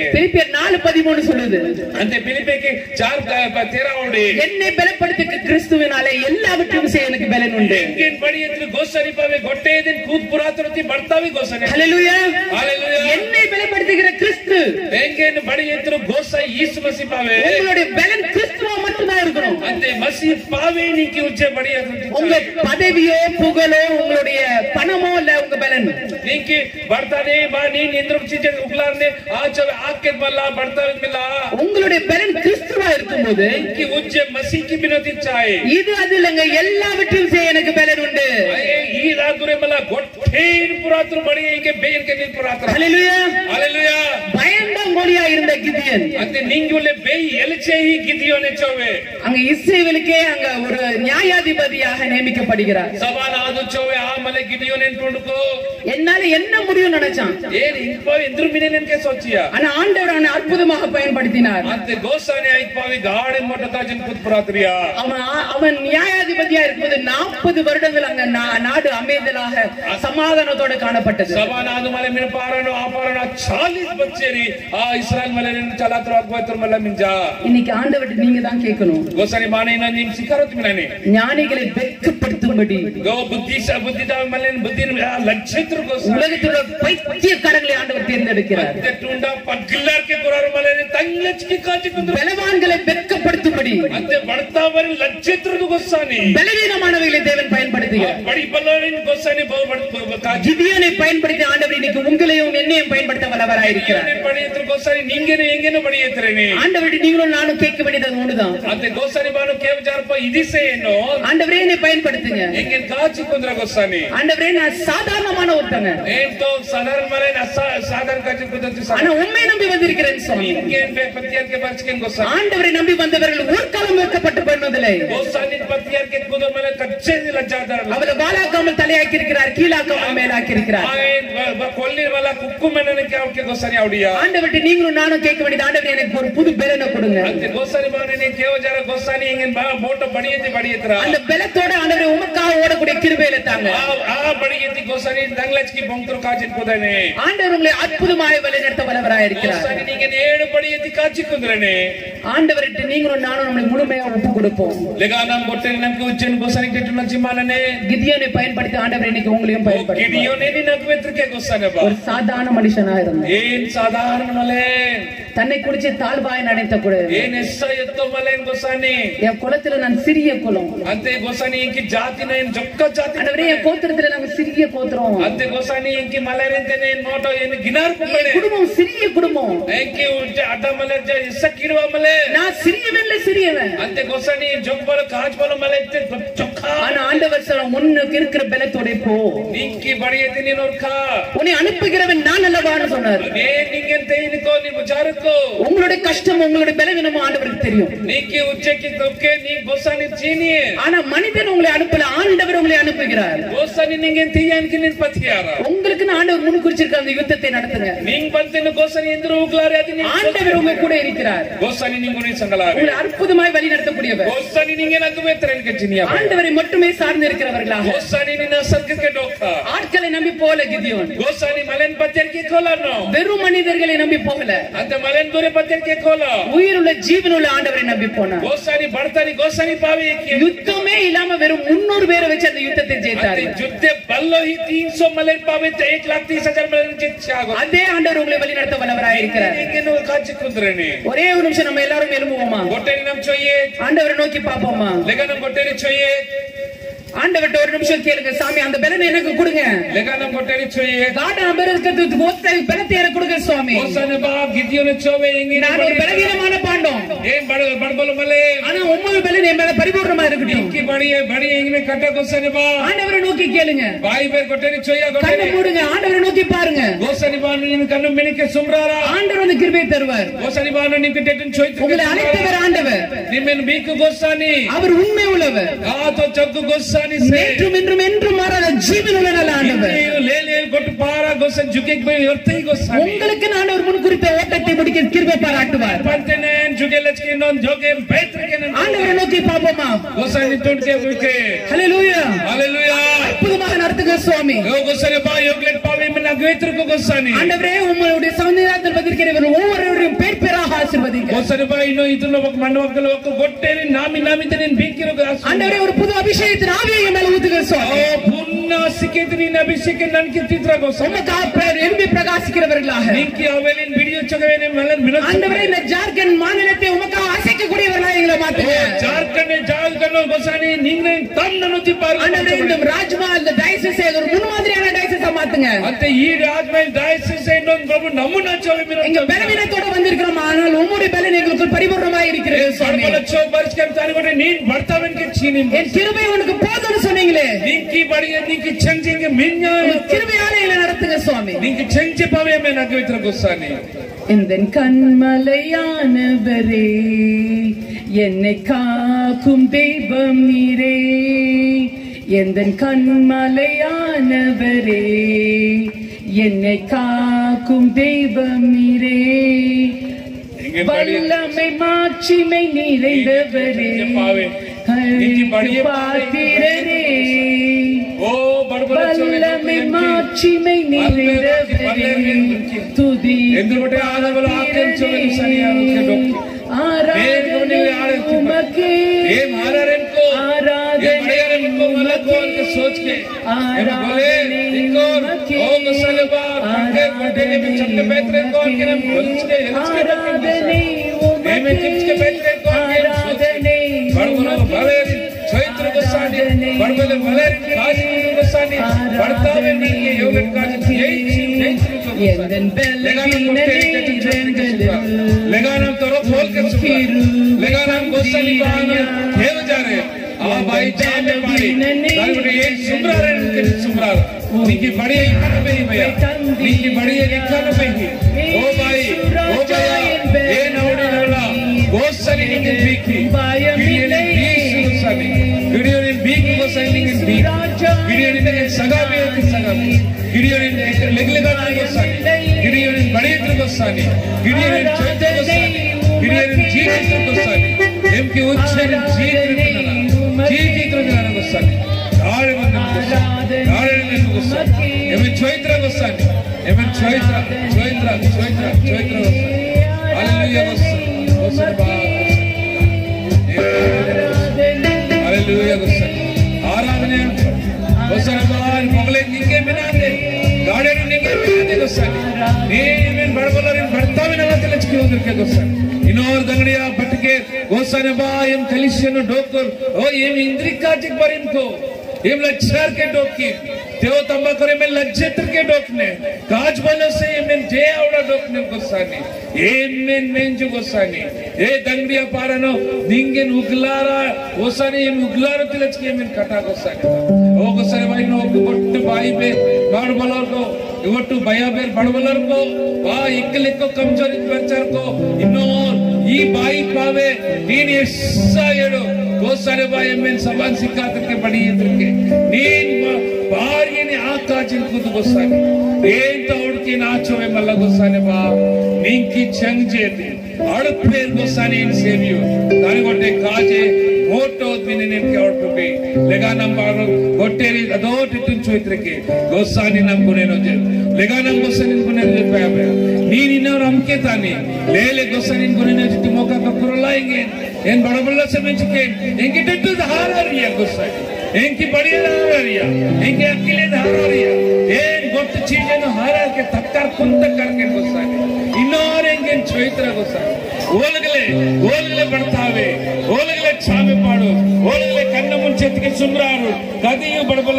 பிலிப்பியர் நாலு பதிமூணு சொல்லுது अंते फिलिपे के चार तेरह ओडे என்னை பலப்படுத்த கிறிஸ்துவினாலே எல்லாவற்றையும் செய்ய எனக்கு பலன் உண்டு ಎಂಕೇನ್ ಬಡಿ ಎತ್ತು ಗೋಸರಿ ಪಾವೆ ಗೊಟ್ಟೆ ದಿನ ಕೂತ್ ಪುರಾತನತಿ ಬರ್ತಾವಿ ಗೋಸನೆ ஹalleluya Hallelujah. என்னை பலப்படுத்துகிற கிறிஸ்து ಎಂಕೇನ್ ಬಡಿ ಎತ್ತು ಗೋಸ ಈಸು ಮಸಿ ಪಾವೆ உங்களுடைய பலன் கிறிஸ்துவா மட்டும்தான் இருக்கணும் ಅಂತೆ ಮಸಿ ಪಾವೆ ನೀಕಿ ಉಚ್ಚೆ ಬಡಿ உங்க பதவியோ புகழோ உங்களுடைய பணமோ இல்ல உங்க பலன் ನೀಕಿ ಬರ್ತಾನೆ ಬಾ ನೀನ್ ಎಂದ್ರ ಚಿಂತೆ ಉಗ್ಲಾರ್ನೆ ಆಚೆ ಆಕೆ ಬಲ್ಲ ಬರ್ತಾವೆ ಮಿಲ್ಲ உங்களுடைய பலன் கிறிஸ்துவா இருக்கும்போது ನೀಕಿ ಉಚ್ಚೆ ಮಸಿಕಿ ಬಿನತಿ ಚಾಯ್ இது அது இல்லைங்க எல்லாவற்றையும் செய்ய எனக்கு பலன் உண்டு ಈ ರಾತ್ರಿ ಮಲ್ಲ ಗೊಟ್ಟೇನ್ ಪುರಾತನ ಬಡಿ ಹೀಗೆ ಬೇಯನ್ ಕೆ ಪುರಾತನ ஹalleluya Hallelujah. பயந்தாங்கோலியா இருந்த கிதியன் ಅಂತೆ ನಿಂಗುಲೆ ಬೇಯಿ ಎಲಚೆ ಹಿ ಗಿದಿಯೋನೆ ಚೋವೆ அங்க இஸ்ரேலுக்கே அங்க ஒரு நியாயாதிபதியாக நியமிக்கப்படுகிறார் ಸವಾಲ ಆದು ಚೋವೆ ಆ ಮಲೆ ಗಿದಿಯೋನೆ ಅಂದ್ಕೊಂಡ್ಕೋ என்னால என்ன முடியும் நினைச்சான் ಏನ್ ಇಂಪ ಎಂದ್ರು ಮಿನೆ ನೆನ್ಕೆ ಸೋಚಿಯ ஆனா ஆண்டவர் அவனை அற்புதமாக பயன்படுத்தினார் ಮತ್ತೆ ಗೋಸಾನೆ ಆಯ್ಪಾವಿ ಗಾಡಿ ಮೊಟ್ಟ ತಾಜನ್ ಕುತ್ ಪುರಾತ್ರಿಯ அவன் ஆ- அவன் நியாயாதிபதியா இருக்கும்போது நாற்பது வருடங்கள் அங்க நா- நாடு அமைதலாக சமாதானத்தோட காணப்பட்டது ಸವಾಲ ಆದು ಮಲೆ ಮಿನ ಪಾರಣ ಆ ಪಾರಣ ಚಾಲಿಸ್ ಬಚ್ಚೇರಿ ಆ ಇಸ್ರಾಯಲ್ ಮಲೆ ನಿನ್ನ ಚಲಾತ್ರ ಆಗ್ಬೋಯ್ತರ ಮಲ್ಲ ಮಿಂಜ இன்னைக்கு ஆண்டவர்கிட்ட நீங்க தான் கேட்கணும் ಗೋಸಾನಿ ಮಾನೆ ಇನ್ನ ನಿಮ್ ಸಿಕ್ಕಾರತ್ ಮಿಲಾನೆ ஞானிகளை வெட்கப்படுத்தும்படி ಗೋ ಬುದ್ಧಿ ಸ ಬುದ್ಧಿ ದಾವ ಮಲೆ ಬುದ್ಧಿ ಲಕ್ಷಿತ್ರ ಗೋಸ உலகத்தோட பைத்தியக்காரங்களை ஆண்டவர் தேர்ந்தெடுக்கிறார் ಮತ್ತೆ ಟುಂಡ ಪಗ್ಗಿಲ್ಲಾರ್ಕೆ ಕೊರಾರು ಮಲೆ ತಂಗ್ಲಚ್ಕಿ ಕಾಚಿ ಕುಂದ್ರ பலவான்களை வெட்கப்படுத்தும்படி ಮತ್ತೆ ಬಡ್ತಾವರಿ ಲಕ್ಷಿತ್ರದ ಗೊಸ್ಸಾನಿ பலவீனமானவைகளை தேவன் பயன்படுத்துகிறார் ಬಡಿ ಬಲ್ಲವರಿನ ಗೊಸ್ಸಾನಿ ಬಹು ಬಡ್ ಕಾಜಿ கிதியோனை பயன்படுத்தி ஆண்டவர் இன்னைக்கு உங்களையும் என்னையும் பயன்படுத்த வல்லவராயிருக்கிறார் ಬಡಿಯತ್ರ ಗೊಸ್ಸಾನಿ ನಿಂಗೇನು ಹೆಂಗೇನು ಬಡಿಯತ್ರೇನಿ ஆண்டவர்கிட்ட நீங்களும் நானும் கேட்க வேண்டியது அது ஒண்ணுதான் ಮತ್ತೆ ಗೋಸಾನಿ ಬಾನು ಕೇವ್ ಜಾರಪ್ಪ ಇದಿಸೆ ಏನು ஆண்டவரே என்னை பயன்படுத்துங்க ಹೆಂಗೇನ್ ಕಾಚಿ ಕುಂದ್ರ ಗೊಸ್ಸಾನಿ ஆண்டவரே நான் சாதாரணமான ஒருத்தங்க ಏನ್ತೋ ಸಾಧಾರಣ ಮಲೆ ಸಾಧಾರಣ ಕಾಚಿ ಕುಂದ್ರಿ ஆனா உண்மை நம்பி வந்திருக்கிறேன் சுவாமி ನಿಂಗೇನ್ ಪತಿಯರ್ಕೆ ಬರ್ಸ್ಕೇನ್ ಗೊಸ್ಸಾನಿ ஆண்டவரை நம்பி வந்தவர்கள் ஊர்க்காலம் வைக்கப்பட்டு போனதில்லை ಗೊಸ್ಸಾನಿ ಪತಿಯರ್ಕೆ ಕುದ ಮೇಲೆ ಕಚ್ಚೆ ಲಜ್ಜಾದಾರಲ್ಲ அவளை வாழாக்காமல் தலையாக்கி இருக்கிறார் கீழாக்காமல் மேலாக்கி இருக்கிறார் ಕೊಲ್ಲಿ ಮಲ್ಲ ಕುಕ್ಕು ಮೆನನಕ್ಕೆ ಅವಕ್ಕೆ ಗೊಸ್ಸಾನಿ ಅವಡಿಯ ஆண்டவர்கிட்ட நீங்களும் நானும் கேட்க வேண்டியது ஆண்டவர் எனக்கு ஒரு புது பலனை கொடுங்க ಅಂತೆ ಗೋಸಾನಿ ಬಾವನೆ ಕೇವ ಜಾರ ಗೊಸ್ಸಾನಿ ಹೆಂಗೇನ್ ಬಾ ಬೋಟ ಬಡಿಯತಿ ಬಡಿಯತ್ರ அந்த பலத்தோட ஆண்டவரை உமக்காக ஓடக்கூடிய கிருபையில தாங்க ಆ- ಆ ಬಡಿಗೆತಿ ಗೋಸಾನಿ ದಂಗ್ಲಚ್ಕಿ ಬೊಂಕ್ತರು ಕಾಚಿನ್ ಕುದಾನೆ ஆண்டவர் உங்களை அற்புதமாய் வழிநடத்த வல்லவராய் இருக்கிறார் ಗೋಸಾನಿ ನಿಂಗೆ ಏಳು ಬಡಿಯತಿ ಕಾಚಿ ಕುಂದ್ರನೆ ஆண்டவர்கிட்ட நீங்களும் நானும் நம்மளை முழுமையா ஒப்பு கொடுப்போம் ಲೆಗ ನಮ್ ಕೊಟ್ಟೆ ನಮ್ಗೆ ಉಚ್ಚನ್ ಗೋಸಾನಿ ಕೆಟ್ಟು ನಚ್ಚಿ ಮಾಲನೆ கிதியோனை பயன்படுத்தி ஆண்டவர் இன்னைக்கு உங்களையும் பயன்படுத்தி ಗಿಡಿಯೋನೆ ನಿನ್ನ ಅಗ್ವೆತ್ರಕ್ಕೆ ಗೋಸಾನೆ ಬಾ ஒரு சாதாரண மனுஷனா இருந்தேன் ಏನ್ ಸಾಧಾರಣ ಮಲೆ தன்னை குடிச்சு தாழ்வாய் நினைத்த கூட ಏನ್ ಎಸ್ಸ ಎತ್ತೋ ಮಲೆ ಗೋಸಾನಿ என் குலத்துல நான் சிறிய குலம் ಅಂತೆ ಗೋಸಾನಿ ಇಂಕಿ ಜಾತಿನ ಏನ್ ಜೊಕ್ಕ ಜಾತಿ ஆண்டவரே என் கோத்திரத்துல நாங்க சிறிய கோத்திரம் ಅಂತೆ ಗೋಸಾನಿ ಇಂಕಿ ಮಲೆ ರೆಂತೇನೆ ನೋಟೋ ಏನು ಗಿನಾರ್ என் ಕುಂಬಳೆ குடும்பம் சிறிய குடும்பம் ಎಂಕಿ ಉಜ್ಜ ಅಡ್ಡ ಮಲೆ ಎಸ್ಸ ಕಿರುವ ಮಲೆ நான் சிறியவன்ல சிறியவன் ಅಂತೆ ಗೋಸಾನಿ ಜೊಕ್ಕಬಲ ಕಾಜ್ಬಲ ಮಲೆ ಎತ್ತೆ ಚೊಕ್ಕ ஆனா ஆண்டவர் சொல்ல முன்னுக்கு இருக்கிற பலத்தோட போ ನಿಂಕಿ ಬಡಿಯತಿ ನೀನು ಅವ್ರ உன்னை அனுப்புகிறவன் நான் அல்லவான்னு சொன்னார் ನೇ ನಿಂಗೆಂತ ಇನ್ಕೋ ನೀವು ಜಾರಕ್ಕೋ உங்களுடைய கஷ்டம் உங்களுடைய பலவீனமும் ஆண்டவருக்கு தெரியும் ನೀಕಿ ಉಚ್ಚಕ್ಕೆ ತೊಕ್ಕೆ ನೀ ಗೋಸಾನಿ ಚೀನಿ ஆனா மனிதன் உங்களை அனுப்பல ஆண்டவர் உங்களை அனுப்புகிறார் ಗೋಸಾನಿ ನಿಂಗೆ ತೀಯಾನ್ಕಿ ನಿನ್ ಪತಿಯಾರ உங்களுக்கு ஆண்டவர் முன் குறிச்சிருக்க அந்த யுத்தத்தை நடத்துங்க ನಿಂಗ್ ಬಂತೇನು ಗೋಸಾನಿ ಎಂದ್ರು ಹೋಗ್ಲಾರೆ ಅದು ನೀನ್ ஆண்டவர் உங்க கூட இருக்கிறார் ಗೋಸಾನಿ ನಿಂಗು ನೀನ್ ಸಂಗಲಾರೆ உங்களை அற்புதமாய் வழி நடத்தக்கூடியவர் ಗೋಸಾನಿ ನಿಂಗೆ ನಗು ಬೇತರ ಎನ್ಕಚ್ಚಿನಿಯ ஆண்டவரை மட்டுமே சார்ந்து இருக்கிறவர்களாக ಗೋಸಾನಿ ನಿನ್ನ ಸರ್ಕಕ್ಕೆ ಡೋಕ್ಕ ஆட்களை நம்பி போல கிதியோன் ಗೋಸಾನಿ ಮಲೆನ್ ಪತ್ಯರ್ಕೆ ಕೋಲನು வெறும் மனிதர்களை நம்பி போகல ಅಂತ ಮಲೆನ್ ದೂರೆ ಪತ್ಯರ್ಕೆ ಕೋಲ உயிருள்ள ஜீவனுள்ள ஆண்டவரை நம்பி போனார் ಗೋಸಾನಿ ಬಡ್ತಾನಿ ಗೋಸಾನಿ ಪಾವಿ யுத்தமே இல்லாம வெறும் முன்னூறு பேரை வச்சு அந்த யுத்தத்தை ஜெயித்தார் ಜುದ್ದೆ ಬಲ್ಲೋ ಹಿ ತೀನ್ ಸೋ ಮಲೆನ್ ಪಾವಿ ಏಕ್ ಲಾಕ್ ತೀಸ್ ಹಜಾರ್ ಮಲೆನ್ ಜಿತ್ ಆಗೋ அதே ஆண்டவர் உங்களை வழி நடத்த வல்லவராய் இருக்கிறார் ಹಿಂಗೇನು ಕಾಚಿ ಕುಂದ್ರೇನಿ ஒரே ஒரு நிமிஷம் நம்ம எல்லாரும் எழும்புவோமா ಗೊಟ್ಟೆನಿ ನಮ್ ಚೊಯ್ಯೆ ஆண்டவரை நோக்கி பாப்போமா ಲೆಗ ನಮ್ ಗೊಟ್ಟೆನಿ ಚೊಯ್ಯೆ ஆண்டவர்ட்ட ஒரு நிமிஷம் கேளுங்க சாமி அந்த பலனை எனக்கு கொடுங்க ಲೆಗ ನಮ್ ಗೊಟ್ಟೆನಿ ಚೊಯ್ಯೆ காட்ட அபரத்துக்கு ஒத்த பலத்தை எனக்கு கொடுங்க சுவாமி ಗೋಸಾನಿ ಬಾ ಗಿದ್ಯೋನ ಚೋವೆ ಹಿಂಗೆ நான் ஒரு பலவீனமான பாண்டம் ಏನ್ ಬಡ ಬಡಬಲ ಮಲೆ ஆனா உம்மது பலன் என் மேல பரிபூர்ணமா இருக்கட்டும் ಇಂಕಿ ಬಡಿಯೆ ಬಡಿ ಹಿಂಗೆ ಕಟ್ಟ ಗೋಸಾನಿ ಬಾ ஆண்டவரை நோக்கி கேளுங்க ಬಾಯಿ ಬೇರ್ ಗೊಟ್ಟೆನಿ ಚೊಯ್ಯ கண்ணை ಗೊಟ್ಟೆನಿ மூடுங்க ஆண்டவரை நோக்கி பாருங்க ಗೋಸಾನಿ ಬಾ ನಿನ್ನ ಕಣ್ಣು ಮಿಣಿಕೆ ಸುಮ್ರಾರ ஆண்டவர் வந்து கிருபை தருவார் ಗೋಸಾನಿ ಬಾ ನಿಂಗೆ ಟೆಟನ್ ಚೊಯ್ತು உங்களை அழைத்தவர் ஆண்டவர் ನಿಮ್ಮೆನ್ ಬೀಕು ಗೋಸಾನಿ அவர் உண்மை உள்ளவர் ಆತೋ ಚೊಕ್ಕು ಗೋಸಾನಿ ಸೇ நேற்றும் இன்றும் என்றும் மாறாத ஜீவன் உள்ள நல்ல ஆண்டவர் ನೀವು ಲೇಲೆ ಕೊಟ್ಟು ಪಾರ ಗೋಸನ್ ಜುಗೆ ಹೊರ್ತೈ ಗೋಸಾನಿ உங்களுக்கு ஆண்டவர் முன் குறித்த ஓட்டத்தை முடிக்க கிருபை பாராட்டுவார் ಬರ್ತೇನೆ ಜುಗೆ ಲಚ್ಕೆ ಇನ್ನೊಂದು ಜೋಗೆ ಬೈತ್ರಕ್ಕೆ ஆண்டவரை நோக்கி பாப்போமா ಗೋಸಾನಿ ತುಂಡ್ಕೆ ಬಿಡ್ಕೆ ஹalleluya ಹಾಲೆಲೂಯಾ அற்புதமாக நடத்துங்க சுவாமி ಯೋ ಗೋಸನೆ ಬಾ ಯೋಗ್ಲೆಟ್ ಪಾವಿ ಮಿನ್ನ ಗೈತ್ರಕ್ಕೆ ಗೋಸಾನಿ ஆண்டவரே உங்களுடைய சமுதாயத்தில் வந்திருக்கிறவர் ஒவ்வொருவரையும் ஆசீர்வதிங்க गोसाने भाई नो इतनो वक्त मंडवकल वक्त गोट्टे ने नामी नामी तेने बीकिरो का ஆண்டவரே ஒரு புது அபிஷேகத்தின் ஆவியை என் மேல ஊத்துங்க சுவாமி ओ पुन्ना सिकेतनी नबिसिके नन की तित्रा गोसा உமக்காக பிர- எழும்பி பிரகாசிக்கிறவர்களாக निंकी अवेलिन वीडियो चगवेने मलन मिनट ஆண்டவரே இந்த ஜார்க்கண்ட் மாநிலத்தை உமக்காக அசைக்கக்கூடியவர்களாக எங்களை மாத்துங்க ಜಾರ್ಖಂಡ್ ಜಾರ್ಖಂಡ್ गोसाने ನಿಂಗ್ನೆ ತನ್ನನು ತಿಪ್ಪಾರು ஆண்டவரே இந்த ராஜ்மா இந்த டயசிஸ் ஒரு முன்மாதிரியான டயசிஸா மாத்துங்க ಅಂತೆ ಈ ರಾಜ್ಮೇಲೆ ಡಯಾಸಿಸ್ ಇನ್ನೊಂದು ಪ್ರಭು ನಮ್ಮನ್ನ ಚೋವೆ எங்க பலவீனத்தோட வந்திருக்கிறோம் ஆனால் உம்முடைய பலன் எங்களுக்கு பரிபூர்ணமாக இருக்கிறது சுவாமி ಸಡ್ಬಲಚ್ಚೋ ಬರ್ಸ್ಕೊಂಡು ತಾನಿಗೊಂಡೆ ನೀನ್ ಬರ್ತಾವೆನ್ಗೆ ಚೀನಿ என் கிருபை உனக்கு போதும்னு சொன்னீங்களே ನಿಂಕಿ ಬಡಿಗೆ ನಿಂಕಿ ಚಂಜಿಂಗೆ ಮಿಂಜ உங்க கிருபையால எங்களை நடத்துங்க சுவாமி ನಿಂಕಿ ಚಂಚಿ ಪವೆ ಮೇಲೆ ನಗವಿತ್ರ ಗುಸ್ಸಾನಿ இந்த கண்மலையானவரே என்னை காக்கும் தெய்வம் நீரே எந்த கண்மலையானவரே என்னை காக்கும் தெய்வம் நீரே ಹಿಂಗೆ ಬಡಿ வல்லமை மாட்சிமை நிறைந்தவரே பாவே. அழைத்து படியே பார்க்கிறரே ಓ ಬಡಬಲಚ್ಚೋ வல்லமை மாட்சிமை நிறைந்தவரே துதி ఎందుకంటే ఆదవలు ఆకర్షించలేదు సరియానికి డొక్కి ஆராதனை உமக்கே ఏం ఆరారెన్కో ఏం ஆராதனை అడిగారెన్కో మళ్ళా కోల్కి సోచ్కే ఏం బోలే ఇంకో ఓ గసలే బా కంకే బడ్డే మే చట్ట బేత్రే కోల్కి నం బొల్చుకే ఎల్చుకే ஆராதனை ఏమే కిచ్కే బేత్రే కోల్కి ஆராதனை బడబల బలేరి చైత్ర గసాని బడబల బలేరి కాశీ గసాని బడతావే నీకే యోగ కాశీ జై జై எந்தன் பலவீன நேரங்களில் लगाना तोरो खोल के सुना लगाना गोसा निकालना हेव जा रहे आ भाई जान पाई दारुड़े ये सुमरा रहे उनके सुमरा निकी बड़ी इकन पे ही भैया निकी बड़ी इकन पे ही ओ भाई ओ भैया ये नौड़ी नौड़ा गोसा निकी बीकी वीडियो ने बीस गोसानी वीडियो ने बीक गोसा निकी बीक वीडियो ने सगा भी है सगा वीडियो ने लेग लेगा गोसानी वीडियो ने बड़ी गोसानी वीडियो ने चौथे गोसानी ಹಿರಿಯರನ್ನು ಜೀವಿಸಕ್ಕೋಸ್ಕರ ಎಂಕೆ ಉಚ್ಚನ ಜೀವಿಸಕ್ಕೋಸ್ಕರ ನಾಳೆ ನಾಳೆ ಎಮನ್ ಚೈತ್ರಗೋಸ್ಕರ ಎಮನ್ ಚೈತ್ರ ಚೈತ್ರ ಚೈತ್ರ ಚೈತ್ರ ಆರಾಧನೆ गोसाई बाल मोगले निंगे मिनाते गाड़े निंगे मिनाते गोसाई ನೀವೇನ್ ಬಡಬಲ್ಲರ ಬರ್ತಾವೆ ನನ್ನ ತೆಲಚ್ಕಿ ಹೋಗಿರ್ಕೆ गोसाई ಇನ್ನೋರ್ ದಂಗಡಿಯ ಬಟ್ಕೆ गोसाई ಬಾ ಎಂ ಕಲಿಸಿಯನು ಡೋಕರ್ ಓ ಎಂ ಇಂದ್ರಿಕಾಜಿಕ್ ಬರಿನ್ಕೋ एम लच्छर के डोकी तेव तंबा करे में लज्जत के डोकने काज बोलो से में जे आवड़ा डोकने गोसानी एम में में जो गोसानी ए दंगड़िया पारनो निंगे उगलाರ गोसानी एम उगलाರ तिलच के में कटा गोसानी ओ गोसानी भाई नो गोट्ट बाई पे बाड़ बलर को ಇವತ್ತು ಭಯ ಬೇರ್ ಬಡವಲರ್ಕೋ ಬಾ ಇಕ್ಕಲಿಕ್ಕೋ ಕಮ್ಜೋರಿ ಬರ್ಚಾರ್ಕೋ ಇನ್ನೋ ಈ ಬಾಯಿ ಪಾವೆ ನೀನ್ ಎಸ್ಸ ಹೇಳು ಗೋಸಾರೆ ಬಾಯಿ ಎಮ್ಮೆನ್ ಸಮಾನ್ ಸಿಕ್ಕಾತಕ್ಕೆ ಬಡಿ ಇದ್ರಕ್ಕೆ ನೀನ್ ಬಾರಿಯೇನೆ ಆಕಾಜಿನ ಕೂತು ಗೊಸ್ಸಾನೆ ఏంత ఉడికి నాచోవే మల్ల గొస్సానే బా నీంకి చెంగ్ చేతి అడుపేర్ గొస్సానే ఇన్ సేవియో దాని కొట్టే కాజే మోటో దిని నిన్కి అవుట్పి లెగా నంబారు కొట్టేరి అదోటి తుంచోయిత్రకి గొస్సాని ನಂಬುನೇನೋ ಜೆ లెగా నం గొస్సాని నిన్కునేది చెప్పాబే ನೀನ್ ಇನ್ನವ್ರು ಅಂಕೆ ತಾನೆ ಲೇಲೆ ಗೊಸ್ಸಾನಿ ನಿನ್కునేది ಜಿಟ್ಟು ಮೋಕ ಕಕ್ಕುರಲ್ಲ ಹಿಂಗೆ ಏನ್ ಬಡಬಲ್ಲ ಸಮೆಂಚಿಕೆ ಹೆಂಗೆ ಡೆಟ್ಟು ಹಾರಾರಿಯ ಗೊಸ್ಸಾನಿ ಹೆಂಗೆ ಬಡಿಯಲ್ಲ ಹಾರಾರಿಯ ಹೆಂಗೆ ಅಕ್ಕಿಲೇದ ಹಾರಾರಿಯ ಏನ್ ಗೊತ್ತು ಚೀಜನ್ನು ಹಾರಾಕೆ ತಕ್ಕಾರ್ ಕುಂತ ಕರ್ಕೆ ಗೊಸ್ಸಾನಿ ಇನ್ನೋರ್ ಹೆಂಗೆ ಚೈತ್ರ ಗೊಸ್ಸಾನಿ ಓಲಗಲೆ ಓಲಗಲೆ ಬಡ್ತಾವೆ ಓಲಗಲೆ ಕ್ಷಾಮೆ ಪಾಡು ಓಲಗಲೆ ಕಣ್ಣ ಮುಂಚೆತ್ತಿಗೆ ಸುಮ್ರಾರು ಗದಿಯು ಬಡಬಲ್ಲ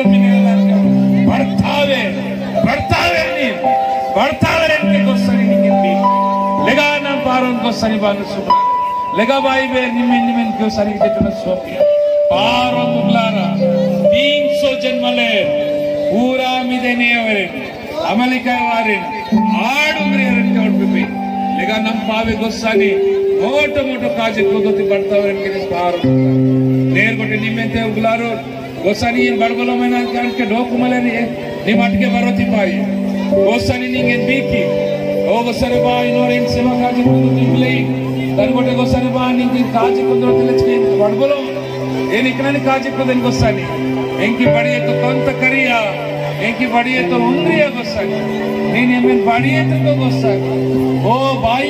ಬಡ್ತಾವೆ ಬಡ್ತಾವೆ ನೀ ಬಡ್ತಾವೆ ಹೆಂಗೆ ಗೊಸ್ಸಾನಿ ನಿಂಗೆ ಲೆಗಾ ನಮ್ಮ ಪಾರೋನ್ ಗೊಸ್ಸಾನಿ ಬಾನು ಸುಮ್ರಾರು ಲೆಗಾ ಬಾಯಿ ಬೇ ನಿಮ್ಮೆ ನಿಮ್ಮೆ ಗೊಸ್ಸಾನಿ ಜೆಟ್ಟನ ಸೋಪಿಯ ಪಾರೋ ಮುಗ್ಲಾರ तीन सौ जन्मले पूरा मिदेने ಅವರೇ ಅಮಲಿಕರವಾರೆ ಆಡುಗ್ರೆ ಹೊರಟು ಲೆಗ ನಮ್ಮ ಪಾವೆ ಗೊಸ್ಸಾನಿ ಮೋಟ ಮೋಟ ಕಾಜಕ್ಕೆ ಹೋಗೋತಿ ಬರ್ತಾವ್ರೆ ಅನ್ಕೆ ಪಾರು ನೇರ್ ಕೊಟ್ಟೆ ನಿಮ್ಮೆಂತೆ ಉಗ್ಲಾರು ಗೊಸ್ಸಾನಿ ಏನ್ ಬಡಬಲ ಮೈನ ಕಾಣ್ಕೆ ಡೋಕು ಮಲೆ ನಿಮ್ಮ ಅಟ್ಕೆ ಬರೋತಿ ಪಾಯಿ ಗೊಸ್ಸಾನಿ ನಿಂಗೆ ಬೀಕಿ ಓ ಗೊಸ್ಸಾರಿ ಬಾ ಇನ್ನೋರ್ ಏನ್ ಸೇವಾ ಕಾಜಿ ನಿಮ್ಲೆ దానికొట్టే గొస్సాని బా నీకు కాజీ కొందరు తెలిసి బడబలో నేను ఇక్కడ కాజీ కొందని గొస్సాని ఎంకి బడియతో కొంత కరియా ఎంకి బడియతో ఉంద్రియ గొస్సాని నేను ఏమేమి బడియతో గొస్సాని ఓ బాయి నో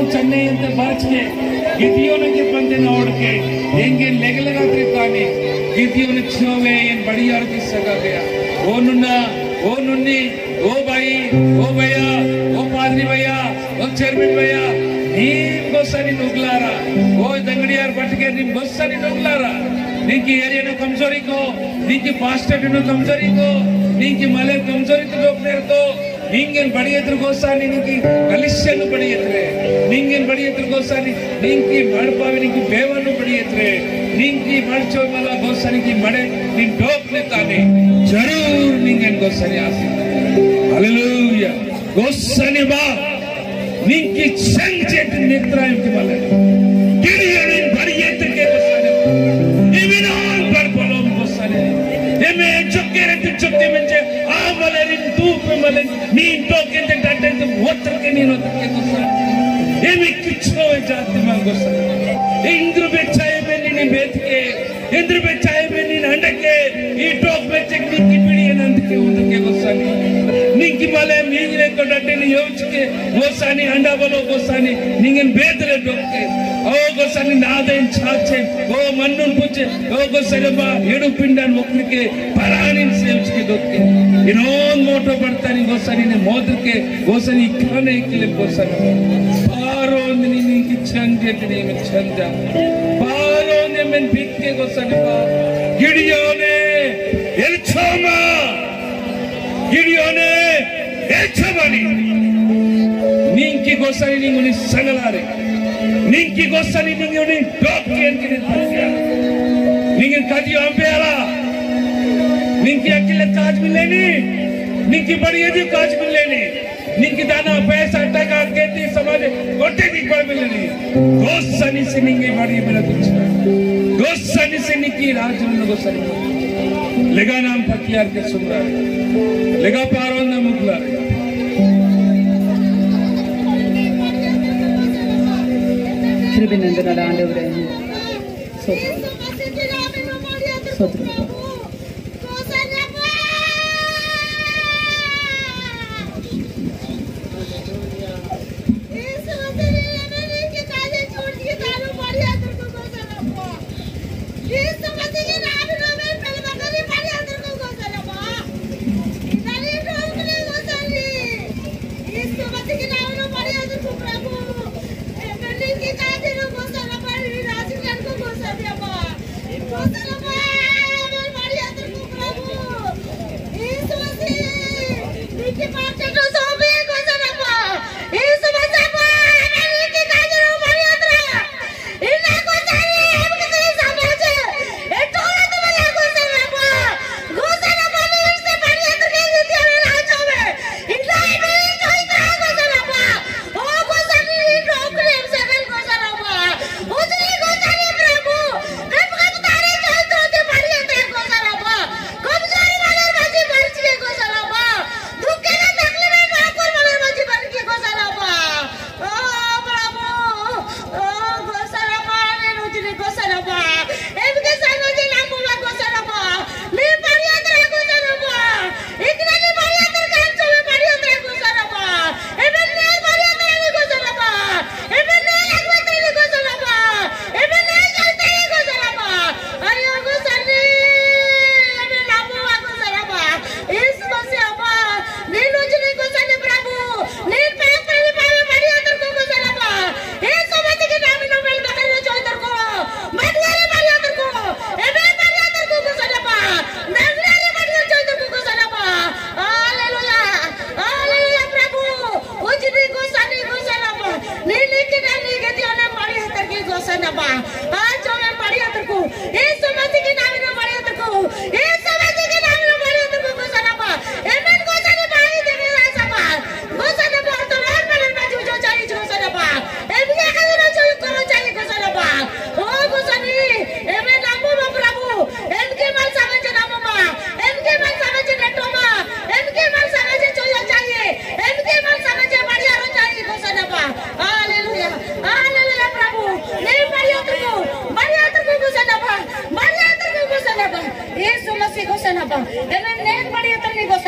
ಚೆನ್ನೈ ಅಂತ ಬಾಚ್ಕೆ ಗಿದಿಯೋನಿಗೆ ಬಂದೆ ನೋಡ್ಕೆ ಹೆಂಗೆ ಲೆಗಲಗಾದ್ರೆ ತಾನೆ ಗಿದಿಯೋನ ಛೋವೆ ಏನ್ ಬಡಿಯಾರ್ದಿ ಸಗಾಗಯ ಓ ನುನ್ನ ಓ ನುನ್ನಿ ಓ ಬಾಯಿ ಓ ಭಯ ಓ ಪಾದ್ರಿ ಭಯ ಓ ಚೇರ್ಮನ್ ಭಯ ನಿಮ್ಗೋಸ್ಕರ ನುಗ್ಲಾರ ಓ ದಂಗಡಿಯಾರ್ ಬಟ್ಟಿಗೆ ನಿಮ್ಗೋಸ್ಕರ ನುಗ್ಲಾರ నీకు ఏరియాను కమ్జోరీకో నీకు పాస్టర్ను కమ్జోరీకో నీకు ಮಲೆ ಕಮ್ಜೋರಿತು ಲೋಕನೇರ್ಕೋ ನಿಂಗೇನ್ ಬಡಿ ಎದುರುಗೋಸಾನಿ ನಿಂಗೆ ಕಲಿಷ್ಯನು ಬಡಿ ಎತ್ರೆ ನಿಂಗೇನ್ ಬಡಿ ಎದುರುಗೋಸಾನಿ ನಿಂಗೆ ಮಡ್ಪಾವಿ ನಿಂಗೆ ಬೇವನ್ನು ಬಡಿ ಎತ್ರೆ ನಿಂಗೆ ಮಡ್ಚೋ ಮಲ ಗೋಸಾನಿಗೆ ಮಡೆ ನಿನ್ ಡೋಕ್ನೆ ತಾನೆ ಜರೂರ್ ನಿಂಗೇನ್ ಗೋಸಾನಿ ಆಸಿ ಹalleluya ಗೋಸಾನಿ ಬಾ ನಿಂಗೆ ಚಂಗ್ ಚೇತ ನಿತ್ರಾಯಂತಿ ಮಲ ಗಿರಿಯನಿನ್ ಬಡಿ ಎತ್ತಕ್ಕೆ ಗೋಸಾನಿ Evinan barbalom bosane. Eme chokkerente chokke menche avalerin tupe malen ni tokente tatente wotrke ni notrke gosane. Eme kichno jati man gosane. Indru bechaye beni ni betke indru bechaye beni ni andake ಈ ಟೋಕ್ ಬೆಚ್ಚೆ ನಿಕ್ಕಿ ಬಿಡಿ ಏನಂತಕ್ಕೆ ಉದಕ್ಕೆ ಗೊಸ್ಸಾನಿ ನಿಕ್ಕಿ ಮಲೆ ಮೀಗಿಲೆ ಕೊಡಟ್ಟೆ ನೀ ಯೋಚಿಕೆ ಗೊಸ್ಸಾನಿ ಅಂಡ ಬಲೋ ಗೊಸ್ಸಾನಿ ನಿಂಗನ್ ಬೇತಲೆ ಡೊಕ್ಕೆ ಓ ಗೊಸ್ಸಾನಿ ನಾದೇನ್ ಚಾಚೆ ಓ ಮಣ್ಣುನ್ ಪುಚ್ಚೆ ಓ ಗೊಸ್ಸಾನಿ ಬಾ ಎಡು ಪಿಂಡನ್ ಒಕ್ಕಲಿಕ್ಕೆ ಪರಾಣಿನ್ ಸೇವಿಸಿಕೆ ದೊಕ್ಕೆ ಇನ್ನೊಂದ್ Moto ಬರ್ತಾನೆ ಗೊಸ್ಸಾನಿ ನೀ ಮೋದಕ್ಕೆ ಗೊಸ್ಸಾನಿ ಇಕ್ಕನೆ ಇಕ್ಕಿಲೆ ಗೊಸ್ಸಾನಿ ಪಾರೋ ನೀ ನಿಂಗೆ ಚಂದ ನೀನು ಚಂದ ಪಾರೋ ನಿಮ್ಮನ್ ಬಿಕ್ಕೆ ಗೊಸ್ಸಾನಿ ಬಾ ಗಿಡಿಯೋನೆ ಎಲ್ಛೋಮ ಗಿಡಿಯೋನೆ ಎಲ್ಛಮನಿ ನಿಂಕಿ ಗೊಸ್ಸಾನಿ ನಿಂಗುನಿ ಸಗಲಾರೆ ನಿಂಕಿ ಗೊಸ್ಸಾನಿ ನಿಂಗುನಿ ಡೋಕ್ಕಿ ಅಂತೀನಿ ತರ್ಸಿಯ ನಿಂಗೆ ಕದಿಯೋ ಅಂಪೆಯಲ್ಲ ನಿಂಕಿ ಅಕ್ಕಿಲೆ ಕಾಜ್ ಮಿಲ್ಲೇನಿ ನಿಂಕಿ ಬಡಿಯದಿ ಕಾಜ್ ಮಿಲ್ಲೇನಿ ನಿಂಕಿ ದಾನ पैसा टका खेती समाज कोटे दी पड़ मिलनी गोसनी से निंगे बड़ी मिला तुझ गोसनी से निकी राजन गोसनी लेगा नाम फकियार के सुन रहा है लेगा पारों ने मुगला கிருபிநந்தனோட ஆண்டவரே சோத்திரம். சோத்திரம். Hallelujah, hallelujah, प्रभु नहीं पढ़ियो तुमको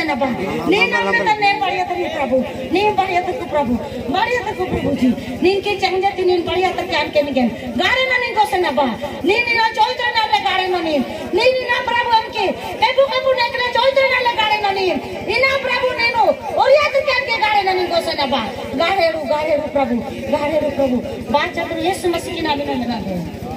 ನಬ್ಬ ನೀನ್ ನನ್ನ ನೇರ್ ಬಳಿಯತಕ್ಕೆ ಪ್ರಭು ನೀನ್ ಬಳಿಯತಕ್ಕೆ ಪ್ರಭು ಬಳಿಯತಕ್ಕೆ ಪ್ರಭುಜಿ ನಿನ್ಗೆ ಚಂಗತಿ ನೀನ್ ಬಳಿಯತಕ್ಕೆ ಅನ್ಕೆ ನಿಗೆ ಗಾರೆನ ನಿನ್ಗೋಸ್ಕರ ನಬ್ಬ ನೀನಿನ ಚೌತ್ರ ನಲ್ಲ ಗಾರೆನ ನೀನ್ ನೀನಿನ ಪ್ರಭು ಅನ್ಕೆ ಕಬ್ಬು ಕಬ್ಬು ನೆಕ್ಕಲೆ ಚೌತ್ರ ನಲ್ಲ ಗಾರೆನ ನೀನ್ ಇನ್ನ ಪ್ರಭು ನೀನು ಒರಿಯತಕ್ಕೆ ಅನ್ಕೆ ಗಾರೆನ ನಿನ್ಗೋಸ್ಕರ ನಬ್ಬ ಗಾಳೆರು ಗಾಳೆರು ಪ್ರಭು ಗಾಳೆರು ಪ್ರಭು ಬಾ ಚಂದ್ರ ಯೇಸು ಮಸಿಕಿನ ಅಭಿನಂದನೆ